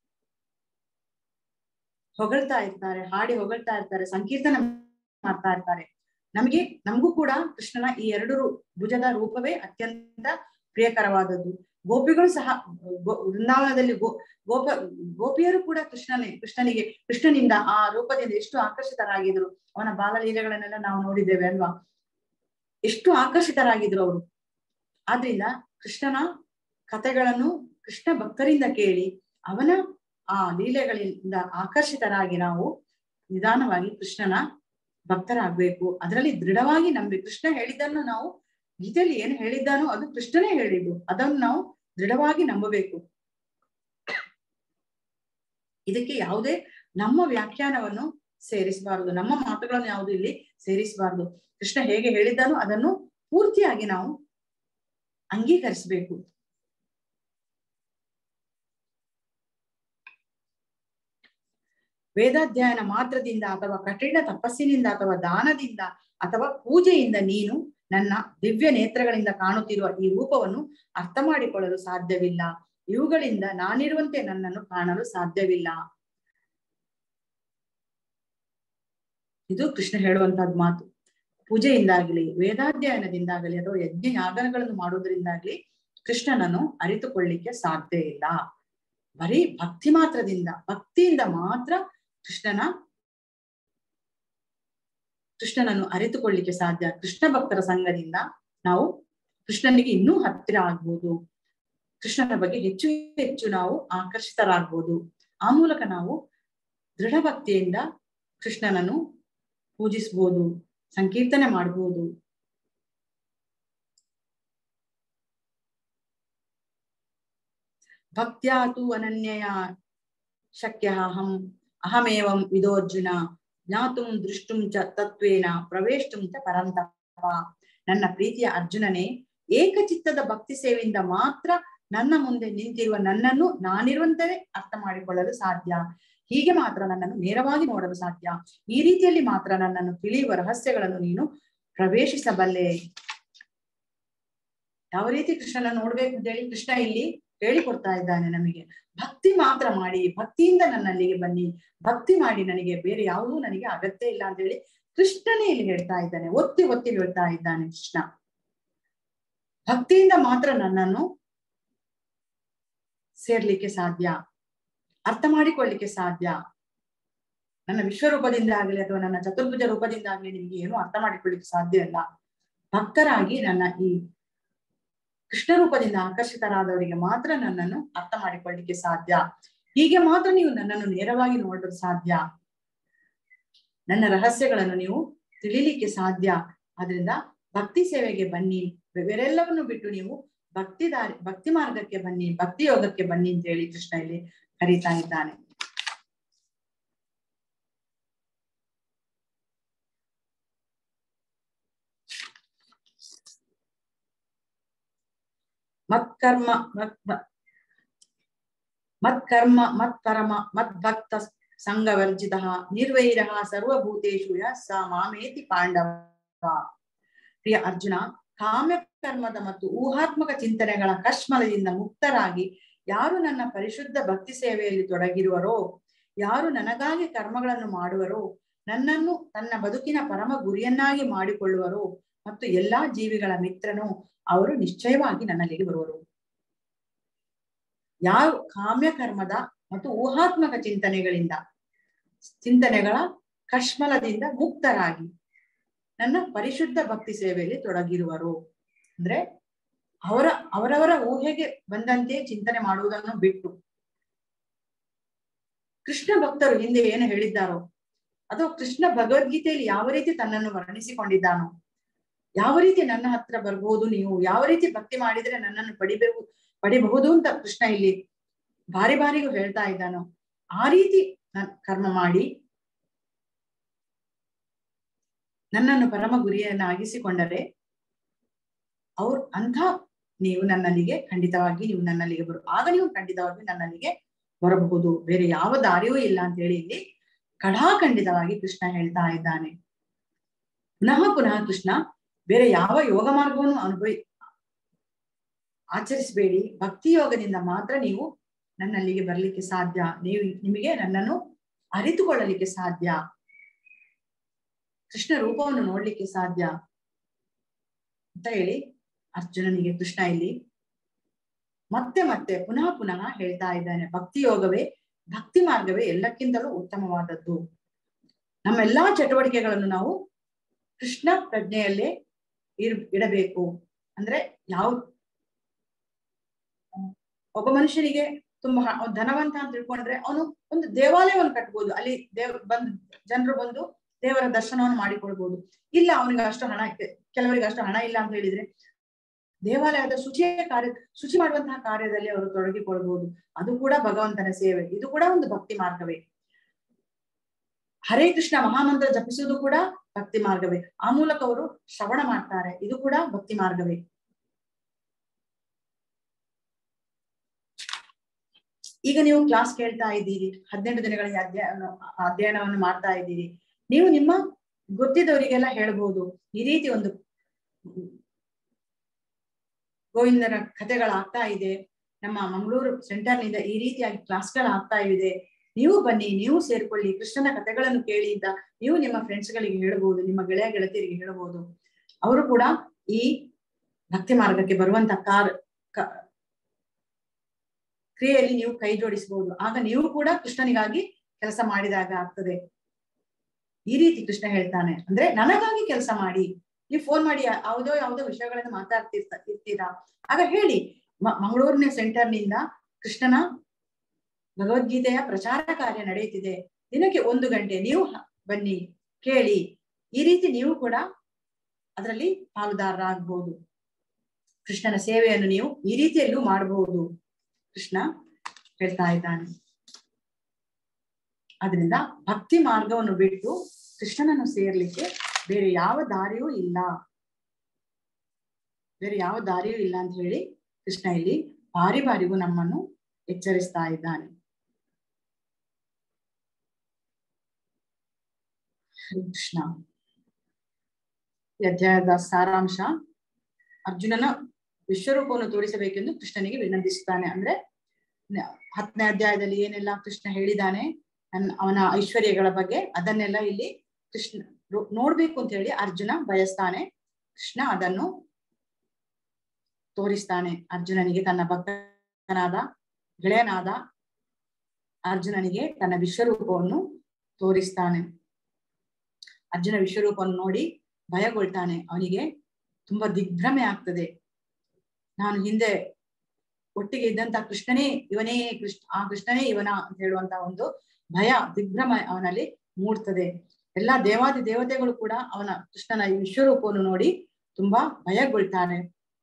ಹೊಗಳ್ತಾ ಇರ್ತಾರೆ ಹಾಡಿ ಹೊಗಳ್ತಾ ಇರ್ತಾರೆ ಸಂಕೀರ್ತನೆ ಮಾಡ್ತಾ ಇರ್ತಾರೆ ನಮಗೆ ನಮಗೂ ಕೂಡ ಕೃಷ್ಣನ ಈ ಎರಡು ರೂ- ಭುಜದ ರೂಪವೇ ಅತ್ಯಂತ ಪ್ರಿಯಕರವಾದದ್ದು ಗೋಪಿಗಳು ಸಹ ಗೋ- ವೃಂದಾವನದಲ್ಲಿ ಗೋ ಗೋಪ ಗೋಪಿಯರು ಕೂಡ ಕೃಷ್ಣನೇ ಕೃಷ್ಣನಿಗೆ ಕೃಷ್ಣನಿಂದ ಆ ರೂಪದಿಂದ ಎಷ್ಟು ಆಕರ್ಷಿತರಾಗಿದ್ರು ಅವನ ಬಾಲಲೀಲೆಗಳನ್ನೆಲ್ಲ ನಾವು ನೋಡಿದ್ದೇವೆ ಅಲ್ವಾ ಎಷ್ಟು ಆಕರ್ಷಿತರಾಗಿದ್ರು ಅವರು ಆದ್ರಿಂದ ಕೃಷ್ಣನ ಕಥೆಗಳನ್ನು ಕೃಷ್ಣ ಭಕ್ತರಿಂದ ಕೇಳಿ ಅವನ ಆ ಲೀಲೆಗಳಿಂದ ಆಕರ್ಷಿತರಾಗಿ ನಾವು ನಿಧಾನವಾಗಿ ಕೃಷ್ಣನ ಭಕ್ತರಾಗ್ಬೇಕು ಅದರಲ್ಲಿ ದೃಢವಾಗಿ ನಂಬಿ ಕೃಷ್ಣ ಹೇಳಿದ್ದನ್ನು ನಾವು ಗೀತೆಯಲ್ಲಿ ಏನು ಹೇಳಿದ್ದಾನೋ ಅದು ಕೃಷ್ಣನೇ ಹೇಳಿದ್ದು ಅದನ್ನು ನಾವು ದೃಢವಾಗಿ ನಂಬಬೇಕು ಇದಕ್ಕೆ ಯಾವುದೇ ನಮ್ಮ ವ್ಯಾಖ್ಯಾನವನ್ನು ಸೇರಿಸಬಾರದು ನಮ್ಮ ಮಾತುಗಳನ್ನು ಯಾವುದು ಇಲ್ಲಿ ಸೇರಿಸಬಾರದು ಕೃಷ್ಣ ಹೇಗೆ ಹೇಳಿದ್ದಾನೋ ಅದನ್ನು ಪೂರ್ತಿಯಾಗಿ ನಾವು ಅಂಗೀಕರಿಸಬೇಕು ವೇದಾಧ್ಯಯನ ಮಾತ್ರದಿಂದ ಅಥವಾ ಕಠಿಣ ತಪಸ್ಸಿನಿಂದ ಅಥವಾ ದಾನದಿಂದ ಅಥವಾ ಪೂಜೆಯಿಂದ ನೀನು ನನ್ನ ದಿವ್ಯ ನೇತ್ರಗಳಿಂದ ಕಾಣುತ್ತಿರುವ ಈ ರೂಪವನ್ನು ಅರ್ಥ ಮಾಡಿಕೊಳ್ಳಲು ಸಾಧ್ಯವಿಲ್ಲ ಇವುಗಳಿಂದ ನಾನಿರುವಂತೆ ನನ್ನನ್ನು ಕಾಣಲು ಸಾಧ್ಯವಿಲ್ಲ ಇದು ಕೃಷ್ಣ ಹೇಳುವಂತಹದ್ದು ಮಾತು ಪೂಜೆಯಿಂದಾಗಲಿ ವೇದಾಧ್ಯಯನದಿಂದಾಗಲಿ ಅಥವಾ ಯಜ್ಞ ಯಾಗಗಳನ್ನು ಮಾಡುವುದರಿಂದಾಗ್ಲಿ ಕೃಷ್ಣನನ್ನು ಅರಿತುಕೊಳ್ಳಿಕ್ಕೆ ಸಾಧ್ಯ ಇಲ್ಲ ಬರೀ ಭಕ್ತಿ ಮಾತ್ರದಿಂದ ಭಕ್ತಿಯಿಂದ ಮಾತ್ರ ಕೃಷ್ಣನ ಕೃಷ್ಣನನ್ನು ಅರಿತುಕೊಳ್ಳಿಕ್ಕೆ ಸಾಧ್ಯ ಕೃಷ್ಣ ಭಕ್ತರ ಸಂಘದಿಂದ ನಾವು ಕೃಷ್ಣನಿಗೆ ಇನ್ನೂ ಹತ್ತಿರ ಆಗ್ಬೋದು ಕೃಷ್ಣನ ಬಗ್ಗೆ ಹೆಚ್ಚು ಹೆಚ್ಚು ನಾವು ಆಕರ್ಷಿತರಾಗ್ಬೋದು ಆ ಮೂಲಕ ನಾವು ದೃಢ ಭಕ್ತಿಯಿಂದ ಕೃಷ್ಣನನ್ನು ಪೂಜಿಸ್ಬೋದು ಸಂಕೀರ್ತನೆ ಮಾಡ್ಬೋದು ಭಕ್ತ್ಯಾತು ಅನನ್ಯಯ ಶಕ್ಯ ಅಹಂ ಅಹಮೇವಂ ವಿದೋರ್ಜುನ ಜ್ಞಾತುಂ ದೃಷ್ಟುಂ ಚ ತತ್ವೇನ ಪ್ರವೇಷ್ಟುಂ ಚ ಪರಂತಪ ನನ್ನ ಪ್ರೀತಿಯ ಅರ್ಜುನನೇ ಏಕಚಿತ್ತದ ಭಕ್ತಿ ಸೇವೆಯಿಂದ ಮಾತ್ರ ನನ್ನ ಮುಂದೆ ನಿಂತಿರುವ ನನ್ನನ್ನು ನಾನಿರುವಂತವೇ ಅರ್ಥ ಮಾಡಿಕೊಳ್ಳಲು ಸಾಧ್ಯ ಹೀಗೆ ಮಾತ್ರ ನನ್ನನ್ನು ನೇರವಾಗಿ ನೋಡಲು ಸಾಧ್ಯ ಈ ರೀತಿಯಲ್ಲಿ ಮಾತ್ರ ನನ್ನನ್ನು ತಿಳಿಯುವ ರಹಸ್ಯಗಳನ್ನು ನೀನು ಪ್ರವೇಶಿಸಬಲ್ಲೆ ಯಾವ ರೀತಿ ಕೃಷ್ಣನ ನೋಡ್ಬೇಕು ಅಂತ ಹೇಳಿ ಕೃಷ್ಣ ಇಲ್ಲಿ ಹೇಳಿಕೊಡ್ತಾ ಇದ್ದಾನೆ ನಮಗೆ ಭಕ್ತಿ ಮಾತ್ರ ಮಾಡಿ ಭಕ್ತಿಯಿಂದ ನನ್ನಲ್ಲಿಗೆ ಬನ್ನಿ ಭಕ್ತಿ ಮಾಡಿ ನನಗೆ ಬೇರೆ ಯಾವುದೂ ನನಗೆ ಅಗತ್ಯ ಇಲ್ಲ ಅಂತ ಹೇಳಿ ಕೃಷ್ಣನೇ ಇಲ್ಲಿ ಹೇಳ್ತಾ ಇದ್ದಾನೆ ಒತ್ತಿ ಒತ್ತಿ ಹೇಳ್ತಾ ಇದ್ದಾನೆ ಕೃಷ್ಣ ಭಕ್ತಿಯಿಂದ ಮಾತ್ರ ನನ್ನನ್ನು ಸೇರ್ಲಿಕ್ಕೆ ಸಾಧ್ಯ ಅರ್ಥ ಮಾಡಿಕೊಳ್ಳಿಕ್ಕೆ ಸಾಧ್ಯ ನನ್ನ ವಿಶ್ವರೂಪದಿಂದ ಆಗ್ಲಿ ಅಥವಾ ನನ್ನ ಚತುರ್ಭುಜ ರೂಪದಿಂದ ಆಗ್ಲಿ ನಿಮ್ಗೆ ಏನು ಅರ್ಥ ಮಾಡಿಕೊಳ್ಳಿಕ್ಕೆ ಸಾಧ್ಯ ಇಲ್ಲ ಭಕ್ತರಾಗಿ ನನ್ನ ಈ ಕೃಷ್ಣ ರೂಪದಿಂದ ಆಕರ್ಷಿತರಾದವರಿಗೆ ಮಾತ್ರ ನನ್ನನ್ನು ಅರ್ಥ ಮಾಡಿಕೊಳ್ಳಿಕ್ಕೆ ಸಾಧ್ಯ ಹೀಗೆ ಮಾತ್ರ ನೀವು ನನ್ನನ್ನು ನೇರವಾಗಿ ನೋಡಲು ಸಾಧ್ಯ ನನ್ನ ರಹಸ್ಯಗಳನ್ನು ನೀವು ತಿಳಿಲಿಕ್ಕೆ ಸಾಧ್ಯ ಆದ್ರಿಂದ ಭಕ್ತಿ ಸೇವೆಗೆ ಬನ್ನಿ ಬೇರೆಲ್ಲವನ್ನು ಬಿಟ್ಟು ನೀವು ಭಕ್ತಿ ದಾರಿ ಭಕ್ತಿ ಮಾರ್ಗಕ್ಕೆ ಬನ್ನಿ ಭಕ್ತಿ ಯೋಗಕ್ಕೆ ಬನ್ನಿ ಅಂತ ಹೇಳಿ ಕೃಷ್ಣ ಇಲ್ಲಿ ಕರೀತಾ ಇದ್ದಾನೆ ಮತ್ಕರ್ಮ ಮತ್ಕರ್ಮ ಮತ್ಪರಮ ಮದ್ಭಕ್ತ ಸಂಘವರ್ಜಿತ ನಿರ್ವೈರ ಸರ್ವಭೂತೇಶು ಯ ಸ ಮಾಮೇತಿ ಪಾಂಡವ ಪ್ರಿಯ ಅರ್ಜುನ ಕಾಮ್ಯ ಕರ್ಮದ ಮತ್ತು ಊಹಾತ್ಮಕ ಚಿಂತನೆಗಳ ಕಶ್ಮಲದಿಂದ ಮುಕ್ತರಾಗಿ ಯಾರು ನನ್ನ ಪರಿಶುದ್ಧ ಭಕ್ತಿ ಸೇವೆಯಲ್ಲಿ ತೊಡಗಿರುವರೋ ಯಾರು ನನಗಾಗಿ ಕರ್ಮಗಳನ್ನು ಮಾಡುವರೋ ನನ್ನನ್ನು ತನ್ನ ಬದುಕಿನ ಪರಮ ಗುರಿಯನ್ನಾಗಿ ಮಾಡಿಕೊಳ್ಳುವರೋ ಮತ್ತು ಎಲ್ಲಾ ಜೀವಿಗಳ ಮಿತ್ರನು ಅವರು ನಿಶ್ಚಯವಾಗಿ ನನ್ನಲ್ಲಿಗೆ ಬರುವರು ಯಾವ ಕಾಮ್ಯ ಕರ್ಮದ ಮತ್ತು ಊಹಾತ್ಮಕ ಚಿಂತನೆಗಳಿಂದ ಚಿಂತನೆಗಳ ಕಶ್ಮಲದಿಂದ ಮುಕ್ತರಾಗಿ ನನ್ನ ಪರಿಶುದ್ಧ ಭಕ್ತಿ ಸೇವೆಯಲ್ಲಿ ತೊಡಗಿರುವರು ಅಂದ್ರೆ ಅವರ ಅವರವರ ಊಹೆಗೆ ಬಂದಂತೆ ಚಿಂತನೆ ಮಾಡುವುದನ್ನು ಬಿಟ್ಟು ಕೃಷ್ಣ ಭಕ್ತರು ಹಿಂದೆ ಏನು ಹೇಳಿದ್ದಾರೋ ಅಥವಾ ಕೃಷ್ಣ ಭಗವದ್ಗೀತೆಯಲ್ಲಿ ಯಾವ ರೀತಿ ತನ್ನನ್ನು ವರ್ಣಿಸಿಕೊಂಡಿದ್ದಾನೋ ಯಾವ ರೀತಿ ನನ್ನ ಹತ್ರ ಬರ್ಬೋದು ನೀವು ಯಾವ ರೀತಿ ಭಕ್ತಿ ಮಾಡಿದ್ರೆ ನನ್ನನ್ನು ಪಡಿಬೇಕು ಪಡಿಬಹುದು ಅಂತ ಕೃಷ್ಣ ಇಲ್ಲಿ ಬಾರಿ ಬಾರಿಗೂ ಹೇಳ್ತಾ ಇದ್ದಾನೋ ಆ ರೀತಿ ಕರ್ಮ ಮಾಡಿ ನನ್ನನ್ನು ಪರಮ ಗುರಿಯನ್ನಾಗಿಸಿಕೊಂಡರೆ ಅವ್ರು ಅಂಥ ನೀವು ನನ್ನಲ್ಲಿಗೆ ಖಂಡಿತವಾಗಿ ನೀವು ನನ್ನಲ್ಲಿಗೆ ಬರು ಆಗ ನೀವು ಖಂಡಿತವಾಗಿ ನನ್ನಲ್ಲಿಗೆ ಬರಬಹುದು ಬೇರೆ ಯಾವ ದಾರಿಯೂ ಇಲ್ಲ ಅಂತ ಹೇಳಿ ಇಲ್ಲಿ ಕಡಾಖಂಡಿತವಾಗಿ ಕೃಷ್ಣ ಹೇಳ್ತಾ ಇದ್ದಾನೆ ಪುನಃ ಪುನಃ ಕೃಷ್ಣ ಬೇರೆ ಯಾವ ಯೋಗ ಮಾರ್ಗವನ್ನು ಅನುಭವಿ ಆಚರಿಸಬೇಡಿ ಭಕ್ತಿ ಯೋಗದಿಂದ ಮಾತ್ರ ನೀವು ನನ್ನಲ್ಲಿಗೆ ಬರ್ಲಿಕ್ಕೆ ಸಾಧ್ಯ ನೀವು ನಿಮಗೆ ನನ್ನನ್ನು ಅರಿತುಕೊಳ್ಳಲಿಕ್ಕೆ ಸಾಧ್ಯ ಕೃಷ್ಣ ರೂಪವನ್ನು ನೋಡ್ಲಿಕ್ಕೆ ಸಾಧ್ಯ ಅಂತ ಹೇಳಿ ಅರ್ಜುನನಿಗೆ ಕೃಷ್ಣ ಇಲ್ಲಿ ಮತ್ತೆ ಮತ್ತೆ ಪುನಃ ಪುನಃ ಹೇಳ್ತಾ ಇದ್ದಾನೆ ಭಕ್ತಿ ಯೋಗವೇ ಭಕ್ತಿ ಮಾರ್ಗವೇ ಎಲ್ಲಕ್ಕಿಂತಲೂ ಉತ್ತಮವಾದದ್ದು ನಮ್ಮೆಲ್ಲಾ ಚಟುವಟಿಕೆಗಳನ್ನು ನಾವು ಕೃಷ್ಣ ಪ್ರಜ್ಞೆಯಲ್ಲೇ ಇರ್ ಇಡಬೇಕು ಅಂದ್ರೆ ಯಾವ ಒಬ್ಬ ಮನುಷ್ಯನಿಗೆ ತುಂಬಾ ಧನವಂತ ಅಂತ ತಿಳ್ಕೊಂಡ್ರೆ ಅವನು ಒಂದು ದೇವಾಲಯವನ್ನು ಕಟ್ಬೋದು ಅಲ್ಲಿ ದೇವ್ ಬಂದು ಜನರು ಬಂದು ದೇವರ ದರ್ಶನವನ್ನು ಮಾಡಿಕೊಳ್ಬಹುದು ಇಲ್ಲ ಅವನಿಗೆ ಅಷ್ಟು ಹಣ ಕೆಲವರಿಗೆ ಅಷ್ಟು ಹಣ ಇಲ್ಲ ಅಂತ ಹೇಳಿದ್ರೆ ದೇವಾಲಯದ ಶುಚಿಯ ಕಾರ್ಯ ಶುಚಿ ಮಾಡುವಂತಹ ಕಾರ್ಯದಲ್ಲಿ ಅವರು ತೊಡಗಿಕೊಳ್ಬಹುದು ಅದು ಕೂಡ ಭಗವಂತನ ಸೇವೆ ಇದು ಕೂಡ ಒಂದು ಭಕ್ತಿ ಮಾರ್ಗವೇ ಹರೇ ಕೃಷ್ಣ ಮಹಾಮಂತ್ರ ಜಪಿಸುವುದು ಕೂಡ ಭಕ್ತಿ ಮಾರ್ಗವೇ ಆ ಮೂಲಕ ಅವರು ಶ್ರವಣ ಮಾಡ್ತಾರೆ ಇದು ಕೂಡ ಭಕ್ತಿ ಮಾರ್ಗವೇ ಈಗ ನೀವು ಕ್ಲಾಸ್ ಕೇಳ್ತಾ ಇದ್ದೀರಿ ಹದಿನೆಂಟು ದಿನಗಳ ಅಧ್ಯಯನ ಅಧ್ಯಯನವನ್ನು ಮಾಡ್ತಾ ಇದ್ದೀರಿ ನೀವು ನಿಮ್ಮ ಗೊತ್ತಿದ್ದವರಿಗೆಲ್ಲ ಹೇಳ್ಬೋದು ಈ ರೀತಿ ಒಂದು ಗೋವಿಂದನ ಕಥೆಗಳಾಗ್ತಾ ಇದೆ ನಮ್ಮ ಮಂಗಳೂರು ಸೆಂಟರ್ನಿಂದ ಈ ರೀತಿಯಾಗಿ ಕ್ಲಾಸ್ಗಳಾಗ್ತಾ ಇದೆ ನೀವು ಬನ್ನಿ ನೀವು ಸೇರ್ಕೊಳ್ಳಿ ಕೃಷ್ಣನ ಕಥೆಗಳನ್ನು ಕೇಳಿ ಅಂತ ನೀವು ನಿಮ್ಮ ಫ್ರೆಂಡ್ಸ್ ಗಳಿಗೆ ಹೇಳ್ಬೋದು ನಿಮ್ಮ ಗೆಳೆಯ ಗೆಳತಿಯರಿಗೆ ಹೇಳ್ಬೋದು ಅವರು ಕೂಡ ಈ ಭಕ್ತಿ ಮಾರ್ಗಕ್ಕೆ ಬರುವಂತ ಕಾರ್ ಕ್ರಿಯೆಯಲ್ಲಿ ನೀವು ಕೈ ಜೋಡಿಸಬಹುದು ಆಗ ನೀವು ಕೂಡ ಕೃಷ್ಣನಿಗಾಗಿ ಕೆಲಸ ಮಾಡಿದಾಗ ಆಗ್ತದೆ ಈ ರೀತಿ ಕೃಷ್ಣ ಹೇಳ್ತಾನೆ ಅಂದ್ರೆ ನನಗಾಗಿ ಕೆಲಸ ಮಾಡಿ ನೀವು ಫೋನ್ ಮಾಡಿ ಯಾವುದೋ ಯಾವುದೋ ವಿಷಯಗಳನ್ನ ಮಾತಾಡ್ತಿರ್ತ ಇರ್ತೀರಾ ಆಗ ಹೇಳಿ ಮ- ಮಂಗಳೂರಿನ ಸೆಂಟರ್ನಿಂದ ಕೃಷ್ಣನ ಭಗವದ್ಗೀತೆಯ ಪ್ರಚಾರ ಕಾರ್ಯ ನಡೆಯುತ್ತಿದೆ ದಿನಕ್ಕೆ ಒಂದು ಗಂಟೆ ನೀವು ಹ- ಬನ್ನಿ ಕೇಳಿ ಈ ರೀತಿ ನೀವು ಕೂಡ ಅದರಲ್ಲಿ ಪಾಲುದಾರರಾಗಬಹುದು ಕೃಷ್ಣನ ಸೇವೆಯನ್ನು ನೀವು ಈ ರೀತಿಯಲ್ಲೂ ಮಾಡಬಹುದು ಕೃಷ್ಣ ಹೇಳ್ತಾ ಇದ್ದಾನೆ ಅದರಿಂದ ಭಕ್ತಿ ಮಾರ್ಗವನ್ನು ಬಿಟ್ಟು ಕೃಷ್ಣನನ್ನು ಸೇರ್ಲಿಕ್ಕೆ ಬೇರೆ ಯಾವ ದಾರಿಯೂ ಇಲ್ಲ ಬೇರೆ ಯಾವ ದಾರಿಯೂ ಇಲ್ಲ ಅಂತ ಹೇಳಿ ಕೃಷ್ಣ ಇಲ್ಲಿ ಬಾರಿ ಬಾರಿಗೂ ನಮ್ಮನ್ನು ಎಚ್ಚರಿಸ್ತಾ ಇದ್ದಾನೆ ಹರೇ ಕೃಷ್ಣ ಈ ಅಧ್ಯಾಯದ ಸಾರಾಂಶ ಅರ್ಜುನನ ವಿಶ್ವರೂಪವನ್ನು ತೋರಿಸಬೇಕೆಂದು ಕೃಷ್ಣನಿಗೆ ವಿನಂತಿಸುತ್ತಾನೆ ಅಂದ್ರೆ ನ- ಹತ್ತನೇ ಅಧ್ಯಾಯದಲ್ಲಿ ಏನೆಲ್ಲ ಕೃಷ್ಣ ಹೇಳಿದಾನೆ ನನ್ನ ಅವನ ಐಶ್ವರ್ಯಗಳ ಬಗ್ಗೆ ಅದನ್ನೆಲ್ಲ ಇಲ್ಲಿ ಕೃಷ್ಣ ರೋ- ನೋಡ್ಬೇಕು ಅಂತ ಹೇಳಿ ಅರ್ಜುನ ಬಯಸ್ತಾನೆ ಕೃಷ್ಣ ಅದನ್ನು ತೋರಿಸ್ತಾನೆ ಅರ್ಜುನನಿಗೆ ತನ್ನ ಭಕ್ತನಾದ ಗೆಳೆಯನಾದ ಅರ್ಜುನನಿಗೆ ತನ್ನ ವಿಶ್ವರೂಪವನ್ನು ತೋರಿಸ್ತಾನೆ ಅರ್ಜುನ ವಿಶ್ವರೂಪವನ್ನು ನೋಡಿ ಭಯಗೊಳ್ತಾನೆ ಅವನಿಗೆ ತುಂಬಾ ದಿಗ್ಭ್ರಮೆ ಆಗ್ತದೆ ನಾನು ಹಿಂದೆ ಒಟ್ಟಿಗೆ ಇದ್ದಂತ ಕೃಷ್ಣನೇ ಇವನೇ ಕೃಷ್ಣ ಆ ಕೃಷ್ಣನೇ ಇವನ ಅಂತ ಹೇಳುವಂತ ಒಂದು ಭಯ ದಿಗ್ಭ್ರಮ ಅವನಲ್ಲಿ ಮೂಡ್ತದೆ ಎಲ್ಲಾ ದೇವಾದಿ ದೇವತೆಗಳು ಕೂಡ ಅವನ ಕೃಷ್ಣನ ಈ ವಿಶ್ವರೂಪವನ್ನು ನೋಡಿ ತುಂಬಾ ಭಯಗೊಳ್ತಾರೆ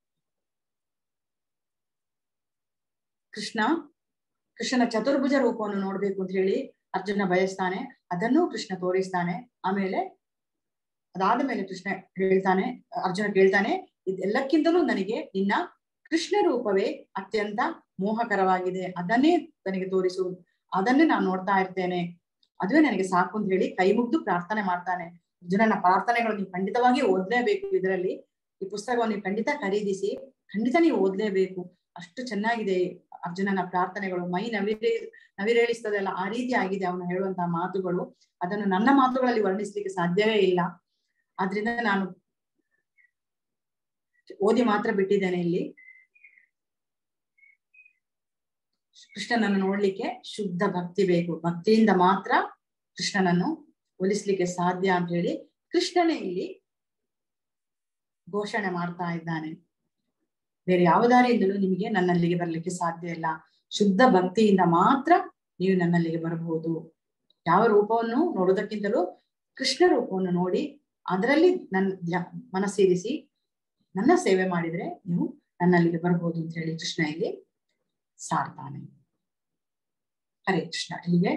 ಕೃಷ್ಣ ಕೃಷ್ಣನ ಚತುರ್ಭುಜ ರೂಪವನ್ನು ನೋಡ್ಬೇಕು ಅಂತ ಹೇಳಿ ಅರ್ಜುನ ಬಯಸ್ತಾನೆ ಅದನ್ನು ಕೃಷ್ಣ ತೋರಿಸ್ತಾನೆ ಆಮೇಲೆ ಅದಾದ ಮೇಲೆ ಕೃಷ್ಣ ಹೇಳ್ತಾನೆ ಅರ್ಜುನ ಕೇಳ್ತಾನೆ ಇದೆಲ್ಲಕ್ಕಿಂತಲೂ ನನಗೆ ನಿನ್ನ ಕೃಷ್ಣ ರೂಪವೇ ಅತ್ಯಂತ ಮೋಹಕರವಾಗಿದೆ ಅದನ್ನೇ ನನಗೆ ತೋರಿಸು ಅದನ್ನೇ ನಾನು ನೋಡ್ತಾ ಇರ್ತೇನೆ ಅದುವೇ ನನಗೆ ಸಾಕು ಅಂತ ಹೇಳಿ ಕೈ ಮುಗ್ದು ಪ್ರಾರ್ಥನೆ ಮಾಡ್ತಾನೆ ಅರ್ಜುನನ ಪ್ರಾರ್ಥನೆಗಳು ನೀವು ಖಂಡಿತವಾಗಿ ಓದ್ಲೇಬೇಕು ಇದರಲ್ಲಿ ಈ ಪುಸ್ತಕವನ್ನು ನೀವು ಖಂಡಿತ ಖರೀದಿಸಿ ಖಂಡಿತ ನೀವು ಓದ್ಲೇಬೇಕು ಅಷ್ಟು ಚೆನ್ನಾಗಿದೆ ಅರ್ಜುನನ ಪ್ರಾರ್ಥನೆಗಳು ಮೈ ನವಿರೇ ನವಿರೇಳಿಸ್ತದಲ್ಲ ಆ ರೀತಿ ಆಗಿದೆ ಅವನು ಹೇಳುವಂತಹ ಮಾತುಗಳು ಅದನ್ನು ನನ್ನ ಮಾತುಗಳಲ್ಲಿ ವರ್ಣಿಸ್ಲಿಕ್ಕೆ ಸಾಧ್ಯವೇ ಇಲ್ಲ ಆದ್ರಿಂದ ನಾನು ಓದಿ ಮಾತ್ರ ಬಿಟ್ಟಿದ್ದೇನೆ ಇಲ್ಲಿ ಕೃಷ್ಣನನ್ನು ನೋಡ್ಲಿಕ್ಕೆ ಶುದ್ಧ ಭಕ್ತಿ ಬೇಕು ಭಕ್ತಿಯಿಂದ ಮಾತ್ರ ಕೃಷ್ಣನನ್ನು ಒಲಿಸ್ಲಿಕ್ಕೆ ಸಾಧ್ಯ ಅಂತ ಹೇಳಿ ಕೃಷ್ಣನೇ ಇಲ್ಲಿ ಘೋಷಣೆ ಮಾಡ್ತಾ ಇದ್ದಾನೆ ಬೇರೆ ಯಾವ ದಾರಿಯಿಂದಲೂ ನಿಮಗೆ ನನ್ನಲ್ಲಿಗೆ ಬರ್ಲಿಕ್ಕೆ ಸಾಧ್ಯ ಇಲ್ಲ ಶುದ್ಧ ಭಕ್ತಿಯಿಂದ ಮಾತ್ರ ನೀವು ನನ್ನಲ್ಲಿಗೆ ಬರಬಹುದು ಯಾವ ರೂಪವನ್ನು ನೋಡೋದಕ್ಕಿಂತಲೂ ಕೃಷ್ಣ ರೂಪವನ್ನು ನೋಡಿ ಅದರಲ್ಲಿ ನನ್ನ ಧ್ಯ- ಮನಸ್ಸಿರಿಸಿ ನನ್ನ ಸೇವೆ ಮಾಡಿದ್ರೆ ನೀವು ನನ್ನಲ್ಲಿಗೆ ಬರಬಹುದು ಅಂತ ಹೇಳಿ ಕೃಷ್ಣ ಇಲ್ಲಿ ಸಾರ್ತಾನೆ ಹರೇ ಕೃಷ್ಣ ಇಲ್ಲಿಗೆ